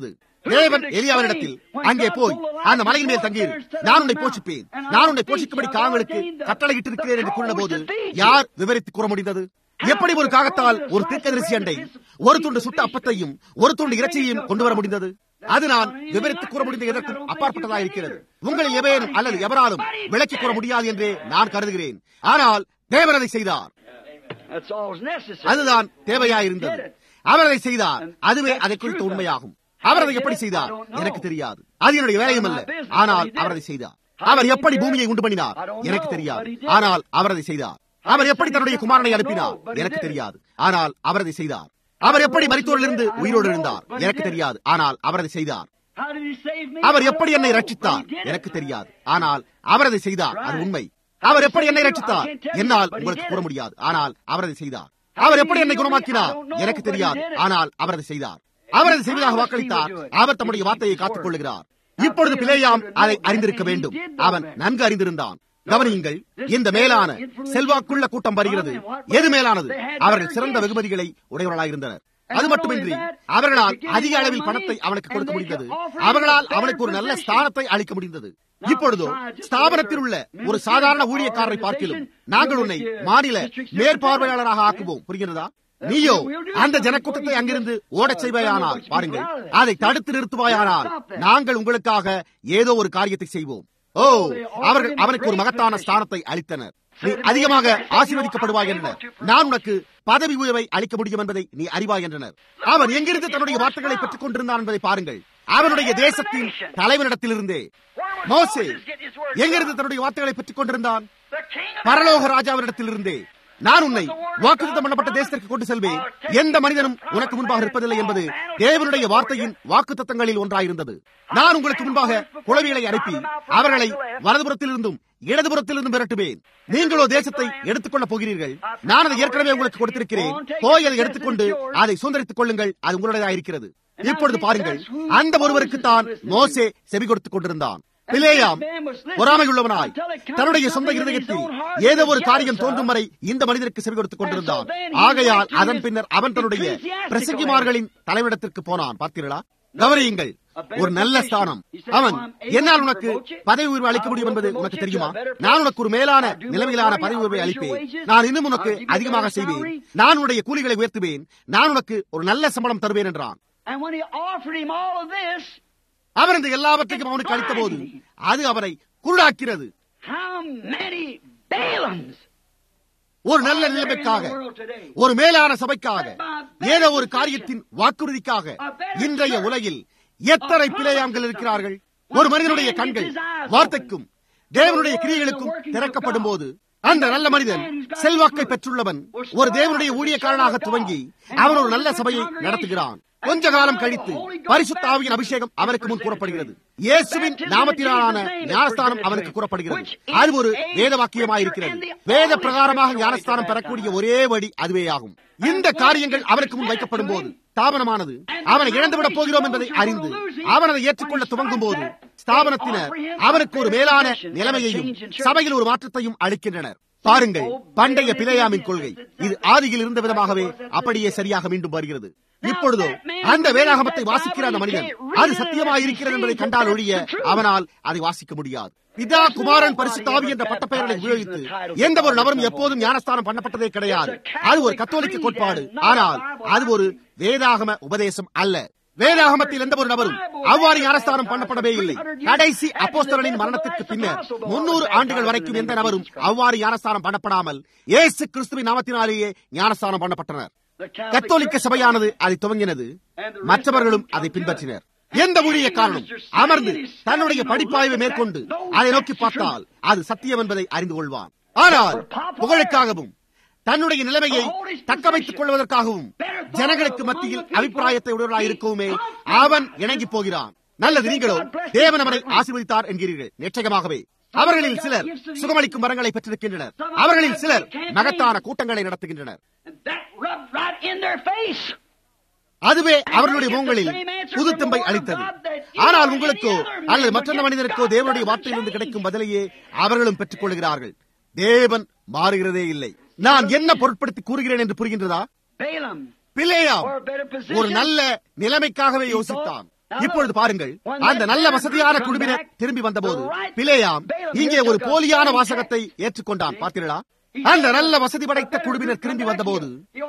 தேவன் எலியாவினிடத்தில் அங்கே போய் அந்த மலையின் மேல் தங்கியிரு நான் உன்னை போஷிப்பேன் நான் உன்னை போஷிக்கும்படி காவலுக்கு கட்டளையிட்டிருக்கிறேன் என்று கூறினபோது யார் விவரித்து கூற முடிந்தது எப்படி ஒரு காகத்தால் ஒரு தீர்க்கதரிசி அண்டை ஒரு துண்டு சுட்ட அப்பத்தையும் ஒரு துண்டு இறைச்சியையும் கொண்டு வர முடிந்தது அது நான் விவரித்து கூற முடிந்த எதற்கும் அப்பாற்பட்டதா இருக்கிறது உங்களில் எவரும் அல்லது எவராலும் விளக்கி கூற முடியாது என்றே நான் கருதுகிறேன் ஆனால் தேவன் அதை செய்தார் That's all that's necessary. அதுதான் தேவையாயிருந்தது He did it. அவர் அதை செய்தார் அதுவே அதை குறித்த உண்மையாகும் அவர் அதை எப்படி செய்தார் எனக்கு தெரியாது அது என்னுடைய வேலையும் அல்ல ஆனால் அவர் அதை செய்தார் அவர் எப்படி பூமியை உண்டு பண்ணினார் எனக்கு தெரியாது ஆனால் அவர் அதை செய்தார் அவர் எப்படி தன்னுடைய குமாரனை அனுப்பினார் எனக்கு தெரியாது ஆனால் அவர் அதை செய்தார் அவர் எப்படி மரித்தோரிலிருந்து உயிரோடு இருந்தார் எனக்கு தெரியாது ஆனால் அவர் அதை செய்தார் How did he save me? அவர் எப்படி என்னை I don't know, ரட்சித்தார் but he did it. எனக்கு தெரியாது ஆனால் அவர் அதை செய்தார் அது உண்மை அவர் எப்படி என்னை ரட்சித்தார் என்னால் உங்களுக்கு கூற முடியாது ஆனால் அவர் அதை செய்தார் அவர் எப்படி என்னை குணமாக்கினார் எனக்கு தெரியாது ஆனால் அவர் அதை செய்தார் அவர் அதை செய்வதாக வாக்களித்தார் அவர் தம்முடைய வார்த்தையை காத்துக் கொள்கிறார் இப்பொழுது பிளேயாம் அதை அறிந்திருக்க வேண்டும் அவன் நன்கு அறிந்திருந்தான் கவனியுங்கள் இந்த மேலான செல்வாக்குள்ள கூட்டம் வருகிறது எது மேலானது அவர்கள் சிறந்த வெகுமதிகளை உடையவர்களாயிருந்தனர் அது மட்டுமின்றி அவர்களால் அதிக அளவில் பணத்தை அவனுக்கு கொடுக்க முடிந்தது அவர்களால் அவனுக்கு ஒரு நல்ல ஸ்தானத்தை அளிக்க முடிந்தது இப்பொழுதோ ஸ்தாபனத்தில் உள்ள ஒரு சாதாரண ஊழியக்காரரை பார்க்கிலும் நாங்கள் உன்னை மாநில மேற்பார்வையாளராக ஆக்குவோம் புரிகிறதா நீயோ அந்த ஜனக்கூட்டத்தை அங்கிருந்து ஓடச் செய்வாயானால் பாருங்கள் அதை தடுத்து நிறுத்துவாயானால் நாங்கள் உங்களுக்காக ஏதோ ஒரு காரியத்தை செய்வோம் ஓ அவர்கள் அவனுக்கு ஒரு மகத்தான ஸ்தானத்தை அளித்தனர் நீ அதிகமாக ஆசீர்வதிக்கப்படுவாய் என்றனர் நான் உனக்கு பதவி உயர்வை அளிக்க முடியும் என்பதை நீ அறிவாய் என்றனர் அவன் எங்கிருந்து தன்னுடைய வார்த்தைகளை பெற்றுக் கொண்டிருந்தான் என்பதை பாருங்கள் அவனுடைய தேசத்தின் தலைவனிடத்திலிருந்தே மோசே எங்கிருந்து தன்னுடைய வார்த்தைகளை பெற்றுக் கொண்டிருந்தான் பரலோக ராஜாவினிடத்திலிருந்தே நான் உன்னை வாக்குத்தம் பண்ணப்பட்ட தேசத்திற்கு கொண்டு செல்வேன் எந்த மனிதனும் உனக்கு முன்பாக இருப்பதில்லை என்பது தேவனுடைய வார்த்தையின் வாக்குத்தத்தங்களில் ஒன்றாயிருந்தது நான் உங்களுக்கு முன்பாக குழவிகளை அனுப்பி அவர்களை வலதுபுறத்திலிருந்தும் இடதுபுறத்திலிருந்தும் விரட்டுவேன் நீங்களோ தேசத்தை எடுத்துக்கொள்ளப் போகிறீர்கள் நான் அதை ஏற்கனவே உங்களுக்கு கொடுத்திருக்கிறேன் போய் அதை எடுத்துக்கொண்டு அதை சுதந்திரித்துக் கொள்ளுங்கள் அது உங்களுடையதாக இருக்கிறது இப்பொழுது பாருங்கள் அந்த ஒருவருக்கு தான் மோசே செவி கொடுத்துக் கொண்டிருந்தான் பிலேயாம் பொறாமையுள்ளவனாய் தன்னுடைய சொந்த இருதயத்தில் ஏதோ ஒரு காரியம் தோன்றும் வரை இந்த மனிதருக்கு செவி கொடுத்துக் கொண்டிருந்தான் ஆகையால் அதன் பின்னர் அவன் தன்னுடைய பிரசங்கிமார்களின் தலைவிடத்திற்கு போனான் பார்த்தீர்களா கவனியுங்கள் ஒரு நல்ல ஸ்தானம் அவன் என்னால் உனக்கு பதவி உயர்வு அளிக்க முடியும் என்பது உனக்கு தெரியுமா நான் உனக்கு ஒரு மேலான நிலைமையிலான பதவி உயர்வை அளிப்பேன் நான் இன்னும் உனக்கு அதிகமாக செய்வேன் நான் உன்னுடைய கூலிகளை உயர்த்துவேன் நான் உனக்கு ஒரு நல்ல சம்பளம் தருவேன் என்றான் And when he offered him all of this, அவர் இந்த எல்லாவற்றையும் அவனுக்கு அளித்த போது அது அவரை குருடாக்கிறது how many Balaams ஒரு நல்ல are there in the நிலைமைக்காக world today? ஒரு மேலான சபைக்காக ஏதோ ஒரு காரியத்தின் வாக்குறுதிக்காக இன்றைய உலகில் எத்தனை பிழையாங்கள் இருக்கிறார்கள் ஒரு மனிதனுடைய கண்கள் வார்த்தைக்கும் தேவனுடைய கிரியைகளுக்கும் திறக்கப்படும் போது அந்த நல்ல மனிதன் செல்வாக்கை பெற்றுள்ளவன் ஒரு தேவனுடைய ஊழியக்காரனாக துவங்கி அவன் ஒரு நல்ல சபையை நடத்துகிறான் கொஞ்ச காலம் கழித்து பரிசுத்த ஆவியின் அபிஷேகம் அவனுக்கு முன் கூறப்படுகிறது இயேசுவின் நாமத்தினாலான ஞானஸ்தானம் அவனுக்கு கூறப்படுகிறது அது ஒரு வேத வாக்கியமாயிருக்கிறது வேத பிரகாரமாக ஞானஸ்தானம் பெறக்கூடிய ஒரே வழி அதுவே ஆகும் இந்த காரியங்கள் அவனுக்கு முன் வைக்கப்படும் போது ஸ்தாபனமானது அவனை இழந்துவிடப் போகிறோம் என்பதை அறிந்து அவன் அதை ஏற்றுக்கொள்ள துவங்கும் போது ஸ்தாபனத்தினர் அவனுக்கு ஒரு மேலான நிலைமையையும் சபையில் ஒரு மாற்றத்தையும் அளிக்கின்றனர் பாருங்கள் பண்டைய பிழையாமின் கொள்கை இது ஆதியில் இருந்த விதமாகவே அப்படியே சரியாக மீண்டும் வருகிறது இப்பொழுதோ அந்த வேதாகமத்தை வாசிக்கிற அந்த மனிதன் அது சத்தியமாக இருக்கிறது என்பதை கண்டால் ஒழிய அவனால் அதை வாசிக்க முடியாது பிதா குமாரன் பரிசுத்தாவி என்ற பட்டப்பெயர்களை உபயோகித்து எந்த ஒரு நபரும் எப்போதும் ஞானஸ்தானம் பண்ணப்பட்டதே கிடையாது அது ஒரு கத்தோலிக்க கோட்பாடு ஆனால் அது ஒரு வேதாகம உபதேசம் அல்ல வேதாகமத்தில் எந்த ஒரு நபரும் அவ்வாறு ஞானஸ்தானம் பண்ணப்படவே இல்லை கடைசி அப்போஸ்தலனின் மரணத்திற்கு பின்னர் முன்னூறு ஆண்டுகள் வரைக்கும் எந்த நபரும் அவ்வாறு ஞானஸ்தானம் பண்ணப்படாமல் இயேசு கிறிஸ்துவின் நாமத்தினாலேயே ஞானஸ்தானம் பண்ணப்பட்டனர் கத்தோலிக்க சபையானது அதை துவங்கினது மற்றவர்களும் அதை பின்பற்றினர் எந்த ஊழிய காரணம் அமர்ந்து தன்னுடைய படிப்பாய்வை மேற்கொண்டு அதை நோக்கி பார்த்தால் அது சத்தியம் என்பதை அறிந்து கொள்வான் ஆனால் புகழுக்காகவும் தன்னுடைய நிலைமையை தக்க வைத்துக் கொள்வதற்காகவும் ஜனங்களுக்கு மத்தியில் அபிப்பிராயத்தை உடையவர்களாக இருக்கவுமே அவன் இணங்கி போகிறான் நல்லது நீங்களோ தேவன் அவனை ஆசீர்வதித்தார் என்கிறீர்கள் நிச்சயமாகவே அவர்களில் சிலர் சுகமளிக்கும் வரங்களை பெற்றிருக்கின்றனர் அவர்களில் சிலர் மகத்தான கூட்டங்களை நடத்துகின்றனர் And that rubbed right in their face. அதுவே அவர்களுடைய முகங்களில் புது தெம்பை அளித்தது ஆனால் உங்களுக்கோ அல்லது மற்றொரு மனிதருக்கோ தேவனுடைய வார்த்தையிலிருந்து கிடைக்கும் பதிலையே அவர்களும் பெற்றுக் கொள்கிறார்கள் தேவன் மாறுகிறதே இல்லை நான் என்ன பொருட்படுத்தி கூறுகிறேன் என்று புரிகின்றதா Balaam, Balaam for a better position, ஒரு நல்ல நிலைமைக்காகவே யோசித்தான் இப்பொழுது பாருங்கள் அந்த நல்ல வசதியான குழுவினர் திரும்பி வந்தபோது பிலேயாம் இங்கே ஒரு போலியான வாசகத்தை ஏற்றுக்கொண்டான் பார்த்தீர்களா அந்த நல்ல வசதி படைத்த குழுவினர் திரும்பி வந்தபோது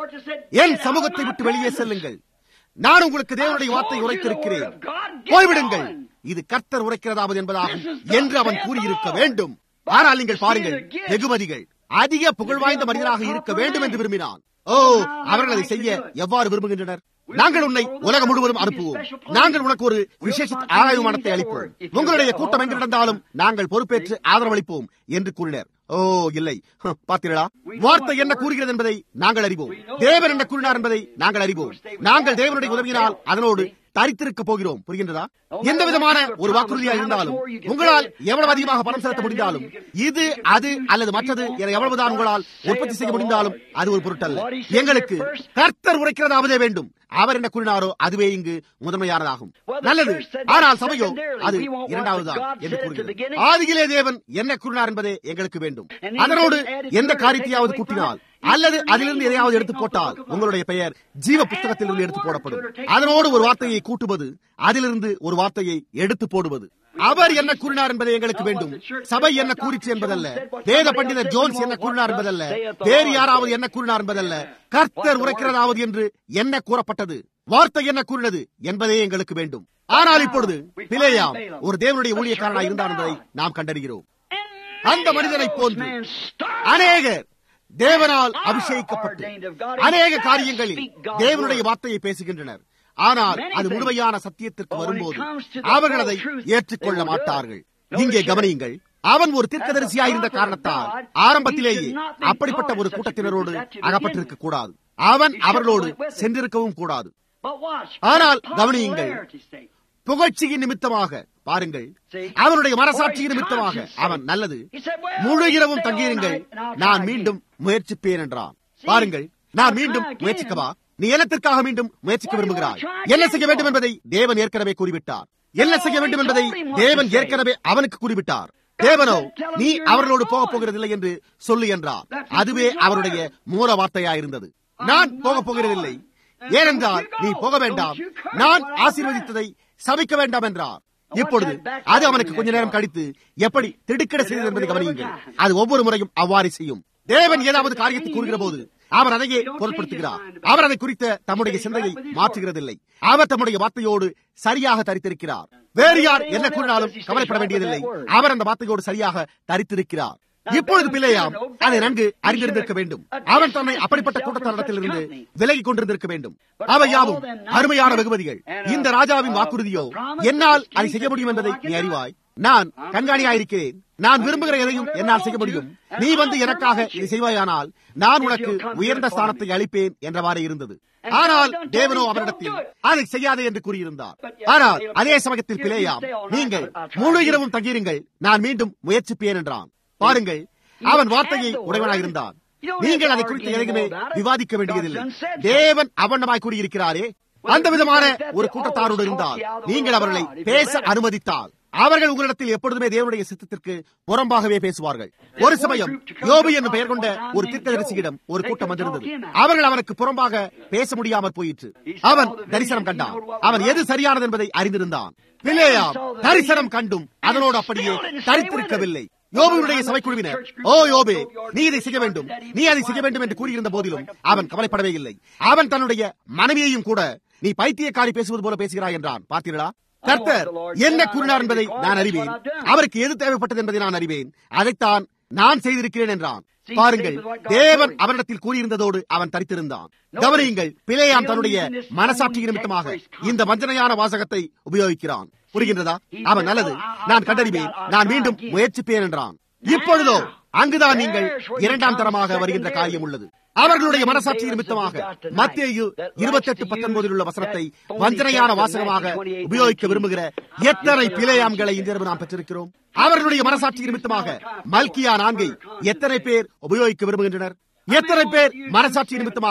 என் சமூகத்தை விட்டு வெளியே செல்லுங்கள் நான் உங்களுக்கு தேவனுடைய வார்த்தை உரைத்திருக்கிறேன் போய்விடுங்கள் இது கர்த்தர் உரைக்கிறதாவது என்பதாகும் என்று அவன் கூறியிருக்க வேண்டும் ஆனால் நீங்கள் பாருங்கள் வெகுமதிகள் அதிக புகழ்வாய்ந்த மனிதனாக இருக்க வேண்டும் என்று விரும்பினான் ஓ அவர்கள் அதை செய்ய எவ்வாறு விரும்புகின்றனர் நாங்கள் உன்னை உலகம் முழுவதும் அனுப்புவோம் நாங்கள் உனக்கு ஒரு விசேஷ ஆராய்வு மனத்தை அளிப்போம் உங்களுடைய கூட்டம் எங்கு நடந்தாலும் நாங்கள் பொறுப்பேற்று ஆதரவளிப்போம் என்று கூறினர் ஓ இல்லை பார்த்தீர்களா வார்த்தை என்ன கூறுகிறது என்பதை நாங்கள் அறிவோம் தேவன் என்ன கூறினார் என்பதை நாங்கள் அறிவோம் நாங்கள் தேவனுடைய உதவியினால் அதனோடு தரித்திருக்க போகிறோம் புரிகின்றதா எந்த விதமான ஒரு வாக்குறுதியாக இருந்தாலும் உங்களால் எவ்வளவு அதிகமாக பணம் செலுத்த முடிந்தாலும் இது அது அல்லது மற்றது என எவ்வளவுதான் உங்களால் உற்பத்தி செய்ய முடிந்தாலும் அது ஒரு பொருட்டல்ல எங்களுக்கு கர்த்தர் உரைக்கிறதாவதே வேண்டும் அவர் என்ன கூறினாரோ அதுவே இங்கு முதன்மையானதாகும் நல்லது ஆனால் சபையோ அது இரண்டாவதுதான் என்று கூறுகிறது ஆதியிலே தேவன் என்ன கூறினார் என்பதே எங்களுக்கு வேண்டும் அதனோடு எந்த காரியத்தையாவது கூட்டினால் அல்லது அதிலிருந்து எதையாவது எடுத்து போட்டால் உங்களுடைய பெயர் ஜீவ புத்தகத்திலிருந்து எடுத்து போடப்படும் அதனோடு ஒரு வார்த்தையை கூட்டுவது அதிலிருந்து ஒரு வார்த்தையை எடுத்து போடுவது அவர் என்ன கூறினார் என்பதை எங்களுக்கு வேண்டும் சபை என்ன கூறிச்சு என்பதல்ல வேத பண்டிதர் ஜோன்ஸ் என்ன கூறினார் என்பதல்ல வேறு யாராவது என்ன கூறினார் என்பதல்ல கர்த்தர் உரைக்கிறதாவது என்று என்ன கூறப்பட்டது வார்த்தை என்ன கூறினது என்பதே எங்களுக்கு வேண்டும் ஆனால் இப்பொழுது பிலேயாம் ஒரு தேவனுடைய ஊழியக்காரனாக இருந்தார் என்பதை நாம் கண்டறிகிறோம் அந்த மனிதனை போன்று அநேகர் தேவனால் அபிஷேகிக்கப்பட்டு அநேக காரியங்களில் தேவனுடைய வார்த்தையை பேசுகின்றனர் ஆனால் அது முழுமையான சத்தியத்திற்கு வரும்போது அவர்கள் அதை ஏற்றுக்கொள்ள மாட்டார்கள் இங்கே கவனியுங்கள் அவன் ஒரு தீர்க்கதரிசியாக இருந்த காரணத்தால் ஆரம்பத்திலேயே அப்படிப்பட்ட ஒரு கூட்டத்தினரோடு அகப்பட்டிருக்க கூடாது அவன் அவர்களோடு சென்றிருக்கவும் கூடாது ஆனால் கவனியுங்கள் புகழ்ச்சியின் நிமித்தமாக பாருங்கள் அவனுடைய மனசாட்சியின் நிமித்தமாக அவன் நல்லது முழு இரவும் தங்கியிருங்கள் நான் மீண்டும் முயற்சிப்பேன் என்றான் பாருங்கள் நான் மீண்டும் முயற்சிக்கவா நீ என்னத்திற்காக மீண்டும் முயற்சிக்க விரும்புகிறாய் என்ன செய்ய வேண்டும் என்பதை தேவன் ஏற்கனவே கூறிவிட்டார் என்ன செய்ய வேண்டும் என்பதை தேவன் ஏற்கனவே அவனுக்கு கூறிவிட்டார் தேவனோ நீ அவர்களோடு போக போகிறதில்லை என்று சொல்லு என்றார் அதுவே அவருடைய மூல வார்த்தையாயிருந்தது நான் போக போகிறதில்லை ஏனென்றால் நீ போக வேண்டாம் நான் ஆசீர்வதித்ததை சபிக்க வேண்டாம் என்றார் இப்பொழுது அது அவனுக்கு கொஞ்ச நேரம் கழித்து எப்படி திடுக்கிட செய்தது என்பதை கவனியுங்கள் அது ஒவ்வொரு முறையும் அவ்வாறு செய்யும் தேவன் ஏதாவது காரியத்தை கூறுகிற போது அவர் அதையே பொருட்படுத்துகிறார் அவர் அதை குறித்த தம்முடைய சிந்தையை மாற்றுகிறதில்லை அவர் தம்முடைய வார்த்தையோடு சரியாக தரித்திருக்கிறார் வேறு யார் என்ன கூறினாலும் கவலைப்பட வேண்டியதில்லை அவர் அந்த வார்த்தையோடு சரியாக தரித்திருக்கிறார் இப்பொழுது பிள்ளையாம் அதை நன்கு அறிந்திருந்திருக்க வேண்டும் அவன் தன்னை அப்படிப்பட்ட கூட்டத்தாரிடத்திலிருந்து விலகிக் கொண்டிருந்திருக்க வேண்டும் அவை யாவும் அருமையான வெகுமதிகள் இந்த ராஜாவின் வாக்குறுதியோ என்னால் அதை செய்ய முடியும் என்பதை நீ அறிவாய் நான் கண்காணியாயிருக்கிறேன் நான் விரும்புகிற எதையும் என்னால் செய்ய முடியும் நீ வந்து எனக்காக இதை செய்வாயானால் நான் உனக்கு உயர்ந்த ஸ்தானத்தை அளிப்பேன் என்றவாறு இருந்தது ஆனால் தேவனோ அவரிடத்தில் அதை செய்யாதே என்று கூறியிருந்தார் ஆனால் அதே சமயத்தில் பிழையாம் நீங்கள் முழு இரவும் தங்கியிருங்கள் நான் மீண்டும் முயற்சிப்பேன் என்றான் பாருங்கள் அவன் வார்த்தையை உடையவனாக இருந்தான் நீங்கள் அதை குறித்து எதையுமே விவாதிக்க வேண்டியதில்லை தேவன் அவண்ணமாய் கூறியிருக்கிறாரே அந்த விதமான ஒரு கூட்டத்தாரோடு இருந்தால் நீங்கள் அவர்களை பேச அனுமதித்தால் அவர்கள் உங்களிடத்தில் எப்பொழுதுமே தேவனுடைய சித்தத்திற்கு புறம்பாகவே பேசுவார்கள் ஒரு சமயம் யோபு என்னும் பெயர் கொண்ட ஒரு தீர்க்கதரிசியிடம் ஒரு கூட்டம் வந்திருந்தது அவர்கள் அவனுக்கு புறம்பாக பேச முடியாமல் போயிற்று அவன் தரிசனம் கண்டான் அவன் எது சரியானது என்பதை அறிந்திருந்தான் பிள்ளையாம் தரிசனம் கண்டும் அதனோடு அப்படியே தரித்திருக்கவில்லை யோபுடைய சபைக்குழுவினர் ஓ யோபே நீ இதை செய்ய வேண்டும் நீ அதை செய்ய வேண்டும் என்று கூறியிருந்த போதிலும் அவன் கவலைப்படவே இல்லை அவன் தன்னுடைய மனைவியையும் கூட நீ பைத்தியக்காரி பேசுவது போல பேசுகிறாய் என்றான் பார்த்தீர்களா கர்த்தர் என்ன கூறினார் என்பதை நான் அறிவேன் அவருக்கு எது தேவைப்பட்டது என்பதை நான் அறிவேன் அதைத்தான் நான் செய்திருக்கிறேன் என்றான் பாருங்கள் தேவன் அவரிடத்தில் கூறியிருந்ததோடு அவன் தரித்திருந்தான் கவனியுங்கள் பிழையாம் தன்னுடைய மனசாட்சி நிமித்தமாக இந்த வஞ்சனையான வாசகத்தை உபயோகிக்கிறான் புரிகின்றதா அவன் நல்லது நான் கண்டறிவேன் நான் மீண்டும் முயற்சிப்பேன் என்றான் இப்பொழுதோ அங்குதான் நீங்கள் இரண்டாம் தரமாக வருகின்ற காரியம் உள்ளது அவர்களுடைய மனசாட்சி நிமித்தமாக மத்திய இருபத்தி எட்டு பத்தொன்பதில் உள்ள வசனத்தை வஞ்சனையான வாசகமாக உபயோகிக்க விரும்புகிற எத்தனை பிழையாம்களை இன்றிரவு நாம் பெற்றிருக்கிறோம் அவர்களுடைய மனசாட்சி நிமித்தமாக மல்கியா நான்கை எத்தனை பேர் உபயோகிக்க விரும்புகின்றனர் எத்தனை பேர் மனசாட்சி நிமித்தமாக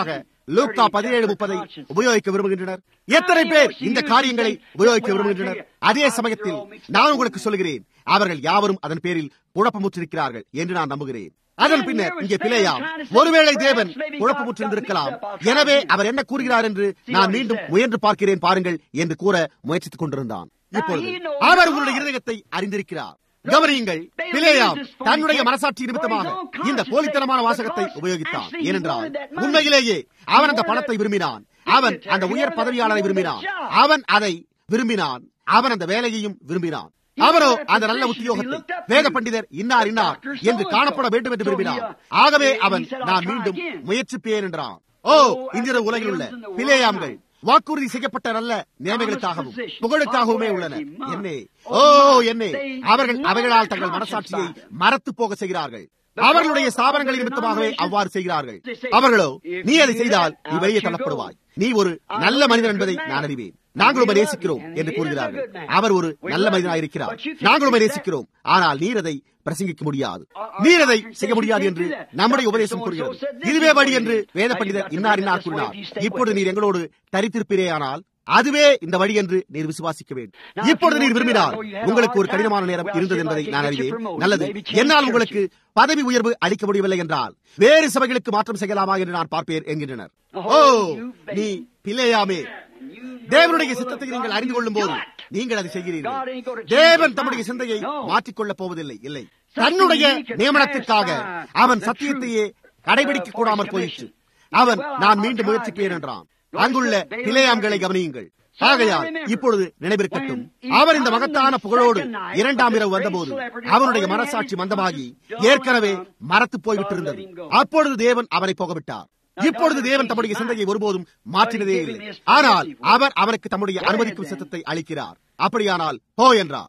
லூக்கா பதினேழு முப்பதை உபயோகிக்க விரும்புகின்றனர் எத்தனை பேர் இந்த காரியங்களை உபயோகிக்க விரும்புகின்றனர் அதே சமயத்தில் நான் உங்களுக்கு சொல்கிறேன் அவர்கள் யாவரும் அதன் பேரில் குழப்பமுற்றிருக்கிறார்கள் என்று நான் நம்புகிறேன் அதன் பின்னர் இங்கே பிழையாம் ஒருவேளை தேவன் குழப்பமுற்றிருந்திருக்கலாம் எனவே அவர் என்ன கூறுகிறார் என்று நான் மீண்டும் முயன்று பார்க்கிறேன் பாருங்கள் என்று கூற முயற்சித்துக் கொண்டிருந்தான் இப்பொழுது அவர் உங்களுடைய இருதயத்தை அறிந்திருக்கிறார் கவனியுங்கள் பிளேயாம் தன்னுடைய மனசாட்சி நிமித்தமாக இந்த போலித்தனமான வாசகத்தை உபயோகித்தான் ஏனென்றால் உண்மையிலேயே அவன் அந்த பணத்தை விரும்பினான் அவன் அந்த உயர் பதவியாளரை விரும்பினான் அவன் அதை விரும்பினான் அவன் அந்த வேலையையும் விரும்பினான் அவரோ அந்த நல்ல உத்தியோகத்தை வேத பண்டிதர் இன்னார் இன்னார் என்று காணப்பட வேண்டும் என்று விரும்பினார் ஆகவே அவன் நான் மீண்டும் முயற்சிப்பேன் என்றான் ஓ இந்த உலகில் உள்ள பிளேயாம்கள் வாக்குறுதி செய்யப்பட்ட நல்ல நிலைமைகளுக்காகவும் புகழுக்காகவுமே உள்ளன என்னே ஓ என்னே அவர்கள் அவைகளால் தங்கள் மனசாட்சியை மறத்து போக செய்கிறார்கள் அவர்களுடைய ஸ்தாபனங்கள் நிமித்தமாகவே அவ்வாறு செய்கிறார்கள் அவர்களோ நீ அதை செய்தால் நீ வெளியே தள்ளப்படுவாய் நீ ஒரு நல்ல மனிதன் என்பதை நான் அறிவேன் நாங்கள் உமை நேசிக்கிறோம் என்று கூறுகிறார்கள் அவர் ஒரு நல்ல மனிதனாக இருக்கிறார் நாங்கள் உமை நேசிக்கிறோம் ஆனால் நீர் அதை பிரசங்கிக்க முடியாது நீர் அதை செய்ய முடியாது என்று நம்முடைய உபதேசம் கூறுகிறது இதுவே வழி என்று வேத பண்டிதர் இன்னார் இன்னார் கூறினார் இப்பொழுது நீர் எங்களோடு தரித்திருப்பீரே ஆனால் அதுவே இந்த வழி என்று நீர் விசுவாசிக்க வேண்டும் இப்பொழுது நீர் விரும்பினால் உங்களுக்கு ஒரு கடினமான நேரம் இருந்தது என்பதை நான் அறிவேன் நல்லது என்னால் உங்களுக்கு பதவி உயர்வு அளிக்க முடியவில்லை என்றால் வேறு சபைகளுக்கு மாற்றம் செய்யலாமா என்று நான் பார்ப்பேன் என்கின்றனர் ஓ நீ பிள்ளையாமே தேவனுடைய சித்தத்தை நீங்கள் அறிந்து கொள்ளும் போது நீங்கள் அதை செய்கிறீர்கள் தேவன் தம்முடைய சிந்தையை மாற்றிக்கொள்ளப் போவதில்லை இல்லை தன்னுடைய நியமனத்திற்காக அவன் சத்தியத்தையே கடைபிடிக்க கூடாமற் போயிற்று அவன் நான் மீண்டும் முயற்சிப்பேன் என்றான் அங்குள்ள பிழையாம்களை கவனியுங்கள் ஆகையால் இப்பொழுது நினைவிருக்கட்டும் அவர் இந்த மகத்தான புகழோடு இரண்டாம் இரவு வந்தபோது அவனுடைய மனசாட்சி மந்தமாகி ஏற்கனவே மறத்து போய்விட்டிருந்தது அப்பொழுது தேவன் அவரை போகவிட்டார் இப்பொழுது தேவன் தம்முடைய சிந்தையை ஒருபோதும் மாற்றினதே இல்லை ஆனால் அவர் அவனுக்கு தம்முடைய அனுமதிக்கும் சித்தத்தை அளிக்கிறார் அப்படியானால் போ என்றார்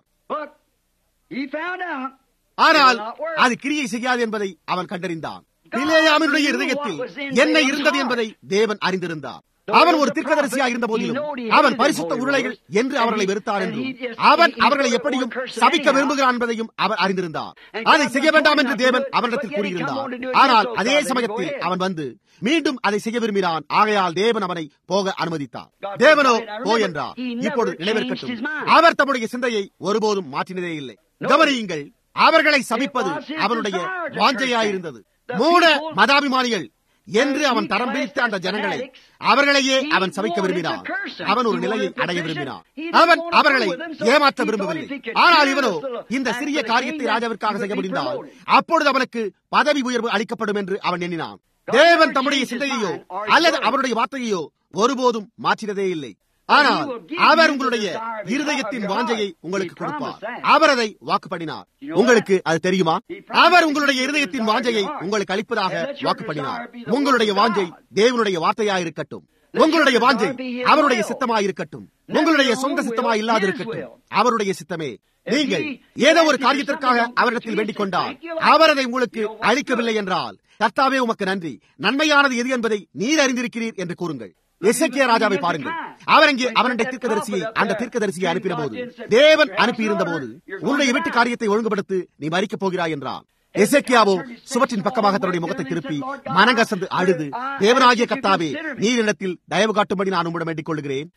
ஆனால் அது கிரியை செய்யாது என்பதை அவன் கண்டறிந்தான் பிளேயாமினுடைய இருதயத்தில் என்ன இருந்தது என்பதை தேவன் அறிந்திருந்தார் அவன் ஒரு தீர்க்கதரிசியாக இருந்த போதிலும் அவன் பரிசுத்த உருளைகள் என்று அவர்களை வெறுத்தார் என்றும் அவன் அவர்களை எப்படியும் சபிக்க விரும்புகிறான் என்பதையும் அவர் அறிந்திருந்தார் அதை செய்ய வேண்டாம் என்று தேவன் அவனிடத்தில் கூறியிருந்தார் ஆனால் அதே சமயத்தில் அவன் வந்து மீண்டும் அதை செய்ய விரும்பினான் ஆகையால் தேவன் அவனை போக அனுமதித்தார் தேவனோ போ என்றார் இப்பொழுது நினைவிருக்கட்டும் அவர் தம்முடைய சிந்தையை ஒருபோதும் மாற்றினதே இல்லை கவனியுங்கள் அவர்களை சபிப்பது அவனுடைய வாஞ்சையாயிருந்தது மூட மதாபிமானிகள் என்று அவன் தரம் பிரித்த அந்த ஜனங்களை அவர்களையே அவன் சபிக்க விரும்பினான் அவன் ஒரு நிலையை அடைய விரும்பினான் அவன் அவர்களை ஏமாற்ற விரும்பவில்லை ஆனால் இவனோ இந்த சிறிய காரியத்தை ராஜாவிற்காக செய்ய முடிந்தால் அப்பொழுது அவனுக்கு பதவி உயர்வு அளிக்கப்படும் என்று அவன் எண்ணினான் தேவன் தம்முடைய சிந்தையையோ அல்லது அவருடைய வார்த்தையையோ ஒருபோதும் மாற்றினதே இல்லை ஆனால் அவர் உங்களுடைய இருதயத்தின் வாஞ்சையை உங்களுக்கு கொடுப்பார் அவர் அதை வாக்குப்படினார் உங்களுக்கு அது தெரியுமா அவர் உங்களுடைய இருதயத்தின் வாஞ்சையை உங்களுக்கு அளிப்பதாக வாக்குப்படினார் உங்களுடைய வாஞ்சை தேவனுடைய வார்த்தையாயிருக்கட்டும் உங்களுடைய வாஞ்சை அவருடைய சித்தமாயிருக்கட்டும் உங்களுடைய சொந்த சித்தமாய் இல்லாதிருக்கட்டும் அவருடைய சித்தமே நீங்கள் ஏதோ ஒரு காரியத்திற்காக அவரிடத்தில் வேண்டிக் கொண்டால் அவர் அதை உங்களுக்கு அளிக்கவில்லை என்றால் கர்த்தாவே உமக்கு நன்றி நன்மையானது எது என்பதை நீர் அறிந்திருக்கிறீர் என்று கூறுங்கள் எசக்கிய ராஜாவை பாருங்கள் அவர் அங்கே அவனுடைய தீர்க்கதரிசியை அந்த தீர்க்கதரிசியை அனுப்பின போது தேவன் அனுப்பியிருந்த போது உன்னுடைய வீட்டு காரியத்தை ஒழுங்குபடுத்து நீ மறிக்கப் போகிறாய் என்றான் எசக்கியாவோ சுவற்றின் பக்கமாக தன்னுடைய முகத்தை திருப்பி மனங்கசந்து அழுது தேவனாகிய கத்தாவே நீரிடத்தில் தயவு காட்டும்படி நான் உம்மிடம் வேண்டிக் கொள்கிறேன்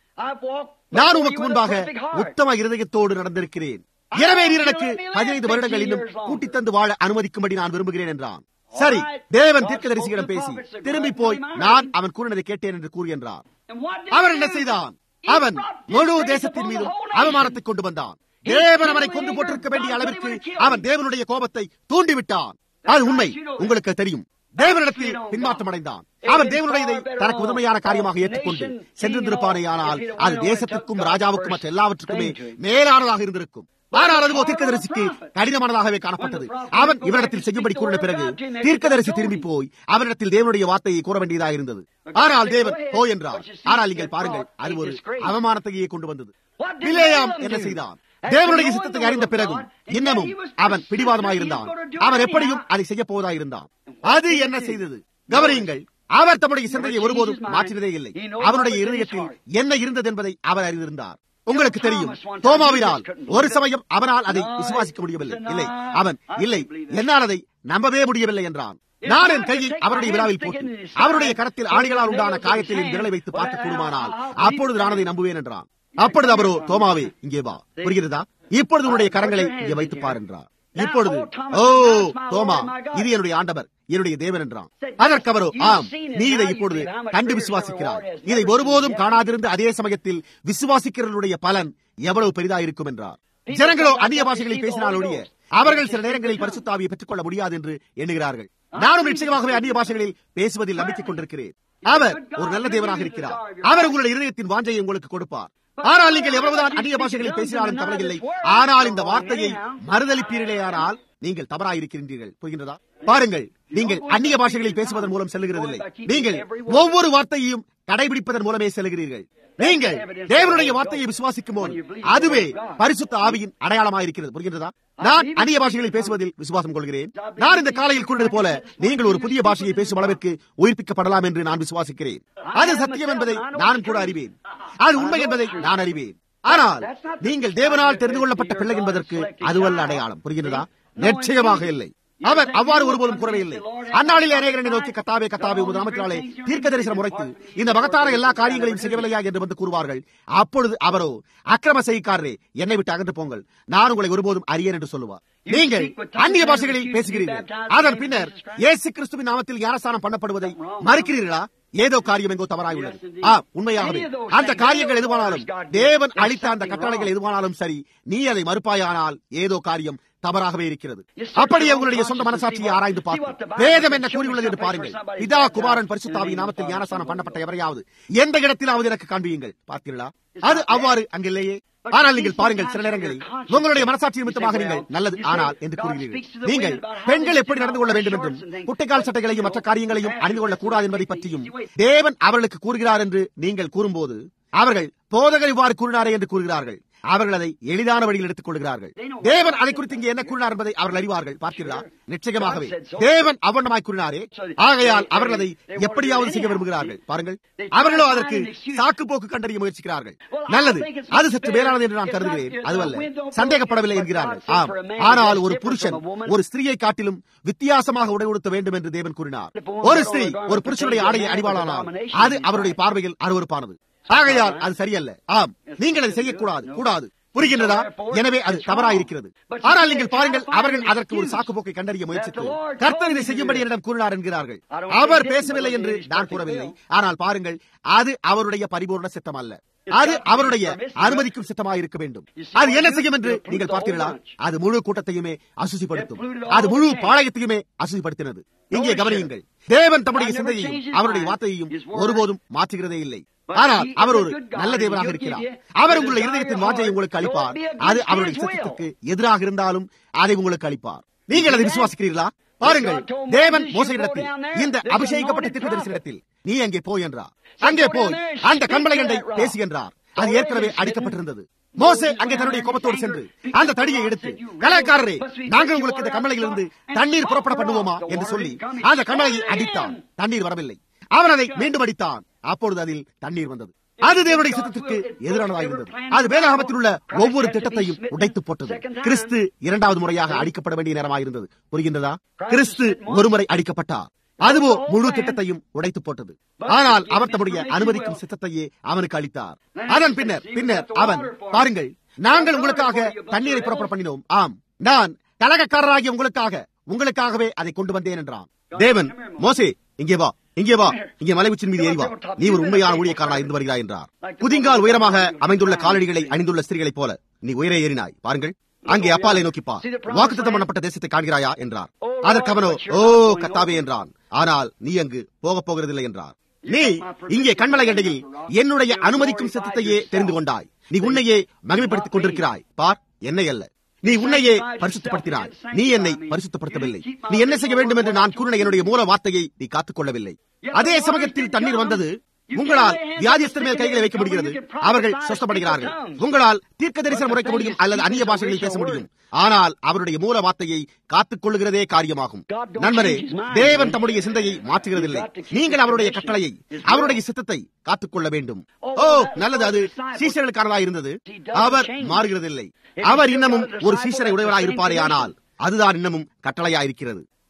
நான் உமக்கு முன்பாக உத்தம இருதயத்தோடு நடந்திருக்கிறேன் எனவே நீர் எனக்கு பதினைந்து வருடங்கள் இன்னும் கூட்டித் தந்து வாழ அனுமதிக்கும்படி நான் விரும்புகிறேன் என்றான் சரி தேவன் தீர்க்கதரிசியிடம் பேசி திரும்பி போய் நான் அவன் கூறினதை கேட்டேன் என்று கூறியென்றார் அவர் என்ன செய்தான் அவன் முழு தேசத்தின் மீதும் அவமானத்தை கொண்டு வந்தான் தேவன் அவனை கொண்டு போட்டிருக்க வேண்டிய அளவிற்கு அவன் தேவனுடைய கோபத்தை தூண்டிவிட்டான் அது உண்மை உங்களுக்கு தெரியும் தேவனிடத்தில் பின்மாற்றம் அடைந்தான் அவன் தேவனுடையதை தனக்கு உதமையான காரியமாக ஏற்றுக்கொண்டு சென்றிருந்திருப்பானே ஆனால் அது தேசத்திற்கும் ராஜாவுக்கும் மற்ற எல்லாவற்றுக்குமே மேலானதாக இருந்திருக்கும் ஆனால் அதுவோ தீர்க்கதரிசிக்கு கடினமானதாகவே காணப்பட்டது அவன் இவரிடத்தில் செய்யும்படி கூறின பிறகு தீர்க்கதரிசி திரும்பி போய் அவரிடத்தில் தேவனுடைய வார்த்தையை கூற வேண்டியதாக இருந்தது ஆனால் தேவன் போ என்றார் ஆனால் நீங்கள் பாருங்கள் அது ஒரு அவமானத்தையே கொண்டு வந்தது பிளேயாம் என்ன செய்தான் தேவனுடைய சித்தத்தை அறிந்த பிறகும் இன்னமும் அவன் பிடிவாதமாயிருந்தான் அவன் எப்படியும் அதை செய்ய போவதாயிருந்தான் அது என்ன செய்தது கவனியுங்கள் அவர் தம்முடைய சிந்தையை ஒருபோதும் மாற்றினதே இல்லை அவனுடைய இருதயத்தில் என்ன இருந்தது என்பதை அவர் அறிந்திருந்தார் உங்களுக்கு தெரியும் தோமாவினால் ஒரு சமயம் அவனால் அதை விசுவாசிக்க முடியவில்லை இல்லை அவன் இல்லை என்னால் அதை நம்பவே முடியவில்லை என்றான் நான் என் கையை அவருடைய விழாவில் போட்டு அவருடைய கரத்தில் ஆணிகளால் உண்டான காயத்தில் என் விரலை வைத்து பார்க்க கூடுமானால் அப்பொழுது நான் அதை நம்புவேன் என்றான் அப்பொழுது அவரோ தோமாவே இங்கே வா புரிகிறதா இப்பொழுது உன்னுடைய கரங்களை இங்கே வைத்து பார் என்றார் இப்பொழுது ஓ தோமா இது என்னுடைய ஆண்டவர் என்னுடைய தேவன் என்றான் அதற்கு அவரோ ஆம் நீ இதை இப்பொழுது கண்டு விசுவாசிக்கிறாய் இதை ஒருபோதும் காணாதிருந்து அதே சமயத்தில் விசுவாசிக்கிறவர்களுடைய பலன் எவ்வளவு பெரிதா இருக்கும் என்றார் ஜனங்களோ அந்நிய பாஷைகளில் பேசினாலொழிய அவர்கள் சில நேரங்களில் பரிசுத்தாவியை பெற்றுக் கொள்ள முடியாது என்று எண்ணுகிறார்கள் நானும் நிச்சயமாகவே அந்நிய பாஷைகளில் பேசுவதில் நம்பிக்கை கொண்டிருக்கிறேன் அவர் ஒரு நல்ல தேவனாக இருக்கிறார் அவர் உங்களுடைய இருதயத்தின் வாஞ்சையை உங்களுக்கு கொடுப்பார் ஆனால் நீங்கள் எவ்வளவுதான் அந்நிய பாஷைகளில் பேசினாலும் கவலையில்லை ஆனால் இந்த வார்த்தையை மறுதளிப்பீர்களேயானால் நீங்கள் தவறாயிருக்கின்றீர்கள் புரிகின்றதா பாருங்கள் நீங்கள் அந்நிய பாஷைகளில் பேசுவதன் மூலம் செல்லுகிறதில்லை நீங்கள் ஒவ்வொரு வார்த்தையையும் கடைபிடிப்பதன் மூலமே செல்கிறீர்கள் நீங்கள் தேவனுடைய வார்த்தையை விசுவாசிக்கும் போது அதுவே பரிசுத்த ஆவியின் அடையாளமாயிருக்கிறது புரிகின்றதா நான் அந்நிய பாஷைகளில் பேசுவதில் விசுவாசம் கொள்கிறேன் நான் இந்த காலையில் கூறினது போல நீங்கள் ஒரு புதிய பாஷையை பேசும் அளவிற்கு உயிர்ப்பிக்கப்படலாம் என்று நான் விசுவாசிக்கிறேன் அது சத்தியம் என்பதை நான் கூட அறிவேன் அது உண்மை என்பதை நான் அறிவேன் ஆனால் நீங்கள் தேவனால் தெரிந்து கொள்ளப்பட்ட பிள்ளை என்பதற்கு அதுவல்ல அடையாளம் புரிகிறதா நிச்சயமாக இல்லை அவர் அவ்வாறு ஒருபோதும் கூறவே இல்லை அந்நாளில் அநேகரனை நோக்கி கத்தாவே கத்தாவே உமது நாமத்தினாலே தீர்க்க தரிசனம் உரைத்து இந்த மகத்தான எல்லா காரியங்களையும் செய்யவில்லையா என்று வந்து கூறுவார்கள் அப்பொழுது அவரோ அக்கிரம செய்காரே என்னை விட்டு அகன்று போங்கள் நான் உங்களை ஒருபோதும் அறியேன் என்று சொல்லுவார் நீங்கள் அந்நிய பாஷைகளில் பேசுகிறீர்கள் அதன் பின்னர் இயேசு கிறிஸ்துவின் நாமத்தில் ஞானஸ்தானம் பண்ணப்படுவதை மறுக்கிறீர்களா ஏதோ காரியம் எங்கோ தவறாய் உள்ளது ஆ உண்மையாகவே அந்த காரியங்கள் எதுவானாலும் தேவன் அளித்த அந்த கட்டளைகள் எதுவானாலும் சரி நீ அதை மறுப்பாயானால் ஏதோ காரியம் தவறாகவே இருக்கிறது அப்படியே உங்களுடைய சொந்த மனசாட்சியை ஆராய்ந்து பார்க்கும் வேதம் என்ன கூறியுள்ளது என்று பாருங்கள் இதா குமாரன் பரிசுத்தாவி நாமத்தில் ஞானஸ்தானம் பண்ணப்பட்ட எவரையாவது எந்த இடத்திலாவது எனக்கு காண்பியுங்கள் பார்த்தீர்களா அது அவ்வாறு அங்கில்லையே ஆனால் நீங்கள் பாருங்கள் சில நேரங்களில் உங்களுடைய மனசாட்சி நிமித்தமாக நீங்கள் நல்லது ஆனால் என்று கூறுகிறீர்கள் நீங்கள் பெண்கள் எப்படி நடந்து கொள்ள வேண்டும் என்றும் குட்டைக்கால் சட்டைகளையும் மற்ற காரியங்களையும் அணிந்து கொள்ளக் கூடாது என்பதை பற்றியும் தேவன் அவர்களுக்கு கூறுகிறார் என்று நீங்கள் கூறும்போது அவர்கள் போதகர் இவ்வாறு கூறினாரே என்று கூறுகிறார்கள் அவர்கள் அதை எளிதான வழியில் எடுத்துக் கொள்கிறார்கள் தேவன் அதை குறித்து இங்கே என்ன கூறினார் என்பதை அவர்கள் அறிவார்கள் பார்க்கிறார் நிச்சயமாகவே தேவன் அவண்ணமாய் கூறினாரே ஆகையால் அவர்கள் அதை எப்படியாவது செய்ய விரும்புகிறார்கள் பாருங்கள் அவர்களோ அதற்கு சாக்கு போக்கு கண்டறிய முயற்சிக்கிறார்கள் நல்லது அது சற்று மேலானது என்று நான் கருதுகிறேன் அதுவல்ல சந்தேகப்படவில்லை என்கிறார்கள் ஆம் ஆனால் ஒரு புருஷன் ஒரு ஸ்திரீயை காட்டிலும் வித்தியாசமாக உடை உடுத்த வேண்டும் என்று தேவன் கூறினார் ஒரு ஸ்திரீ ஒரு புருஷனுடைய ஆடையை அணிவாளானால் அது அவருடைய பார்வையில் அருவறுப்பானது ஆகையால் அது சரியல்ல ஆம் நீங்கள் அதை செய்யக்கூடாது கூடாது புரிகின்றதா எனவே அது தவறாயிருக்கிறது ஆனால் நீங்கள் பாருங்கள் அவர்கள் அதற்கு ஒரு சாக்குப்போக்கை கண்டறிய முயற்சித்து கர்த்தர் இதை செய்யும்படி என்னிடம் கூறினார் என்கிறார்கள் அவர் பேசவில்லை என்று நான் கூறவில்லை ஆனால் பாருங்கள் அது அவருடைய பரிபூர்ண சித்தம் அல்ல அது அவருடைய அனுமதிக்கும் சித்தமாக இருக்க வேண்டும் அது என்ன செய்யும் என்று நீங்கள் பார்த்தீர்களா அது முழு கூட்டத்தையுமே அசுசிப்படுத்தும் அது முழு பாளையத்தையுமே அசுசிப்படுத்தினது இங்கே கவனியுங்கள் தேவன் தம்முடைய சிந்தையையும் அவருடைய வார்த்தையையும் ஒருபோதும் மாற்றுகிறதே இல்லை ஆனால் அவர் ஒரு நல்ல தேவனாக இருக்கிறார் அவர் உங்களுடைய இருதயத்தின் வாஞ்சை உங்களுக்கு அளிப்பார் அது அவருடைய சித்தத்துக்கு எதிராக இருந்தாலும் அதை உங்களுக்கு அளிப்பார் நீங்கள் அதை விசுவாசிக்கிறீர்களா பாருங்கள் தேவன் மோசையிடத்தில் இந்த அபிஷேகிக்கப்பட்ட தீர்க்கதரிசனத்தில் நீ அங்கே போய் என்றார் அங்கே போய் அந்த கண்மலைகண்டை பேசி என்றார் அது ஏற்கனவே அடிக்கப்பட்டிருந்தது மோசே அங்கே தன்னுடைய கோபத்தோடு சென்று அந்த தடியை எடுத்து கலாக்காரரே நாங்கள் உங்களுக்கு இந்த கண்மலையிலிருந்து தண்ணீர் புறப்பட பண்ணுவோமா என்று சொல்லி அந்த கண்மலையை அடித்தான் தண்ணீர் வரவில்லை அவன் அதை மீண்டும் அடித்தான் அப்பொழுது அதில் தண்ணீர் வந்தது அது தேவனுடைய சித்தத்திற்கு எதிரானதாக இருந்தது அது வேதாகமத்தில் உள்ள ஒவ்வொரு திட்டத்தையும் உடைத்து போட்டது கிறிஸ்து இரண்டாவது முறையாக அடிக்கப்பட வேண்டிய நேரமாக இருந்தது புரிகின்றதா கிறிஸ்து ஒருமுறை அடிக்கப்பட்டார் அதுவோ முழு திட்டத்தையும் உடைத்து போட்டது ஆனால் அவர் தம்முடைய அனுமதிக்கும் சித்தத்தையே அவனுக்கு அளித்தார் அதன் பின்னர் பின்னர் அவன் பாருங்கள் நாங்கள் உங்களுக்காக தண்ணீரை புறப்பட பண்ணினோம் ஆம் நான் கலகக்காரராகிய உங்களுக்காக உங்களுக்காகவே அதை கொண்டு வந்தேன் என்றான் தேவன் மோசே இங்கே வா இங்கே வா இங்கே மலை உச்சின் மீது ஏறி வா நீ ஒரு உண்மையான ஊழியக்காரனாக இருந்து வருகிறாய் என்றார் குதிங்கால் உயரமாக அமைந்துள்ள காலடிகளை அணிந்துள்ள ஸ்திரீகளைப் போல நீ உயரே ஏறினாய் பாருங்கள் அங்கே அப்பாலை நோக்கிப்பா வாக்குத்தம் பண்ணப்பட்ட தேசத்தை காண்கிறாயா என்றார் அதற்கு அவனோ ஓ கத்தாவே என்றான் ஆனால் நீ அங்கு போகப் போகிறதில்லை என்றார் நீ இங்கே கண்மலை அண்டையில் என்னுடைய அனுமதிக்கும் சத்தத்தையே தெரிந்து கொண்டாய் நீ உன்னையே மகிமைப்படுத்திக் கொண்டிருக்கிறாய் பார் என்னை அல்ல நீ உன்னையே பரிசுத்தப்படுத்தினாய் நீ என்னை பரிசுத்தப்படுத்தவில்லை நீ என்ன செய்ய வேண்டும் என்று நான் கூறின என்னுடைய மூல வார்த்தையை நீ காத்துக் கொள்ளவில்லை அதே சமயத்தில் தண்ணீர் வந்தது உங்களால் வியாதியஸ்தர் மேல் கைகளை வைக்க முடிகிறது அவர்கள் சொஸ்தப்படுகிறார்கள் உங்களால் தீர்க்க தரிசனம் உரைக்க முடியும் அல்லது அந்நிய பாஷைகளில் பேச முடியும் ஆனால் அவருடைய மூல வார்த்தையை காத்துக் கொள்ளுகிறதே காரியமாகும் நண்பரே தேவன் தம்முடைய சிந்தையை மாற்றுகிறதில்லை நீங்கள் அவருடைய கட்டளையை அவருடைய சித்தத்தை காத்துக்கொள்ள வேண்டும் ஓ நல்லது அது சீசர்களுக்கானதாக இருந்தது அவர் மாறுகிறதில்லை அவர் இன்னமும் ஒரு சீசரை உடையவராக இருப்பாரே ஆனால் அதுதான் இன்னமும் கட்டளையா இருக்கிறது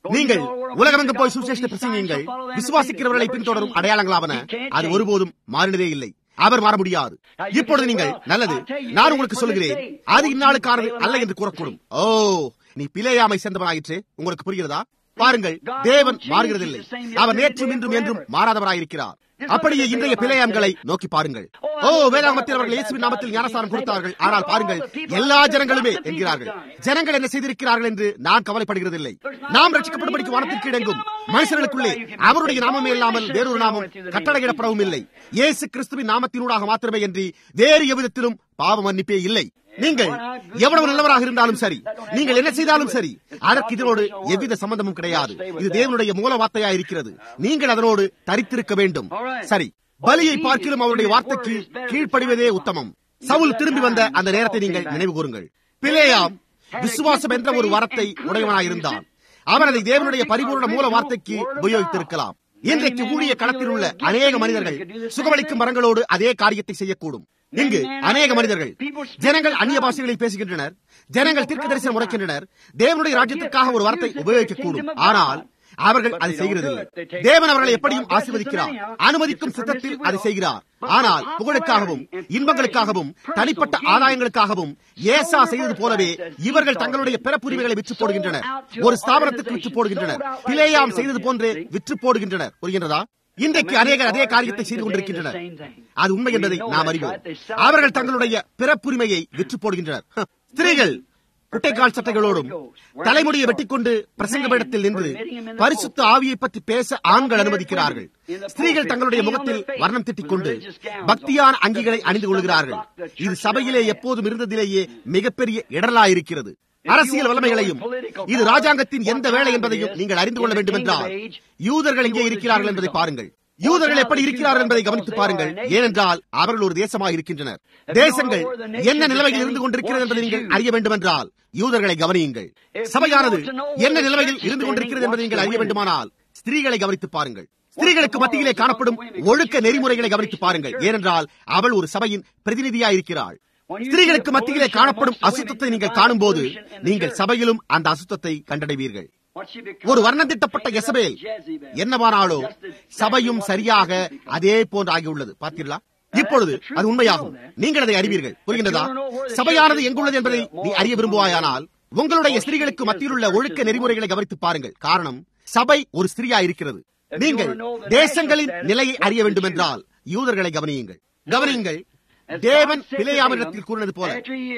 நீங்கள் உலகமெங்கும் போய் சுவிசேஷத்தை பிரசங்கியுங்கள் விசுவாசிக்கிறவர்களை பின்தொடரும் அடையாளங்களாவன அது ஒருபோதும் மாறினதே இல்லை அவர் மாற முடியாது இப்பொழுது நீங்கள் நல்லது நான் உங்களுக்கு சொல்கிறேன் அது இந்நாளுக்கானது அல்ல என்று கூறக்கூடும் ஓ நீ பிழையாமை சேர்ந்தவனாயிற்று உங்களுக்கு புரிகிறதா பாருங்கள் தேவன் மாறுகிறதில்லை அவர் நேற்றும் இன்றும் என்றும் மாறாதவராயிருக்கிறார் அப்படியே இன்றைய பிழையாம்களை நோக்கி பாருங்கள் ஓ வேதாமத்தில் அவர்கள் இயேசுவின் நாமத்தில் ஞானஸ்தானம் கொடுத்தார்கள் ஆனால் பாருங்கள் எல்லா ஜனங்களுமே என்கிறார்கள் ஜனங்கள் என்ன செய்திருக்கிறார்கள் என்று நான் கவலைப்படுகிறதில்லை நாம் ரட்சிக்கப்படும்படிக்கு வானத்திற்கு இடங்கும் மனுஷர்களுக்குள்ளே அவருடைய நாமமே இல்லாமல் வேறொரு நாமம் கட்டளையிடப்படவும் இல்லை இயேசு கிறிஸ்துவின் நாமத்தினூடாக மாத்திரமே என்று வேறு எவ்விதத்திலும் பாவ மன்னிப்பே இல்லை நீங்கள் எவ்வளவு நல்லவராக இருந்தாலும் சரி நீங்கள் என்ன செய்தாலும் சரி அதற்கு இதனோடு எவ்வித சம்பந்தமும் கிடையாது இது தேவனுடைய மூல வார்த்தையா இருக்கிறது நீங்கள் அதனோடு தரித்திருக்க வேண்டும் சரி பலியை பார்க்கிலும் அவருடைய வார்த்தைக்கு கீழ்ப்படிவதே உத்தமம் சவுல் திரும்பி வந்த அந்த நேரத்தை நீங்கள் நினைவு கூறுங்கள் பிளேயாம் விசுவாசம் என்ற ஒரு வரத்தை உடையவனாயிருந்தான் அவன் அதை தேவனுடைய பரிபூர்ண மூல வார்த்தைக்கு உபயோகித்திருக்கலாம் இன்றைக்கு ஊழிய களத்தில் உள்ள அநேக மனிதர்கள் சுகமளிக்கும் மரங்களோடு அதே காரியத்தை செய்யக்கூடும் இங்கு அநேக மனிதர்கள் ஜனங்கள் அந்நிய பாஷைகளில் பேசுகின்றனர் ஜனங்கள் தீர்க்க தரிசனம் உரைக்கின்றனர் தேவனுடைய ராஜ்யத்திற்காக ஒரு வார்த்தை உபயோகிக்கக்கூடும் ஆனால் அவர்கள் அதை செய்கிறதில்லை தேவன் அவர்களை எப்படியும் ஆசீர்வதிக்கிறார் அனுமதிக்கும் சித்தத்தில் அதை செய்கிறார் ஆனால் புகழுக்காகவும் இன்பங்களுக்காகவும் தனிப்பட்ட ஆதாயங்களுக்காகவும் ஏசா செய்தது போலவே இவர்கள் தங்களுடைய பிறப்புரிமைகளை விற்று போடுகின்றனர் ஒரு ஸ்தாபனத்துக்கு விற்று போடுகின்றனர் பிளேயாம் செய்தது போன்றே விற்று போடுகின்றனர் புரிகின்றதா இன்றைக்கு அநேகர் அதே காரியத்தை செய்து கொண்டிருக்கின்றனர் அது உண்மை என்பதை நாம் அறிவோம் அவர்கள் தங்களுடைய பிறப்புரிமையை விற்று போடுகின்றனர் ஸ்திரீகள் குட்டைக்கால் சட்டைகளோடும் தலைமுடியை வெட்டிக்கொண்டு பிரசங்கபீடத்தில் நின்று பரிசுத்த ஆவியை பற்றி பேச ஆண்கள் அனுமதிக்கிறார்கள் ஸ்திரீகள் தங்களுடைய முகத்தில் வர்ணம் திட்டிக் கொண்டு பக்தியான அங்கிகளை அணிந்து கொள்கிறார்கள் இது சபையிலே எப்போதும் இருந்ததிலேயே மிகப்பெரிய இடரலாயிருக்கிறது அரசியல் வல்லமைகளையும் இது ராஜாங்கத்தின் எந்த வேலை என்பதையும் நீங்கள் அறிந்து கொள்ள வேண்டும் என்றால் யூதர்கள் எங்கே இருக்கிறார்கள் என்பதை பாருங்கள் யூதர்கள் எப்படி இருக்கிறார்கள் என்பதை கவனித்து பாருங்கள் ஏனென்றால் அவர்கள் ஒரு தேசமாக இருக்கின்றனர் தேசங்கள் என்ன நிலைமையில் இருந்து கொண்டிருக்கிறது என்பதை நீங்கள் அறிய வேண்டும் என்றால் யூதர்களை கவனியுங்கள் சபையானது என்ன நிலைமையில் இருந்து கொண்டிருக்கிறது என்பதை நீங்கள் அறிய வேண்டுமானால் ஸ்திரீகளை கவனித்து பாருங்கள் ஸ்திரீகளுக்கு மத்தியிலே காணப்படும் ஒழுக்க நெறிமுறைகளை கவனித்து பாருங்கள் ஏனென்றால் அவள் ஒரு சபையின் பிரதிநிதியாயிருக்கிறாள் ஸ்திரீகளுக்கு மத்தியிலே காணப்படும் அசுத்தத்தை நீங்கள் காணும் போது நீங்கள் சபையிலும் அந்த அசுத்தத்தை கண்டடைவீர்கள் ஒரு வர்ணந்திட்டப்பட்ட எசபேல் என்னவானாலோ சபையும் சரியாக அதே போன்று ஆகியுள்ளது பார்த்தீர்களா இப்பொழுது அது உண்மையாகும் நீங்கள் அதை அறிவீர்கள் புரிகின்றதா சபையானது எங்குள்ளது என்பதை நீ அறிய விரும்புவாயானால் உங்களுடைய ஸ்திரீகளுக்கு மத்தியில் உள்ள ஒழுக்க நெறிமுறைகளை கவனித்து பாருங்கள் காரணம் சபை ஒரு ஸ்திரீயா இருக்கிறது நீங்கள் தேசங்களின் நிலையை அறிய வேண்டும் என்றால் யூதர்களை கவனியுங்கள் கவனியுங்கள் தேவன் பிழையாமிடத்தில் கூறினது போல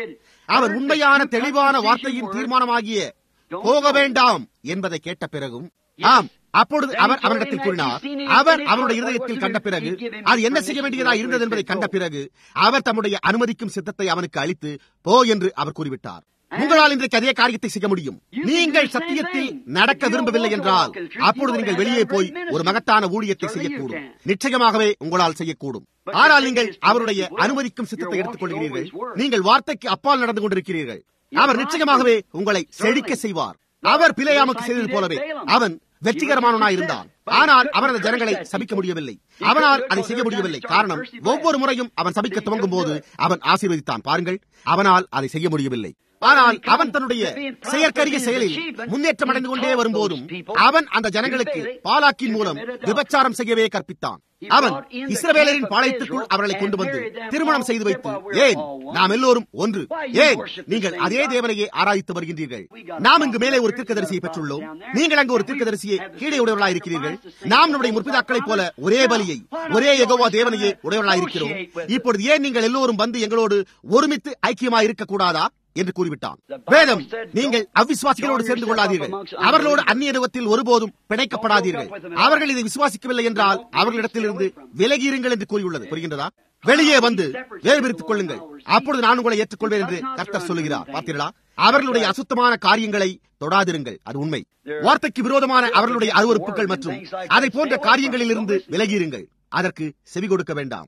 அவர் உண்மையான தெளிவான வார்த்தையின் தீர்மானமாகிய போக வேண்டாம் என்பதை கேட்ட பிறகும் ஆம் அப்பொழுது அவர் அவரிடத்தில் கூறினார் அவர் அவருடைய இருதயத்தில் கண்ட பிறகு அது என்ன செய்ய வேண்டியதா இருந்தது என்பதை கண்ட பிறகு அவர் தம்முடைய அனுமதிக்கும் சித்தத்தை அவனுக்கு அளித்து போ என்று அவர் கூறிவிட்டார் உங்களால் இன்றைக்கு அதே காரியத்தை செய்ய முடியும் நீங்கள் சத்தியத்தில் நடக்க விரும்பவில்லை என்றால் அப்பொழுது நீங்கள் வெளியே போய் ஒரு மகத்தான ஊழியத்தை செய்யக்கூடும் நிச்சயமாகவே உங்களால் செய்யக்கூடும் ஆனால் நீங்கள் அவருடைய அனுமதிக்கும் சித்தத்தை எடுத்துக் கொள்கிறீர்கள் நீங்கள் வார்த்தைக்கு அப்பால் நடந்து கொண்டிருக்கிறீர்கள் அவர் நிச்சயமாகவே உங்களை செழிக்க செய்வார் அவர் பிழையாமுக்கு செய்தது போலவே அவன் வெற்றிகரமானவனாய் இருந்தான் ஆனால் அவன் அந்த ஜனங்களை சபிக்க முடியவில்லை அவனால் அதை செய்ய முடியவில்லை காரணம் ஒவ்வொரு முறையும் அவன் சபிக்க துவங்கும் போது அவன் ஆசீர்வதித்தான் பாருங்கள் அவனால் அதை செய்ய முடியவில்லை ஆனால் அவன் தன்னுடைய செயற்கரிய செயலில் முன்னேற்றம் அடைந்து கொண்டே வரும்போதும் அவன் அந்த ஜனங்களுக்கு பாலாக்கின் மூலம் விபச்சாரம் செய்யவே கற்பித்தான் அவன் இஸ்ரவேலரின் பாளையத்துக்குள் அவர்களை கொண்டு வந்து திருமணம் செய்து வைத்து ஏன் நாம் எல்லோரும் ஒன்று ஏன் நீங்கள் அதே தேவனையே ஆராய்த்து வருகின்றீர்கள் நாம் இங்கு மேலே ஒரு தீர்க்கதரிசியை பெற்றுள்ளோம் நீங்கள் அங்கு ஒரு தீர்க்கதரிசியை கீழே உடையவர்களாக இருக்கிறீர்கள் நாம் நம்முடைய முற்பிதாக்களைப் போல ஒரே பலியை ஒரே எகோவா தேவனையே உடையவர்களாக இருக்கிறோம் இப்பொழுது ஏன் நீங்கள் எல்லோரும் வந்து எங்களோடு ஒருமித்து ஐக்கியமாக இருக்கக்கூடாதா என்று கூறிவிட்டான் வேதம் நீங்கள் அவ்விசுவாசிகளோடு சேர்ந்து கொள்ளாதீர்கள் அவர்களோடு அந்நிய நிறுவத்தில் ஒருபோதும் பிணைக்கப்படாதீர்கள் அவர்கள் இதை விசுவாசிக்கவில்லை என்றால் அவர்களிடத்திலிருந்து விலகியிருங்கள் என்று கூறியுள்ளது புரிகின்றதா வெளியே வந்து வேறு பிரித்துக் கொள்ளுங்கள் அப்பொழுது நான் உங்களை ஏற்றுக்கொள்வேன் என்று கர்த்தர் சொல்லுகிறார் பார்த்தீர்களா அவர்களுடைய அசுத்தமான காரியங்களை தொடாதிருங்கள் அது உண்மை வார்த்தைக்கு விரோதமான அவர்களுடைய அருவறுப்புகள் மற்றும் அதை போன்ற காரியங்களில் இருந்து விலகியிருங்கள் அதற்கு செவி கொடுக்க வேண்டாம்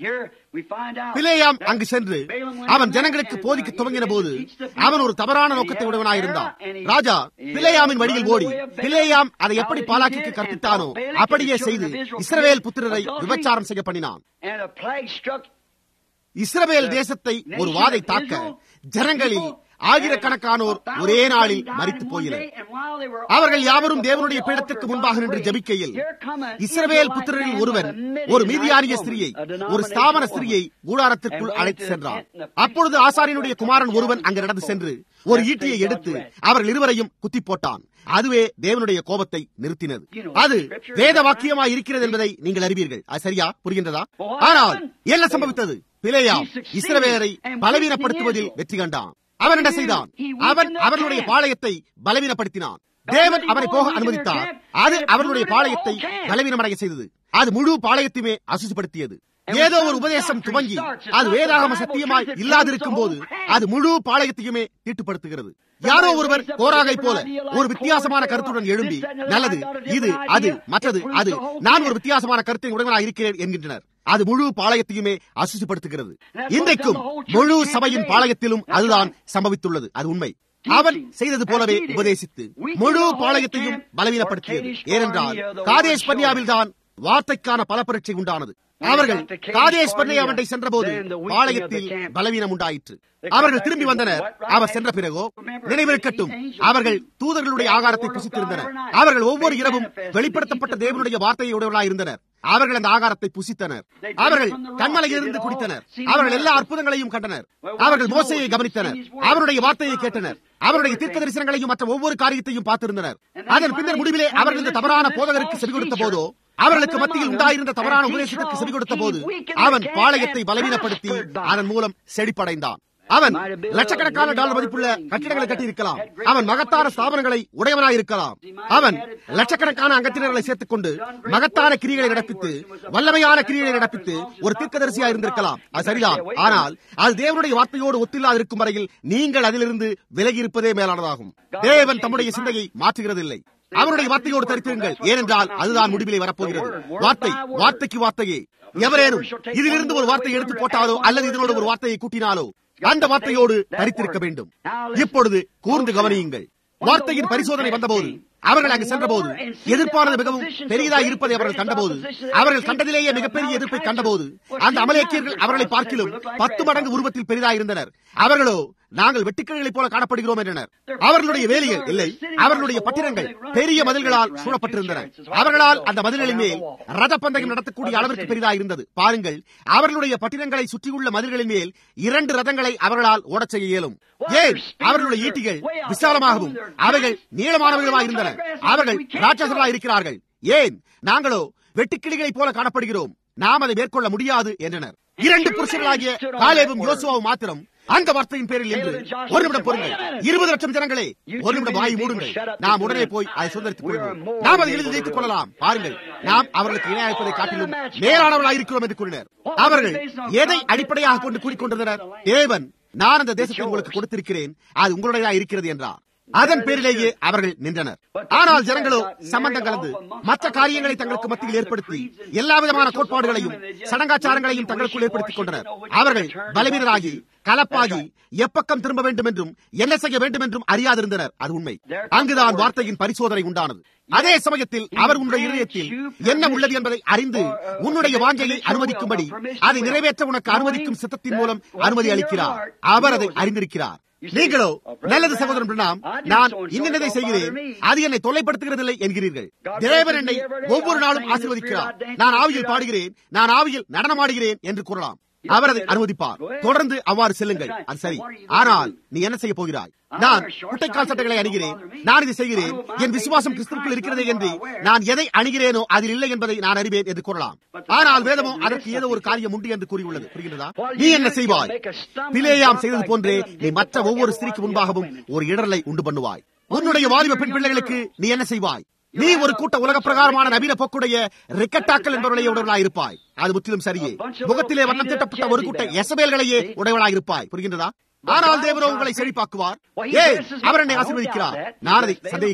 பிலேயாம் அங்கு சென்று அவன் ஜனங்களுக்கு போதிக்க துவங்கின போது அவன் ஒரு தவறான நோக்கத்தை உடையவனாயிருந்தான் ராஜா பிலேயாமின் வழியில் ஓடி பிலேயாம் அதை எப்படி பாலாக்கிக்கு கற்பித்தானோ அப்படியே செய்து இஸ்ரவேல் புத்திரரை விபச்சாரம் செய்ய பண்ணினான் இஸ்ரவேல் தேசத்தை ஒரு வாதை தாக்க ஜனங்களில் ஆயிரக்கணக்கானோர் ஒரே நாளில் மறித்து போயினர் அவர்கள் யாவரும் தேவனுடைய பீடத்திற்கு முன்பாக நின்று ஜபிக்கையில் இஸ்ரவேல் புத்திரரில் ஒருவன் ஒரு மீதியானிய ஸ்திரியை ஒரு ஸ்தாபன ஸ்திரியை கூடாரத்திற்குள் அழைத்து சென்றான் அப்பொழுது ஆசாரியனுடைய குமாரன் ஒருவன் அங்கு நடந்து சென்று ஒரு ஈட்டியை எடுத்து அவர்கள் இருவரையும் குத்தி போட்டான் அதுவே தேவனுடைய கோபத்தை நிறுத்தினது அது வேத வாக்கியமாய் இருக்கிறது என்பதை நீங்கள் அறிவீர்கள் அது சரியா புரிகின்றதா ஆனால் என்ன சம்பவித்தது பிழையா இஸ்ரவேலரை பலவீனப்படுத்துவதில் வெற்றி கண்டான் அவன் என்ன செய்தான் அவன் அவர்களுடைய பாளையத்தை பலவீனப்படுத்தினான் தேவன் அவனை போக அனுமதித்தார் அது அவர்களுடைய பாளையத்தை பலவீனமடைய செய்தது அது முழு பாளையத்தையுமே அசுசுப்படுத்தியது ஏதோ ஒரு உபதேசம் துவங்கி அது வேதாகம சத்தியமாய் இல்லாதிருக்கும் போது அது முழு பாளையத்தையுமே தீட்டுப்படுத்துகிறது யாரோ ஒருவர் கோராகை போல ஒரு வித்தியாசமான கருத்துடன் எழும்பி நல்லது இது அது மற்றது அது நான் ஒரு வித்தியாசமான கருத்தை உடனாக இருக்கிறேன் என்கின்றனர் அது முழு பாளையத்தையுமே அசுசுப்படுத்துகிறது இன்றைக்கும் முழு சபையின் பாளையத்திலும் அதுதான் சம்பவித்துள்ளது அது உண்மை அவன் செய்தது போலவே உபதேசித்து முழு பாளையத்தையும் பலவீனப்படுத்தியது ஏனென்றால் காதேஷ் பன்னியாவில் தான் வார்த்தைக்கான பல பரீட்சை உண்டானது அவர்கள் காதேஷ் பன்னியாவண்டை சென்றபோது பாளையத்தில் பலவீனம் உண்டாயிற்று அவர்கள் திரும்பி வந்தனர் அவர் சென்ற பிறகோ நினைவிருக்கட்டும் அவர்கள் தூதர்களுடைய ஆகாரத்தை புசித்திருந்தனர் அவர்கள் ஒவ்வொரு இரவும் வெளிப்படுத்தப்பட்ட தேவனுடைய வார்த்தையை உடையவர்களாக இருந்தனர் அவர்கள் அந்த ஆகாரத்தை புசித்தனர் அவர்கள் கண்மலையிலிருந்து குடித்தனர் அவர்கள் எல்லா அற்புதங்களையும் கண்டனர் அவர்கள் மோசையை கவனித்தனர் அவருடைய வார்த்தையை கேட்டனர் அவருடைய தீர்க்க தரிசனங்களையும் மற்ற ஒவ்வொரு காரியத்தையும் பார்த்திருந்தனர் அதன் பின்னர் முடிவிலே அவர்கள் இந்த தவறான போதகருக்கு செவி கொடுத்த போதோ அவர்களுக்கு மத்தியில் உண்டாயிருந்த தவறான உபதேசத்திற்கு செவி கொடுத்த போது அவன் பாளையத்தை பலவீனப்படுத்தி அதன் மூலம் செழிப்படைந்தான் அவன் லட்சக்கணக்கான டாலர் மதிப்புள்ள கட்டிடங்களை கட்டியிருக்கலாம் அவன் மகத்தான ஸ்தாபனங்களை உடையவனாயிருக்கலாம் அவன் லட்சக்கணக்கான அங்கத்தினர்களை சேர்த்துக் கொண்டு மகத்தான கிரிகளை நடப்பித்து வல்லமையான கிரிகளை நடப்பித்து ஒரு தீர்க்கதரிசியா இருந்திருக்கலாம் அது சரிதான் ஆனால் அது தேவனுடைய வார்த்தையோடு ஒத்தில்லாது இருக்கும் வரையில் நீங்கள் அதிலிருந்து விலகி இருப்பதே மேலானதாகும் தேவன் தம்முடைய சிந்தையை மாற்றுகிறதில்லை அவருடைய வார்த்தையோடு தரித்திருங்கள் ஏனென்றால் அதுதான் முடிவிலே வரப்போகிறது வார்த்தை வார்த்தைக்கு வார்த்தையே எவரேனும் இதிலிருந்து ஒரு வார்த்தையை எடுத்து போட்டாலோ அல்லது இதனோடு ஒரு வார்த்தையை கூட்டினாலோ அந்த வார்த்தையோடு தரித்திருக்க வேண்டும் இப்பொழுது கூர்ந்து கவனியுங்கள் வார்த்தையின் பரிசோதனை வந்தபோது அவர்கள் அங்கு சென்றபோது எதிர்ப்பானது மிகவும் பெரியதாக இருப்பதை அவர்கள் கண்டபோது அவர்கள் கண்டதிலேயே மிகப்பெரிய எதிர்ப்பை கண்டபோது அந்த அமலேக்கியர்கள் அவர்களை பார்க்கிலும் பத்து மடங்கு உருவத்தில் பெரிதாக இருந்தனர் அவர்களோ நாங்கள் வெட்டுக்கிளைகளைப் போல காணப்படுகிறோம் என்றனர் அவர்களுடைய வேலிகள் இல்லை அவர்களுடைய பட்டினங்கள் பெரிய மதில்களால் சூழப்பட்டிருந்தன அவர்களால் அந்த மதில்களின் மேல் ரத பந்தயம் நடத்தக்கூடிய அளவிற்கு பெரிதாக இருந்தது பாருங்கள் அவர்களுடைய பட்டினங்களை சுற்றியுள்ள மதில்களின் மேல் இரண்டு ரதங்களை அவர்களால் ஓடச் செய்ய இயலும் ஏன் அவர்களுடைய ஈட்டிகள் விசாலமாகவும் அவைகள் நீளமானவர்களாக இருந்தன அவர்கள் ராட்சசர்களாக இருக்கிறார்கள் ஏன் நாங்களோ வெட்டுக்கிளிகளைப் போல காணப்படுகிறோம் நாம் அதை மேற்கொள்ள முடியாது என்றனர் இரண்டு புருஷர்களாகிய காலேவும் யோசுவாவும் மாத்திரம் அந்த வார்த்தையின் பேரில் என்று ஒரு நிமிடம் பொருங்கள் இருபது லட்சம் ஜனங்களே ஒரு நிமிடம் வாய் மூடுங்கள் நாம் உடனே போய் அதை சுதந்திரித்துக் கொள்வோம் நாம் அதை எழுதி வைத்துக் கொள்ளலாம் பாருங்கள் நாம் அவர்களுக்கு இணையாய்ப்பதை காட்டிலும் மேலானவர்களாக இருக்கிறோம் என்று கூறினர் அவர்கள் எதை அடிப்படையாக கொண்டு கூறிக்கொண்டிருந்தனர் தேவன் நான் அந்த தேசத்தை உங்களுக்கு கொடுத்திருக்கிறேன் அது உங்களுடையதாக இருக்கிறது என்றார் அதன் பேரிலேயே அவர்கள் நின்றனர் ஆனால் ஜனங்களோ சம்பந்தம் கலந்து மற்ற காரியங்களை தங்களுக்கு மத்தியில் ஏற்படுத்தி எல்லா விதமான கோட்பாடுகளையும் சடங்காச்சாரங்களையும் தங்களுக்குள் ஏற்படுத்திக் கொண்டனர் அவர்கள் பலவீனராகி கலப்பாகி எப்பக்கம் திரும்ப வேண்டும் என்றும் என்ன செய்ய வேண்டும் என்றும் அறியாதிருந்தனர் அது உண்மை அங்குதான் வார்த்தையின் பரிசோதனை உண்டானது அதே சமயத்தில் அவர் உன்னுடைய இதயத்தில் என்ன உள்ளது என்பதை அறிந்து உன்னுடைய வாஞ்சையை அனுமதிக்கும்படி அதை நிறைவேற்ற உனக்கு அனுமதிக்கும் சித்தத்தின் மூலம் அனுமதி அளிக்கிறார் அவர் அதை அறிந்திருக்கிறார் நீங்களோ நல்லது சகோதரன் பிரணாம் நான் இன்னதை செய்கிறேன் அது என்னை தொல்லைப்படுத்துகிறதில்லை என்கிறீர்கள் தேவன் என்னை ஒவ்வொரு நாளும் ஆசீர்வதிக்கிறார் நான் ஆவியில் பாடுகிறேன் நான் ஆவியில் நடனமாடுகிறேன் என்று கூறலாம் அவர் அதை அனுமதிப்பார் தொடர்ந்து அவ்வாறு செல்லுங்கள் அது சரி ஆனால் நீ என்ன செய்ய போகிறாய் நான் குட்டைக்கால் சட்டைகளை அணிகிறேன் நான் இதை செய்கிறேன் என் விசுவாசம் கிறிஸ்துக்குள் இருக்கிறதே என்று நான் எதை அணிகிறேனோ அதில் இல்லை என்பதை நான் அறிவேன் என்று கூறலாம் ஆனால் வேதமோ அதற்கு ஏதோ ஒரு காரியம் உண்டு என்று கூறியுள்ளது புரிகிறதா நீ என்ன செய்வாய் பிளேயாம் செய்தது போன்றே நீ மற்ற ஒவ்வொரு ஸ்திரிக்கு முன்பாகவும் ஒரு இடரலை உண்டு பண்ணுவாய் உன்னுடைய வாலிப பெண் பிள்ளைகளுக்கு நீ என்ன செய்வாய் நீ ஒரு கூட்ட உலக பிரகாரமான நவீன போக்குடைய ரிக்கட்டாக்கள் என்பவர்களையே உடையவளாக இருப்பாய் அது முற்றிலும் சரியே முகத்திலே வண்ணம் திட்டப்பட்ட ஒரு கூட்ட எசபேல்களையே உடையவளாக இருப்பாய் புரிகின்றதா ஆனால் தேவரோ உங்களை செழிப்பாக்குவார் ஏ அவர் என்னை ஆசீர்வதிக்கிறார் நான் அதை சந்தேகிக்கவில்லை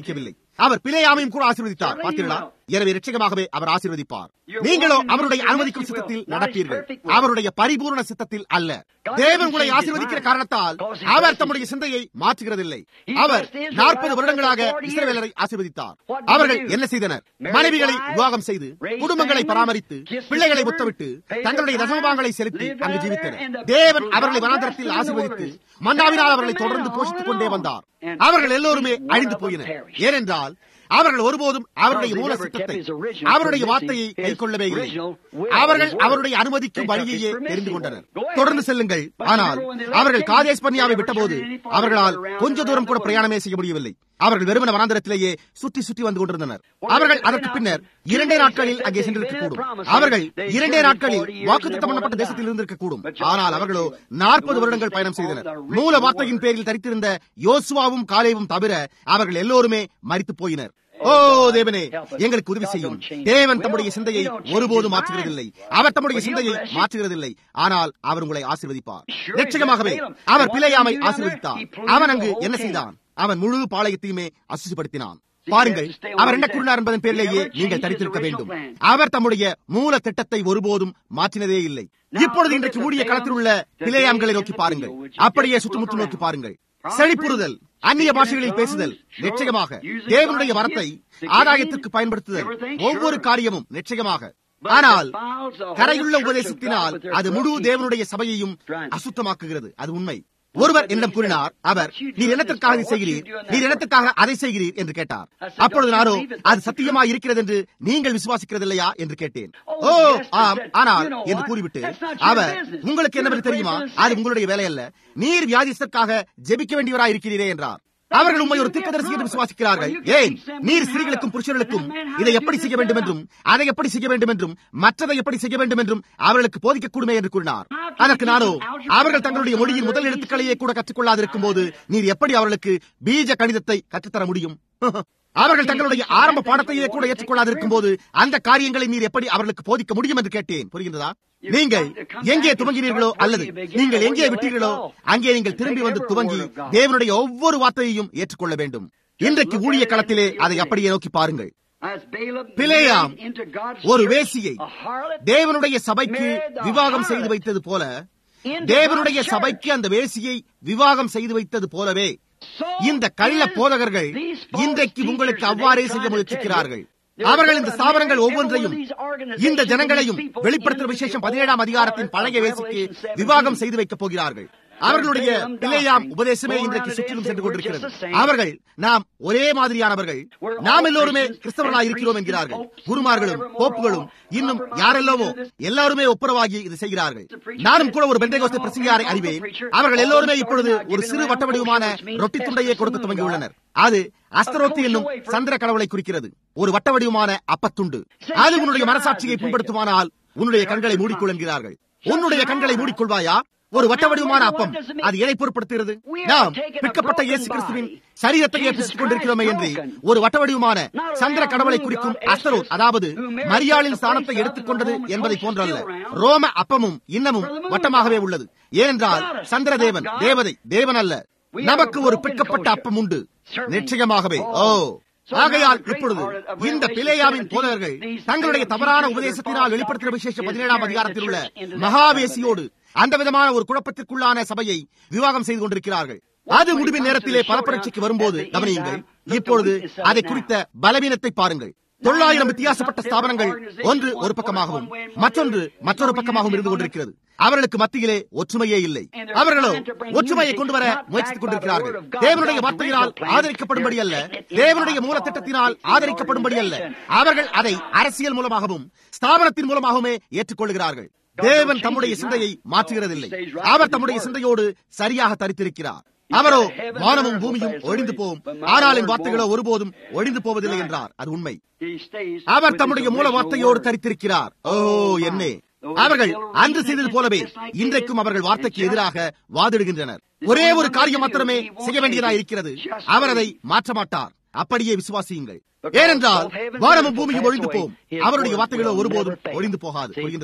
அவர் பிழையாமையும் கூட ஆசீர்வதித்தார் பார்த்தீர்களா எனவே இரட்சகமாகவே அவர் ஆசீர்வதிப்பார் நீங்களோ அவருடைய அனுமதிக்கும் சித்தத்தில் நடப்பீர்கள் அவருடைய பரிபூர்ண சித்தத்தில் அல்ல தேவன் உங்களை ஆசீர்வதிக்கிற காரணத்தால் அவர் தம்முடைய சிந்தையை மாற்றுகிறதில்லை அவர் நாற்பது வருடங்களாக இஸ்ரவேலரை ஆசீர்வதித்தார் அவர்கள் என்ன செய்தனர் மனைவிகளை விவாகம் செய்து குடும்பங்களை பராமரித்து பிள்ளைகளை முத்தமிட்டு தங்களுடைய தசமபாங்களை செலுத்தி அங்கு ஜீவித்தனர் தேவன் அவர்களை வனாந்தரத்தில் ஆசீர்வதித்து மன்னாவினால் அவர்களை தொடர்ந்து போஷித்துக் கொண்டே வந்தார் அவர்கள் எல்லோருமே அழிந்து போயினர் ஏனென்றால் அவர்கள் ஒருபோதும் அவருடைய மூல சித்தத்தை அவருடைய வார்த்தையை கைக்கொள்ளவே இல்லை அவர்கள் அவருடைய அனுமதிக்கும் வழியையே தெரிந்து கொண்டனர் தொடர்ந்து செல்லுங்கள் ஆனால் அவர்கள் காதேஷ் பன்னியாவை விட்டபோது அவர்களால் கொஞ்ச தூரம் கூட பிரயாணமே செய்ய முடியவில்லை அவர்கள் வெறுமன வனாந்தரத்திலேயே சுற்றி சுற்றி வந்து கொண்டிருந்தனர் அவர்கள் அதற்கு பின்னர் இரண்டே நாட்களில் அங்கே சென்றிருக்க கூடும் அவர்கள் இரண்டே நாட்களில் வாக்குத்தம் பண்ணப்பட்ட தேசத்தில் இருந்திருக்க கூடும் ஆனால் அவர்களோ நாற்பது வருடங்கள் பயணம் செய்தனர் மூல வார்த்தையின் பேரில் தரித்திருந்த யோசுவாவும் காலேவும் தவிர அவர்கள் எல்லோருமே மறித்து போயினர் ஓ தேவனே எங்களுக்கு உதவி செய்யும் தேவன் தம்முடைய சிந்தையை ஒருபோதும் மாற்றுகிறதில்லை அவர் தம்முடைய சிந்தையை மாற்றுகிறதில்லை ஆனால் அவர் உங்களை ஆசீர்வதிப்பார் நிச்சயமாகவே அவர் பிழையாமை ஆசீர்வதித்தார் அவன் அங்கு என்ன செய்தான் அவன் முழு பாளையத்தையுமே அசுசிப்படுத்தினான் பாருங்கள் அவர் என்ன கூறினார் என்பதன் பேரிலேயே நீங்கள் தரித்திருக்க வேண்டும் அவர் தம்முடைய மூல திட்டத்தை ஒருபோதும் மாற்றினதே இல்லை இப்பொழுது இன்றைக்கு ஊழிய களத்தில் உள்ள பிழையாம்களை நோக்கி பாருங்கள் அப்படியே சுற்றுமுற்று நோக்கி பாருங்கள் செழிப்புறுதல் அந்நிய பாஷைகளில் பேசுதல் நிச்சயமாக தேவனுடைய வரத்தை ஆதாயத்திற்கு பயன்படுத்துதல் ஒவ்வொரு காரியமும் நிச்சயமாக ஆனால் கரையுள்ள உபதேசத்தினால் அது முழு தேவனுடைய சபையையும் அசுத்தமாக்குகிறது அது உண்மை ஒருவர் என்னிடம் கூறினார் அவர் நீர் என்னத்திற்காக இதை செய்கிறீர் நீர் என்னத்திற்காக அதை செய்கிறீர் என்று கேட்டார் அப்பொழுது நானோ அது சத்தியமா இருக்கிறது என்று நீங்கள் விசுவாசிக்கிறதில்லையா என்று கேட்டேன் ஓ ஆம் ஆனால் என்று கூறிவிட்டு அவர் உங்களுக்கு என்னவென்று தெரியுமா அது உங்களுடைய வேலை அல்ல நீர் வியாதிஸ்தற்காக ஜெபிக்க வேண்டியவராய் இருக்கிறீரே என்றார் அவர்கள் உண்மை ஒரு தீர்க்கதரிசி என்று விசுவாசிக்கிறார்கள் ஏன் நீர் ஸ்திரீகளுக்கும் புருஷர்களுக்கும் இதை எப்படி செய்ய வேண்டும் என்றும் அதை எப்படி செய்ய வேண்டும் என்றும் மற்றதை எப்படி செய்ய வேண்டும் என்றும் அவர்களுக்கு போதிக்கக்கூடுமே என்று கூறினார் அதற்கு நானோ அவர்கள் தங்களுடைய மொழியின் முதல் எழுத்துக்களையே கூட கற்றுக்கொள்ளாதிருக்கும் போது நீர் எப்படி அவர்களுக்கு பீஜ கணிதத்தை கற்றுத்தர முடியும் அவர்கள் தங்களுடைய ஆரம்ப பாடத்தையே கூட ஏற்றுக்கொள்ளாதிருக்கும் போது அந்த காரியங்களை நீர் எப்படி அவர்களுக்கு போதிக்க முடியும் என்று கேட்டேன் புரிகின்றதா நீங்கள் எங்கே துவங்கினீர்களோ அல்லது நீங்கள் எங்கே விட்டீர்களோ அங்கே நீங்கள் திரும்பி வந்து துவங்கி தேவனுடைய ஒவ்வொரு வார்த்தையையும் ஏற்றுக்கொள்ள வேண்டும் இன்றைக்கு ஊழிய களத்திலே அதை அப்படியே நோக்கி பாருங்கள் பிலேயாம் ஒரு வேசியை தேவனுடைய சபைக்கு விவாகம் செய்து வைத்தது போல தேவனுடைய சபைக்கு அந்த வேசியை விவாகம் செய்து வைத்தது போலவே இந்த கள்ள போதகர்கள் இன்றைக்கு உங்களுக்கு அவ்வாறே செய்ய முயற்சிக்கிறார்கள் அவர்கள் இந்த ஸ்தாபனங்கள் ஒவ்வொன்றையும் இந்த ஜனங்களையும் வெளிப்படுத்தும் விசேஷம் பதினேழாம் அதிகாரத்தின் பழைய வேசிக்கு விவாகம் செய்து வைக்கப் போகிறார்கள் அவர்களுடைய பிள்ளையாம் உபதேசமே இன்றைக்கு சுற்றிலும் சென்று கொண்டிருக்கிறது அவர்கள் நாம் ஒரே மாதிரியானவர்கள் நாம் எல்லோருமே கிறிஸ்தவர்களாக இருக்கிறோம் என்கிறார்கள் குருமார்களும் போப்புகளும் இன்னும் யாரெல்லோவோ எல்லாருமே ஒப்புரவாகி இது செய்கிறார்கள் நானும் கூட ஒரு பெந்தைகோஸ்த பிரசங்கியாரை அறிவேன் அவர்கள் எல்லோருமே இப்பொழுது ஒரு சிறு வட்ட வடிவமான ரொட்டி துண்டையே கொடுக்க துவங்கியுள்ளனர் அது அஸ்தரோத்தி என்னும் சந்திர கடவுளை குறிக்கிறது ஒரு வட்ட வடிவமான அப்பத்துண்டு அது உன்னுடைய மனசாட்சியை புண்படுத்துமானால் உன்னுடைய கண்களை மூடிக்கொள் என்கிறார்கள் உன்னுடைய கண்களை மூடிக்கொள்வாயா ஒரு வட்ட வடிவமான அப்பம் அது எதை பொருட்படுத்துகிறது நாம் பிற்கப்பட்ட இயேசு கிறிஸ்துவின் சரீரத்தையே பிசித்துக் கொண்டிருக்கிறோமே என்று ஒரு வட்ட வடிவமான சந்திர கடவுளை குறிக்கும் அஸ்தரோத் அதாவது மரியாளின் ஸ்தானத்தை எடுத்துக்கொண்டது என்பதை போன்றல்ல ரோம அப்பமும் இன்னமும் வட்டமாகவே உள்ளது ஏனென்றால் சந்திர தேவன் தேவதை தேவன் அல்ல நமக்கு ஒரு பிற்கப்பட்ட அப்பம் உண்டு நிச்சயமாகவே ஓ ஆகையால் இப்பொழுது இந்த பிலேயாவின் போதகர்கள் தங்களுடைய தவறான உபதேசத்தினால் வெளிப்படுத்துகிற விசேஷ பதினேழாம் அதிகாரத்தில் உள்ள மகாவேசியோடு அந்த விதமான ஒரு குழப்பத்திற்குள்ளான சபையை விவாகம் செய்து கொண்டிருக்கிறார்கள் அது முடிவின் நேரத்திலே பலப்பரட்சிக்கு வரும்போது கவனியுங்கள் இப்பொழுது அதை குறித்த பலவீனத்தை பாருங்கள் தொள்ளாயிரம் வித்தியாசப்பட்ட ஸ்தாபனங்கள் ஒன்று ஒரு பக்கமாகவும் மற்றொன்று மற்றொரு பக்கமாகவும் இருந்து கொண்டிருக்கிறது அவர்களுக்கு மத்தியிலே ஒற்றுமையே இல்லை அவர்களோ ஒற்றுமையை கொண்டு வர முயற்சித்துக் கொண்டிருக்கிறார்கள் தேவனுடைய வார்த்தையினால் ஆதரிக்கப்படும்படி அல்ல தேவனுடைய மூல திட்டத்தினால் ஆதரிக்கப்படும்படி அல்ல அவர்கள் அதை அரசியல் மூலமாகவும் ஸ்தாபனத்தின் மூலமாகவுமே ஏற்றுக்கொள்கிறார்கள் தேவன் தம்முடைய சிந்தையை மாற்றுகிறதில்லை அவர் தம்முடைய சிந்தையோடு சரியாக தரித்திருக்கிறார் அவரோ வானமும் பூமியும் ஒழிந்து போகும் ஆனால் என் வார்த்தைகளோ ஒருபோதும் ஒழிந்து போவதில்லை என்றார் அது உண்மை அவர் தம்முடைய மூல வார்த்தையோடு தரித்திருக்கிறார் ஓ என்னே அவர்கள் அன்று செய்தது போலவே இன்றைக்கும் அவர்கள் வார்த்தைக்கு எதிராக வாதிடுகின்றனர் ஒரே ஒரு காரியம் மாத்திரமே செய்ய வேண்டியதா இருக்கிறது அவர் அதை மாற்ற மாட்டார் அப்படியே விசுவாசியுங்கள் ஏனென்றால் வானமும் பூமியும் ஒழிந்து போகும் அவருடைய வார்த்தைகளோ ஒருபோதும் ஒழிந்து போகாது புரிகின்றதா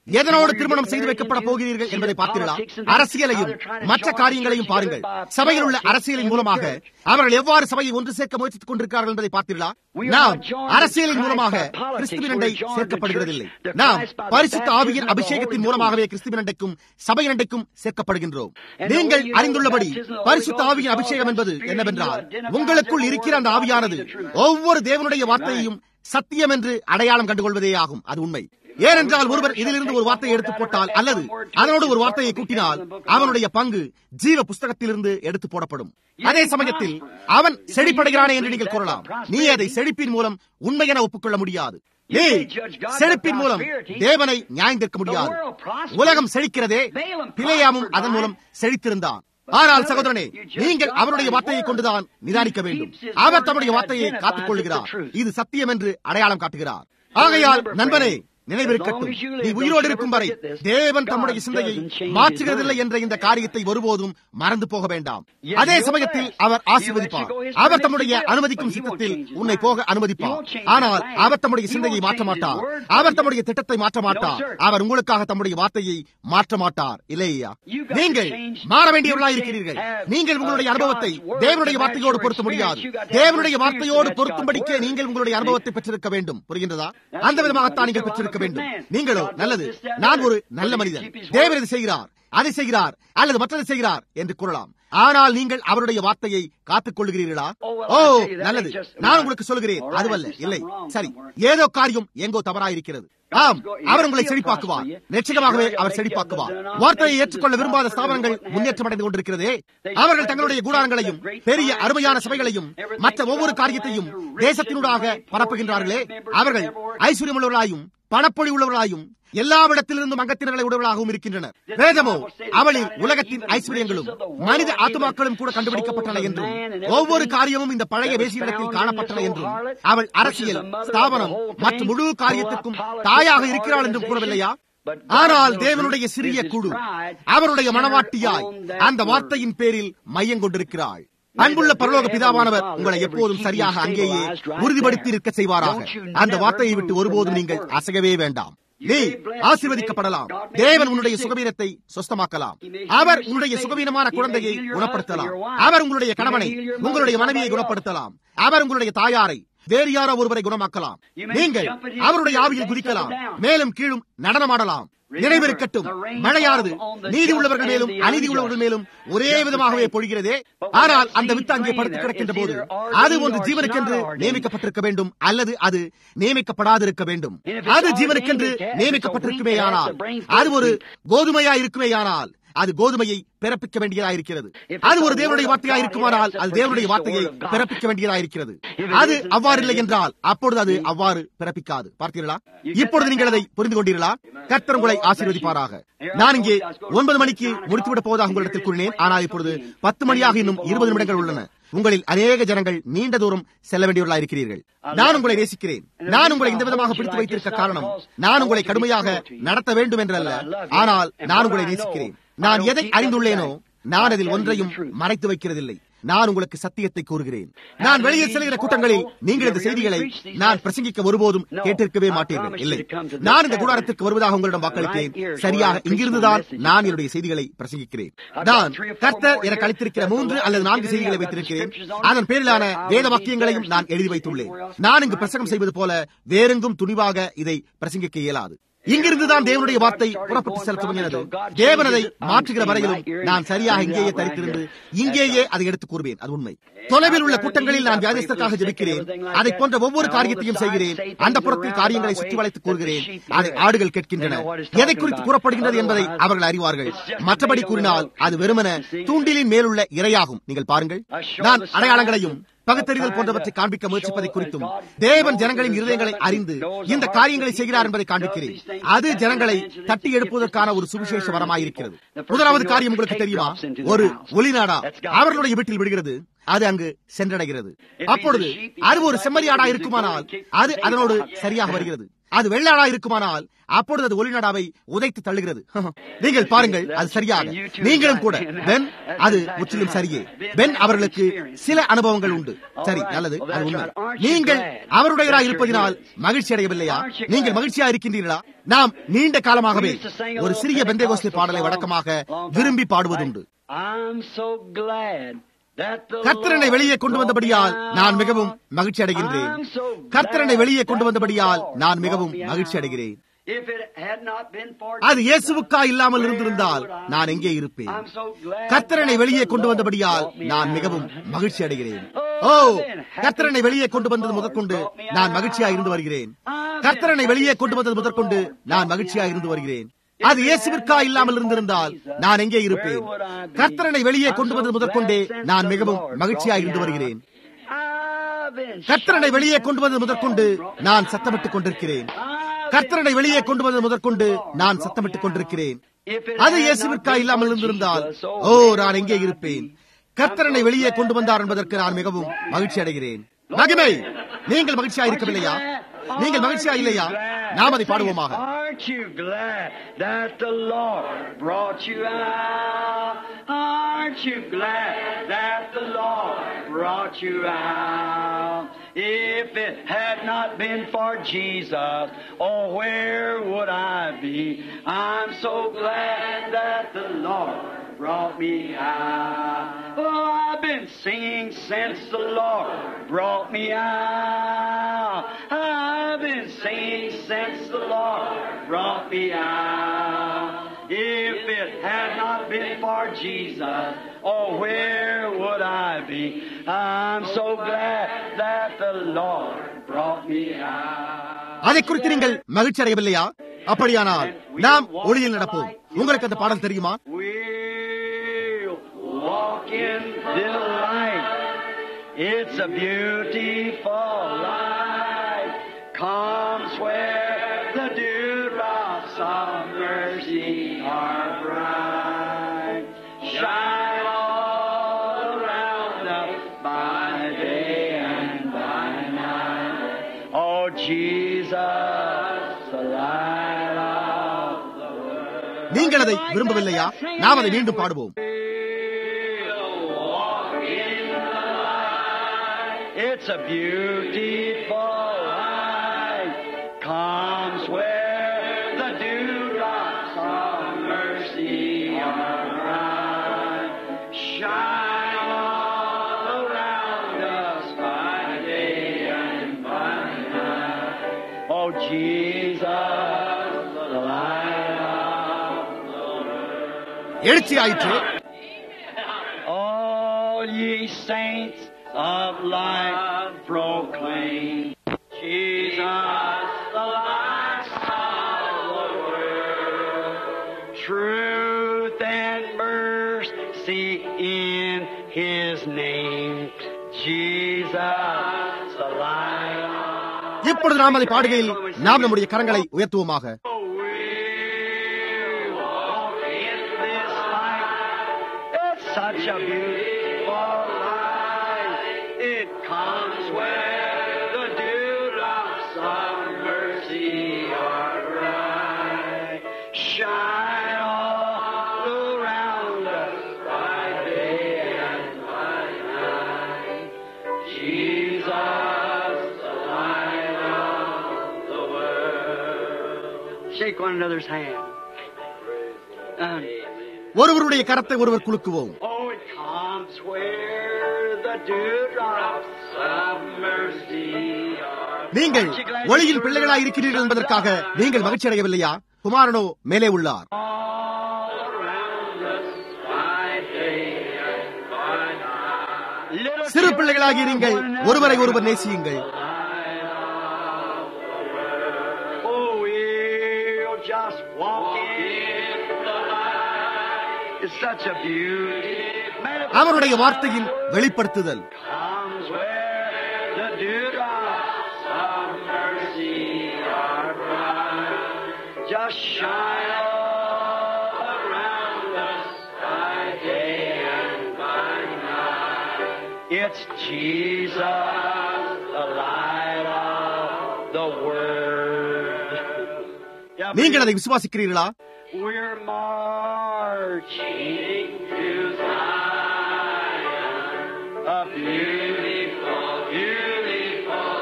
எதனோடு திருமணம் செய்து வைக்கப்பட போகிறீர்கள் என்பதை பார்த்தீர்களா அரசியலையும் மற்ற காரியங்களையும் பாருங்கள் சபையில் உள்ள அரசியலின் மூலமாக அவர்கள் எவ்வாறு சபையை ஒன்று சேர்க்க முயற்சித்துக் கொண்டிருக்கிறார்கள் என்பதை பார்த்தீர்களா நாம் அரசியலின் மூலமாக கிறிஸ்துவினண்டை சேர்க்கப்படுகிறதில்லை நாம் பரிசுத்த ஆவியின் அபிஷேகத்தின் மூலமாகவே கிறிஸ்துவினண்டைக்கும் சபையினண்டைக்கும் சேர்க்கப்படுகின்றோம் நீங்கள் அறிந்துள்ளபடி பரிசுத்த ஆவியின் அபிஷேகம் என்பது என்னவென்றால் உங்களுக்குள் இருக்கிற அந்த ஆவியானது ஒவ்வொரு தேவனுடைய வார்த்தையையும் சத்தியம் என்று அடையாளம் கண்டுகொள்வதே ஆகும் அது உண்மை ஏனென்றால் ஒருவர் இதிலிருந்து ஒரு வார்த்தையை எடுத்து போட்டால் அல்லது அதனோடு ஒரு வார்த்தையை கூட்டினால் அவனுடைய பங்கு ஜீவ புஸ்தகத்திலிருந்து எடுத்து போடப்படும் அதே சமயத்தில் அவன் செழிப்படைகிறானே என்று நீங்கள் கூறலாம் நீ அதை செழிப்பின் மூலம் உண்மை என ஒப்புக்கொள்ள முடியாது நீ செழிப்பின் மூலம் தேவனை நியாயந்திருக்க முடியாது உலகம் செழிக்கிறதே பிழையாமும் அதன் மூலம் செழித்திருந்தான் ஆனால் சகோதரனே நீங்கள் அவருடைய வார்த்தையை கொண்டுதான் நிதானிக்க வேண்டும் அவர் தம்முடைய வார்த்தையை காத்துக் கொள்கிறார் இது சத்தியம் என்று அடையாளம் காட்டுகிறார் ஆகையால் நண்பனே நினைவிருக்கட்டும் நீ உயிரோடு இருக்கும் வரை தேவன் தம்முடைய சிந்தையை மாற்றுகிறதில்லை என்ற இந்த காரியத்தை ஒருபோதும் மறந்து போக வேண்டாம் அதே சமயத்தில் அவர் ஆசீர்வதிப்பார் அவர் தம்முடைய அனுமதிக்கும் சித்தத்தில் உன்னை போக அனுமதிப்பார் ஆனால் அவர் தம்முடைய சிந்தையை மாற்ற மாட்டார் அவர் தம்முடைய திட்டத்தை மாற்ற மாட்டார் அவர் உங்களுக்காக தம்முடைய வார்த்தையை மாற்ற மாட்டார் இல்லையா நீங்கள் மாற வேண்டியவர்களாக இருக்கிறீர்கள் நீங்கள் உங்களுடைய அனுபவத்தை தேவனுடைய வார்த்தையோடு பொருத்த முடியாது தேவனுடைய வார்த்தையோடு பொருத்தும்படிக்கே நீங்கள் உங்களுடைய அனுபவத்தை பெற்றிருக்க வேண்டும் புரிகின்றதா அந்த விதமாகத்தான் நீங்கள் பெற்றிருக்க வேண்டும் நீங்களோ நல்லது நான் ஒரு நல்ல மனிதன் தேவன் இதை செய்கிறார் அதை செய்கிறார் அல்லது மற்றதை செய்கிறார் என்று கூறலாம் ஆனால் நீங்கள் அவருடைய வார்த்தையை காத்துக் கொள்கிறீர்களா ஓ நல்லது நான் உங்களுக்கு சொல்கிறேன் அதுவல்ல இல்லை சரி ஏதோ காரியம் எங்கோ தவறாயிருக்கிறது ஆம் அவர் உங்களை செழிப்பாக்குவார் நிச்சயமாகவே அவர் செழிப்பாக்குவார் வார்த்தையை ஏற்றுக்கொள்ள விரும்பாத ஸ்தாபனங்கள் முன்னேற்றம் அடைந்து கொண்டிருக்கிறதே அவர்கள் தங்களுடைய கூடாரங்களையும் பெரிய அருமையான சபைகளையும் மற்ற ஒவ்வொரு காரியத்தையும் தேசத்தினூடாக பரப்புகின்றார்களே அவர்கள் ஐஸ்வர்யம் உள்ளவர்களாயும் பணப்பொழி உள்ளவர்களாயும் எல்லாவிடத்திலிருந்தும் அங்கத்தினர்களை உடவர்களாகவும் இருக்கின்றனர் வேதமோ அவளில் உலகத்தின் ஐஸ்வர்யங்களும் மனித ஆத்துமாக்களும் கூட கண்டுபிடிக்கப்பட்டன என்றும் ஒவ்வொரு காரியமும் இந்த பழைய வேசியிடத்தில் காணப்பட்டன என்றும் அவள் அரசியல் ஸ்தாபனம் மற்றும் முழு காரியத்திற்கும் தாயாக இருக்கிறாள் என்றும் கூறவில்லையா ஆனால் தேவனுடைய சிறிய குழு அவருடைய மனவாட்டியாய் அந்த வார்த்தையின் பேரில் மையம் கொண்டிருக்கிறாள் அன்புள்ள பரலோக பிதாவானவர் உங்களை எப்போதும் சரியாக அங்கேயே உறுதிப்படுத்தி இருக்க செய்வாராக அந்த வார்த்தையை விட்டு ஒருபோதும் நீங்கள் அசையவே வேண்டாம் நீ ஆசீர்வதிக்கப்படலாம் தேவன் உன்னுடைய சுகவீனத்தை சொஸ்தமாக்கலாம் அவர் உன்னுடைய சுகவீனமான குழந்தையை குணப்படுத்தலாம் அவர் உங்களுடைய கணவனை உங்களுடைய மனைவியை குணப்படுத்தலாம் அவர் உங்களுடைய தாயாரை வேறு யாரோ ஒருவரை குணமாக்கலாம் நீங்கள் அவருடைய ஆவியில் குதிக்கலாம் மேலும் கீழும் நடனமாடலாம் நினைவிருக்கட்டும் மழையானது நீதி உள்ளவர்கள் மேலும் அநீதி உள்ளவர்கள் மேலும் ஒரே விதமாகவே பொழிகிறதே ஆனால் அந்த வித்து அங்கே படுத்து கிடக்கின்ற போது அது ஒன்று ஜீவனுக்கென்று நியமிக்கப்பட்டிருக்க வேண்டும் அல்லது அது நியமிக்கப்படாதிருக்க வேண்டும் அது ஜீவனுக்கென்று நியமிக்கப்பட்டிருக்குமேயானால் அது ஒரு கோதுமையா இருக்குமேயானால் அது கோதுமையை பிறப்பிக்க வேண்டியதாயிருக்கிறது அது ஒரு தேவனுடைய வார்த்தையா இருக்குமானால் அது தேவனுடைய வார்த்தையை பிறப்பிக்க வேண்டியதாயிருக்கிறது அது அவ்வாறு இல்லை என்றால் அப்பொழுது அது அவ்வாறு பிறப்பிக்காது பார்த்தீர்களா இப்பொழுது நீங்கள் அதை புரிந்து கொண்டீர்களா கர்த்தர் உங்களை ஆசீர்வதிப்பாராக நான் இங்கே ஒன்பது மணிக்கு முடித்துவிட போவதாக உங்களிடத்தில் கூறினேன் ஆனால் இப்பொழுது பத்து மணியாக இன்னும் இருபது நிமிடங்கள் உள்ளன உங்களில் அநேக ஜனங்கள் நீண்ட தூரம் செல்ல வேண்டியவர்களா இருக்கிறீர்கள் நான் உங்களை நேசிக்கிறேன் நான் உங்களை இந்த விதமாக பிடித்து வைத்திருக்க காரணம் நான் உங்களை கடுமையாக நடத்த வேண்டும் என்றல்ல ஆனால் நான் உங்களை நேசிக்கிறேன் நான் எதை அறிந்துள்ளேனோ நான் அதில் ஒன்றையும் மறைத்து வைக்கிறதில்லை நான் உங்களுக்கு சத்தியத்தை கூறுகிறேன் நான் வெளியே செல்கிற கூட்டங்களில் நீங்கள் இந்த செய்திகளை நான் பிரசங்கிக்க ஒருபோதும் கேட்டிருக்கவே மாட்டீர்கள் இல்லை நான் இந்த கூடாரத்திற்கு வருவதாக உங்களிடம் வாக்களித்தேன் சரியாக இங்கிருந்துதான் நான் என்னுடைய செய்திகளை பிரசங்கிக்கிறேன் நான் கர்த்தர் எனக்கு அளித்திருக்கிற மூன்று அல்லது நான்கு செய்திகளை வைத்திருக்கிறேன் அதன் பேரிலான வேத வாக்கியங்களையும் நான் எழுதி வைத்துள்ளேன் நான் இங்கு பிரசங்கம் செய்வது போல வேறெங்கும் துணிவாக இதை பிரசங்கிக்க இயலாது இங்கிருந்துதான் தேவனுடைய வார்த்தை புறப்பட்டு செல்ல துவங்கினது தேவன் அதை மாற்றுகிற வரையிலும் நான் சரியாக இங்கேயே தரித்திருந்து இங்கேயே அதை எடுத்துக் கூறுவேன் அது உண்மை தொலைவில் உள்ள கூட்டங்களில் நான் வியாதிஸ்தற்காக ஜெபிக்கிறேன் அதை போன்ற ஒவ்வொரு காரியத்தையும் செய்கிறேன் அந்த புறத்தில் காரியங்களை சுற்றி வளைத்து கூறுகிறேன் அதை ஆடுகள் கேட்கின்றன எதை குறித்து கூறப்படுகின்றது என்பதை அவர்கள் அறிவார்கள் மற்றபடி கூறினால் அது வெறுமன தூண்டிலின் மேலுள்ள இரையாகும் நீங்கள் பாருங்கள் நான் அடையாளங்களையும் பகுத்தறிதல் போன்றவற்றை காண்பிக்க முயற்சிப்பதை குறித்தும் தேவன் ஜனங்களின் இருதயங்களை அறிந்து இந்த காரியங்களை செய்கிறார் என்பதை காண்பிக்கிறேன் அது ஜனங்களை தட்டி எழுப்புவதற்கான ஒரு சுவிசேஷ வரமாயிருக்கிறது முதலாவது காரியம் உங்களுக்கு தெரியுமா ஒரு ஒளிநாடா அவர்களுடைய வீட்டில் விடுகிறது அது அங்கு சென்றடைகிறது அப்பொழுது அது ஒரு செம்மறியாடா இருக்குமானால் அது அதனோடு சரியாக வருகிறது அது வெள்ளாடா இருக்குமானால் அப்பொழுது அது ஒளிநாடாவை உதைத்து தள்ளுகிறது நீங்கள் பாருங்கள் அது சரியாக நீங்களும் கூட பென் அது முற்றிலும் சரியே பென் அவர்களுக்கு சில அனுபவங்கள் உண்டு சரி நல்லது அது உண்மை நீங்கள் அவருடையராக இருப்பதினால் மகிழ்ச்சி அடையவில்லையா நீங்கள் மகிழ்ச்சியா இருக்கின்றீர்களா நாம் நீண்ட காலமாகவே ஒரு சிறிய பெந்தைகோஸ்தி பாடலை வழக்கமாக விரும்பி பாடுவதுண்டு I'm so glad that the கர்த்தரனை Lord வெளியே கொண்டு வந்தபடியால் brought me நான் மிகவும் out. மகிழ்ச்சி அடைகின்றேன் I'm so கர்த்தரனை glad வெளியே கொண்டு that வந்தபடியால் the Lord நான் மிகவும் brought me மகிழ்ச்சி out. அடைகிறேன் If it had not been for அது Jesus, இயேசுவுக்கா இல்லாமல் where இருந்திருந்தால் would I நான் be? எங்கே இருப்பேன் I'm so glad கர்த்தரனை that வெளியே the கொண்டு Lord வந்தபடியால் brought me நான் out. மிகவும் மகிழ்ச்சி அடைகிறேன் Oh, O I've been happy கர்த்தரனை வெளியே கொண்டு since வந்தது the முதற்கொண்டு Lord brought me நான் out. மகிழ்ச்சியா இருந்து வருகிறேன் I've கர்த்தரனை been வெளியே happy கொண்டு வந்தது since the முதற்கொண்டு Lord நான் brought me மகிழ்ச்சியா out. இருந்து வருகிறேன் If அது it இயேசுவிற்கா had not இல்லாமல் been இருந்திருந்தால் for Jesus, நான் எங்கே where இருப்பேன் would I be? கர்த்தரனை வெளியே I'm கொண்டு so வந்தது முதற்கொண்டே glad since நான் the மிகவும் Lord மகிழ்ச்சியா brought me இருந்து out. வருகிறேன் I've been கர்த்தரனை shouting வெளியே since கொண்டு வந்தது the முதற்கொண்டு Lord brought me நான் out. சத்தமிட்டுக் கொண்டிருக்கிறேன் I've கர்த்தரனை been வெளியே shouting கொண்டு வந்தது since முதற்கொண்டு the Lord நான் brought சத்தமிட்டுக் me கொண்டிருக்கிறேன் out. If it அது had இயேசுவிற்கா not been இல்லாமல் for இருந்திருந்தால் Jesus, oh, ஓ where நான் எங்கே would I இருப்பேன் be? கர்த்தரனை I'm so வெளியே glad கொண்டு வந்தார் that என்பதற்கு the நான் Lord மிகவும் brought me மகிழ்ச்சி out. அடைகிறேன் மகிமை நீங்கள் மகிழ்ச்சியா இருக்கவில்லையா நீங்கள் மகிழ்ச்சியா இல்லையா நாம் அதை பாடுவோமாக Aren't you glad that the Lord brought you out? Aren't you glad that the Lord brought you out? If it had not been for Jesus, oh, where would I be? I'm so glad that the Lord brought me out. Oh, I've been singing since the Lord brought me out. I've been singing since the Lord brought me out. If it had not been for Jesus, oh, where would I be? I'm so glad that the Lord brought me out. அதை குறித்து நீங்கள் மகிழ்ச்சி அடையவில்லையா அப்படியானால் நாம் ஒளியில் நடப்போம் உங்களுக்கு அந்த பாடல் தெரியுமா We'll walk in the light. It's a beautiful light. Comes where the dewdrops of mercy are bright. Shine all around us by day and by night. Oh, Jesus, the light of the world. நீங்கள் அதை விரும்பவில்லையா நாம் அதை மீண்டும் பாடுவோம் It's a beautiful light comes where the dewdrops of mercy are bright. Shine all around us by day and by night. Oh, Jesus, the light of the world. எழுச்சி ஆயிற்று All ye saints of light proclaim Jesus, the light of the world. Truth and mercy in His name. Jesus, the light of இப்பொழுது நாம் அதை பாடுகையில் நாம் நம்முடைய கரங்களை உயர்த்துவோமாக We'll walk in this light. It's such a beautiful light. It comes where the dewdrops of mercy are bright. Shine all around us by day and by night. Jesus, the light of the world. Shake one another's hand. Um, ஒருவருடைய கரத்தை ஒருவர் குலுக்குவோம் oh, it comes where the dewdrops of mercy are. நீங்கள் ஒளியின் பிள்ளைகளாய் இருக்கிறீர்கள் என்பதற்காக நீங்கள் மகிழ்ச்சி அடையவில்லையா குமாரனோ மேலே உள்ளார் All around us by day and by night. Little சிறு பிள்ளைகளாகி இருங்கள் ஒருவரை ஒருவர் நேசியுங்கள் Oh, we'll just walk in the light. It's such a beauty. அவருடைய வார்த்தையின் வெளிப்படுத்துதல் comes where the dewdrops of mercy are bright. Just shine all around us by day and by night. It's Jesus, the light of the world. நீங்கள் அதை விசுவாசிக்கிறீர்களா We're marching to Zion, a beautiful, beautiful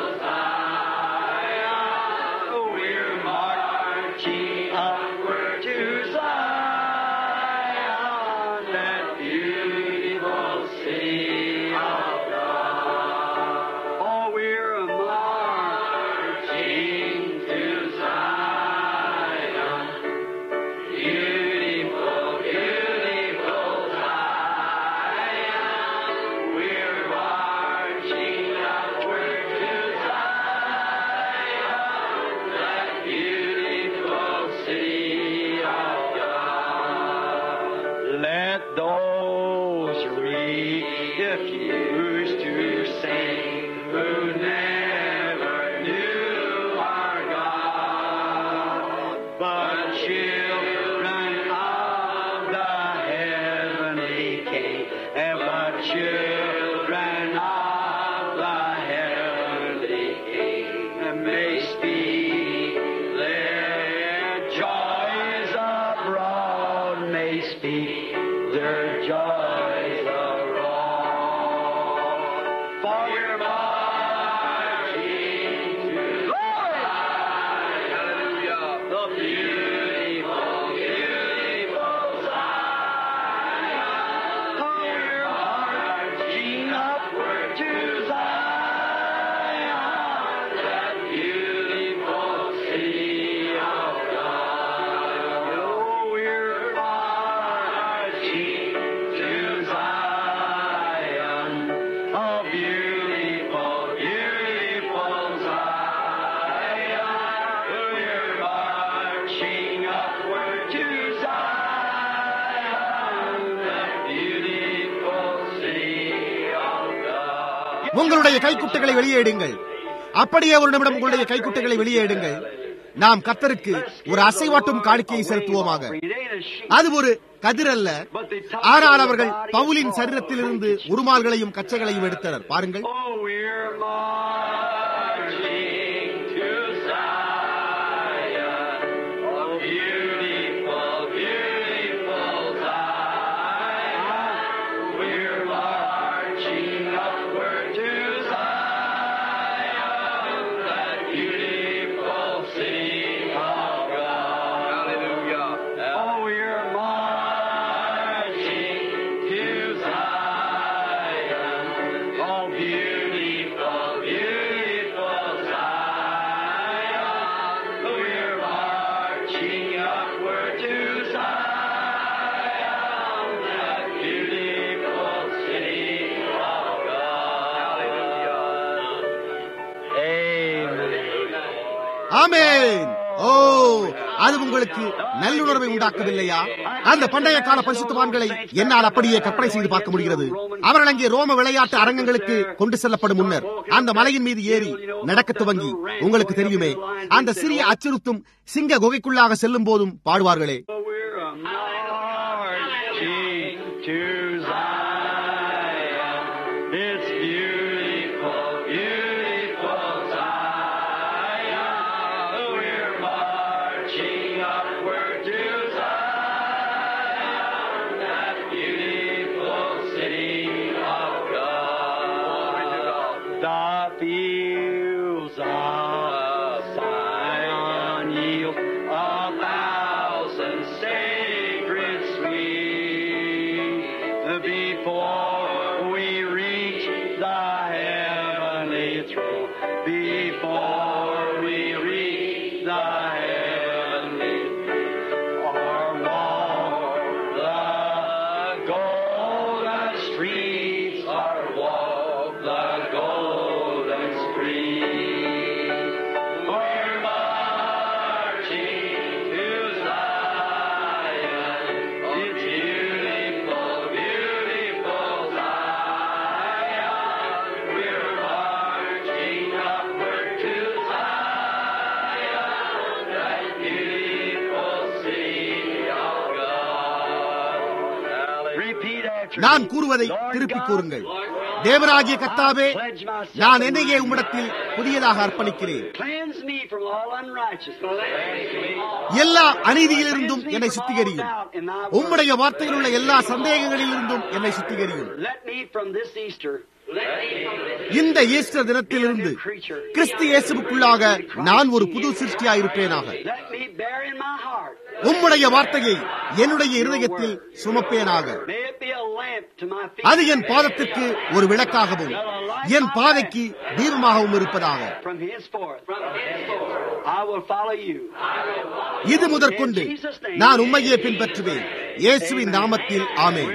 Zion. We're marching upward to Zion, that beautiful city of God. Oh, we're marching to Zion. Beautiful, beautiful Zion. We're marching upward to Zion, that beautiful city of God. Let those refuse to sing who never knew our God, but children of the heavenly King, and but children of the heavenly King may speak their joys abroad, may speak their joys abroad. For we're marching to Hallelujah. The beautiful, beautiful Zion. Oh, we're marching upward to Zion, that beautiful city of God. Oh, we're marching to Zion, a beautiful, beautiful Zion. We're marching upward to Zion, that beautiful city of God. உங்களுடைய கைக்குட்டைகளை வெளியேடுங்கள் அப்படியே ஒரு நிமிடம் உங்களுடைய கைக்குட்டைகளை வெளியேடுங்கள் நாம் கர்த்தருக்கு ஒரு அசைவாட்டும் காணிக்கையை செலுத்துவோமாக அது ஒரு கதிர் அல்ல ஆனால் அவர்கள் பவுலின் சரீரத்திலிருந்து உருமால்களையும் கச்சைகளையும் எடுத்தனர் பாருங்கள் Oh, we're marching to Zion, a beautiful, beautiful Zion. We're marching upward to Zion, that beautiful city of God. Hallelujah. Oh, we're marching to Zion, oh beautiful, beautiful Zion. We're marching upward to Zion, that beautiful city of God. Amen. ஆமென் ஓ அது உங்களுக்கு நல்லுணர்வை உண்டாக்கவில்லையா அந்த பண்டைய கால பரிசுத்தவான்களை என்னால் அப்படியே கற்பனை செய்து பார்க்க முடிகிறது அவர்கள் அங்கே ரோம விளையாட்டு அரங்கங்களுக்கு கொண்டு செல்லப்படும் முன்னர் அந்த மலையின் மீது ஏறி நடக்க துவங்கி உங்களுக்கு தெரியுமே அந்த சிறிய அச்சுறுத்தும் சிங்க குகைக்குள்ளாக செல்லும் போதும் பாடுவார்களே We're a marching to Zion. It's beautiful, beautiful Zion. We're marching upward to Zion, that beautiful city of God. The fields of Zion yield a thousand sacred sweet before we reach the heavenly throne. Before we reach the heavenly or walk the golden streets, or walk the golden streets. We're marching to Zion. It's beautiful, beautiful Zion. We're marching upward to Zion, that beautiful city of God. Repeat after நான் me. கூறுவதை Lord திருப்பிக் God, கூறுங்கள் தேவராகிய கத்தாவே நான் என்னையே உம்மிடத்தில் புதியதாக அர்ப்பணிக்கிறேன் Cleanse me from all unrighteousness. எல்லா அநீதியிலிருந்தும் என்னை சுத்திகரியும் உம்முடைய வார்த்தையில் உள்ள எல்லா சந்தேகங்களிலிருந்தும் என்னை சுத்திகரியும் Let me from this Easter இந்த ஈஸ்டர் தினத்திலிருந்து கிறிஸ்து இயேசுவுக்குள்ளாக நான் ஒரு புது சிருஷ்டியாயிருப்பேனாக let me bear in my heart. உம்முடைய வார்த்தையை என்னுடைய இருதயத்தில் சுமப்பேனாக May it be a lamp to my feet. அது என் பாதத்திற்கு ஒரு விளக்காகவும் என் பாதைக்கு தீபமாகவும் இருப்பதாக From henceforth, I will follow you. இது முதற்கொண்டு நான் உம்மையே பின்பற்றுவேன் இயேசுவின் நாமத்தில் ஆமென்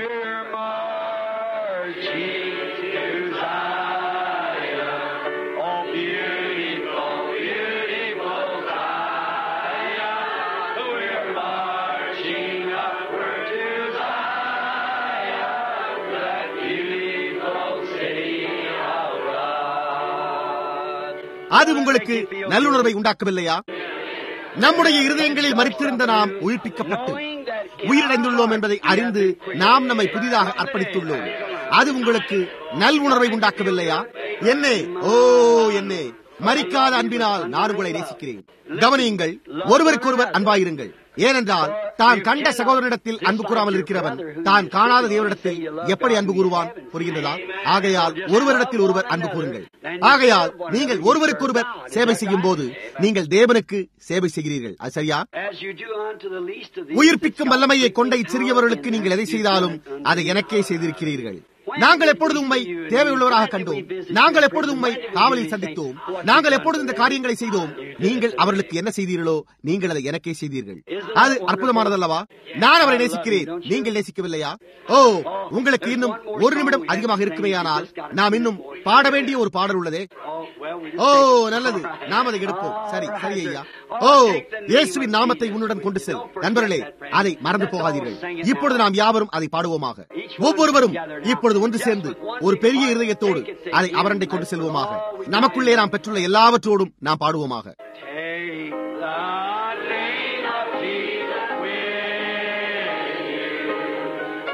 அது உங்களுக்கு நல்லுணர்வை உண்டாக்கவில்லையா நம்முடைய இருதயங்களில் மறித்திருந்த நாம் உயிர்ப்பிக்கப்பட்டு உயிரிழந்துள்ளோம் என்பதை அறிந்து நாம் நம்மை புதிதாக அர்ப்பணித்துள்ளோம் அது உங்களுக்கு நல் உணர்வை உண்டாக்கவில்லையா என்னே ஓ என்னே மறிக்காத அன்பினால் நான் உங்களை நேசிக்கிறேன் கவனியுங்கள் ஒருவருக்கொருவர் அன்பாயிருங்கள் ஏனென்றால் தான் கண்ட சகோதரனிடத்தில் அன்பு கூறாமல் இருக்கிறவன் தான் காணாத தேவனிடத்தில் எப்படி அன்பு கூறுவான் புரிகின்றதா ஆகையால் ஒருவரிடத்தில் ஒருவர் அன்பு கூறுங்கள் ஆகையால் நீங்கள் ஒருவருக்கொருவர் சேவை செய்யும் போது நீங்கள் தேவனுக்கு சேவை செய்கிறீர்கள் அது சரியா As you do unto the least of these, உயிர்ப்பிக்கும் வல்லமையை கொண்ட இச்சிறியவர்களுக்கு நீங்கள் எதை செய்தாலும் அதை எனக்கே செய்திருக்கிறீர்கள் நாங்கள் எப்பொழுது உண்மை தேவையுள்ளவராக கண்டோம் நாங்கள் எப்பொழுது உண்மை காவலில் சந்தித்தோம் நாங்கள் எப்பொழுது இந்த காரியங்களை செய்தோம் நீங்கள் அவர்களுக்கு என்ன செய்தீர்களோ நீங்கள் அதை எனக்கே செய்தீர்கள் அது அற்புதமானதல்லவா நான் அவரை நேசிக்கிறேன் நீங்கள் நேசிக்கவில்லையா ஓ உங்களுக்கு இன்னும் ஒரு நிமிடம் அதிகமாக இருக்குமேயானால் நாம் இன்னும் பாட வேண்டிய ஒரு பாடல் உள்ளதே oh, well, we just O take it. நல்லது நாம் அதை எடுப்போம் சரி சரி ஐயா ஓ இயேசுவின் நாமத்தை உன்னுடன் கொண்டு செல் நண்பர்களே அதை மறந்து போகாதீர்கள் இப்பொழுது நாம் யாவரும் அதை பாடுவோமாக ஒவ்வொருவரும் இப்பொழுது ஒன்று சேர்ந்து ஒரு பெரிய இருதயத்தோடு அதை அவரண்டை கொண்டு செல்வோமாக நமக்குள்ளே நாம் பெற்றுள்ள எல்லாவற்றோடும் நாம் பாடுவோமாக Take the name of Jesus with you.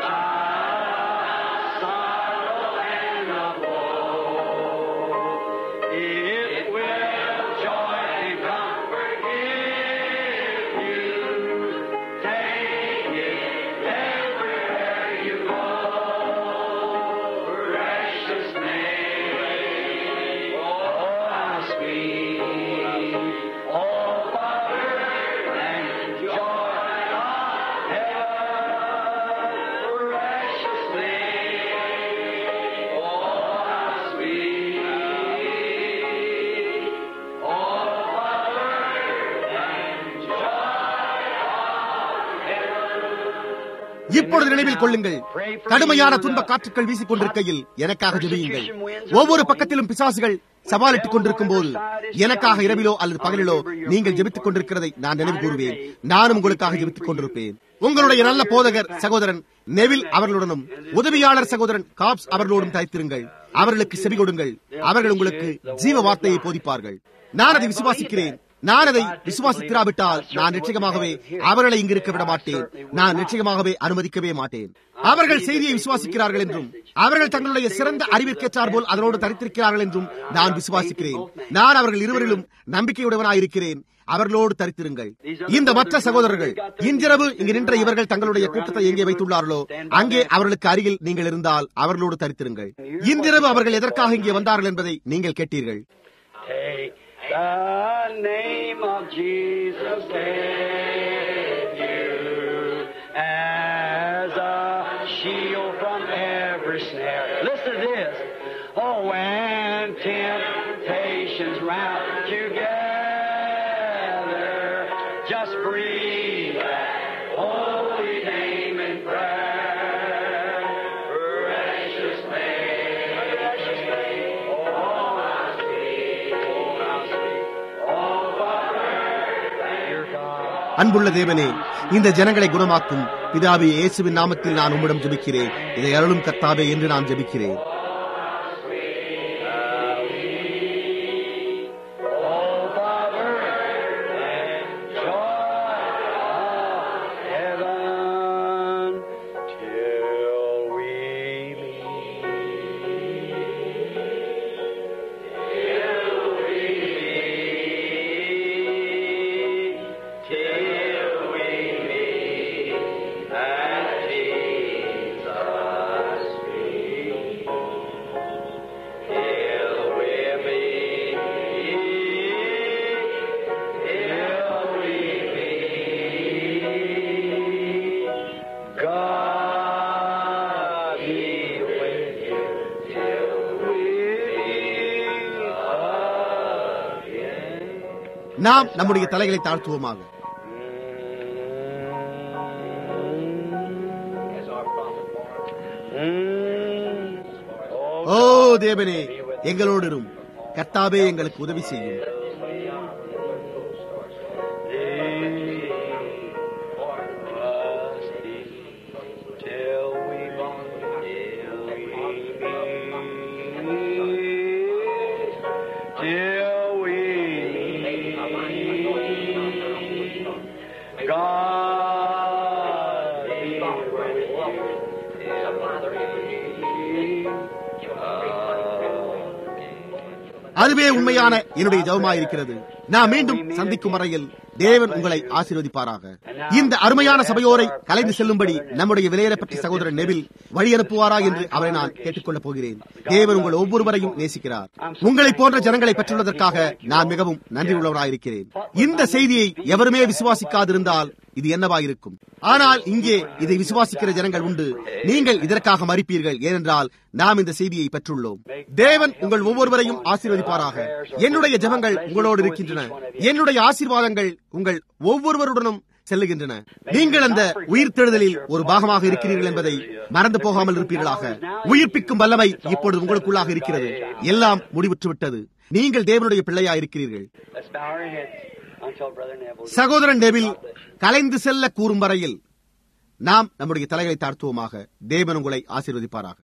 Sorrow and the woe. It will joy and comfort give you. Take it everywhere you go. Precious name. Oh, how sweet. Oh, Father, and joy of heaven. Precious name. Oh, how sweet. Oh, Father, and joy of heaven. இப்பொழுது நினைவில் கொள்ளுங்கள் கடுமையான துன்ப காற்றுக்கள் வீசிக் கொண்டிருக்கையில் எனக்காக ஜெபியுங்கள் ஒவ்வொரு பக்கத்திலும் பிசாசுகள் சவாலிட்டுக் கொண்டிருக்கும் போது எனக்காக இரவிலோ அல்லது பகலிலோ நீங்கள் ஜெபித்துக் கொண்டிருக்கிறதை நான் நினைவு கூறுவேன் நானும் உங்களுக்காக ஜெபித்துக் கொண்டிருப்பேன் உங்களுடைய நல்ல போதகர் சகோதரன் நெவில் அவர்களுடனும் உதவியாளர் சகோதரன் காப்ஸ் அவர்களோடும் தரித்திருங்கள் அவர்களுக்கு செவி கொடுங்கள் அவர்கள் உங்களுக்கு ஜீவ வார்த்தையை போதிப்பார்கள் நான் அதை விசுவாசிக்கிறேன் நான் அதை விசுவாசித்திராவிட்டால் நான் நிச்சயமாகவே அவர்களை இங்கிருக்க விட மாட்டேன் நான் நிச்சயமாகவே அனுமதிக்கவே மாட்டேன் அவர்கள் செய்தியை விசுவாசிக்கிறார்கள் என்றும் அவர்கள் தங்களுடைய சிறந்த அறிவிற்கேற்றார் போல் அதனோடு தரித்திருக்கிறார்கள் என்றும் நான் விசுவாசிக்கிறேன் நான் அவர்கள் இருவரிலும் நம்பிக்கையுடையவனாயிருக்கிறேன் அவர்களோடு தரித்திருங்கள் இந்த மற்ற சகோதரர்கள் இன்றிரவு இங்கு நின்ற இவர்கள் தங்களுடைய கூட்டத்தை எங்கே வைத்துள்ளார்களோ அங்கே அவர்களுக்கு அருகில் நீங்கள் இருந்தால் அவர்களோடு தரித்திருங்கள் இன்றிரவு அவர்கள் எதற்காக இங்கே வந்தார்கள் என்பதை நீங்கள் கேட்டீர்கள் Take the name of Jesus with you as a shield from every snare. Listen to this. Oh, when temptations round together, just breathe that holy name in prayer. Precious name, precious name. Oh, how sweet, oh, how sweet. Oh, Father, dear God. அன்புள்ள தேவனே இந்த ஜனங்களை குணமாக்கும் பிதாவே இயேசுவின் நாமத்தில் நான் உம்மிடம் ஜெபிக்கிறேன் இதை அருளும் கர்த்தாவே என்று நான் ஜெபிக்கிறேன் Oh, Father, and joy of heaven till we meet. நாம் நம்முடைய தலைகளை தாழ்த்துவோமாக ஓ தேவனே எங்களோடு இரும் கர்த்தாவே எங்களுக்கு உதவி செய்யும் Till we meet. God be with அதுவே உண்மையான என்னுடைய ஜெபமாயிருக்கிறது நான் மீண்டும் சந்திக்கும் வரையில் தேவன் உங்களை ஆசீர்வதிப்பாராக இந்த அருமையான சபையோரை கலைந்து செல்லும்படி நம்முடைய விலையேறப்பட்ட சகோதரன் நெவில் வழி அனுப்புவாரா என்று அவரை நான் கேட்டுக்கொள்ளப் போகிறேன் தேவன் உங்கள் ஒவ்வொருவரையும் நேசிக்கிறார் உங்களை போன்ற ஜனங்களை பெற்றுள்ளதற்காக நான் மிகவும் நன்றி உள்ளவராயிருக்கிறேன் இந்த செய்தியை எவருமே விசுவாசிக்காதிருந்தால் இது என்னவாயிருக்கும் ஆனால் இங்கே இதை விசுவாசிக்கிற ஜனங்கள் உண்டு நீங்கள் இதற்காக மறிப்பீர்கள் ஏனென்றால் நாம் இந்த செய்தியை பெற்றுள்ளோம் தேவன் உங்கள் ஒவ்வொருவரையும் ஆசீர்வதிப்பாராக என்னுடைய ஜெபங்கள் உங்களோடு இருக்கின்றன என்னுடைய ஆசீர்வாதங்கள் உங்கள் ஒவ்வொருவருடனும் செல்லுகின்றன நீங்கள் அந்த உயிர்த்தெழுதலில் ஒரு பாகமாக இருக்கிறீர்கள் என்பதை மறந்து போகாமல் இருப்பீர்களாக உயிர்ப்பிக்கும் வல்லமை இப்பொழுது உங்களுக்குள்ளாக இருக்கிறது எல்லாம் முடிவுற்று விட்டது நீங்கள் தேவனுடைய பிள்ளையா இருக்கிறீர்கள் Let's bow our heads until Brother Neville. சகோதரன் டெவில் கலைந்து செல்ல கூறும் வரையில் நாம் நம்முடைய தலைகளை தாழ்த்துவோமாக தேவன் உங்களை ஆசீர்வதிப்பாராக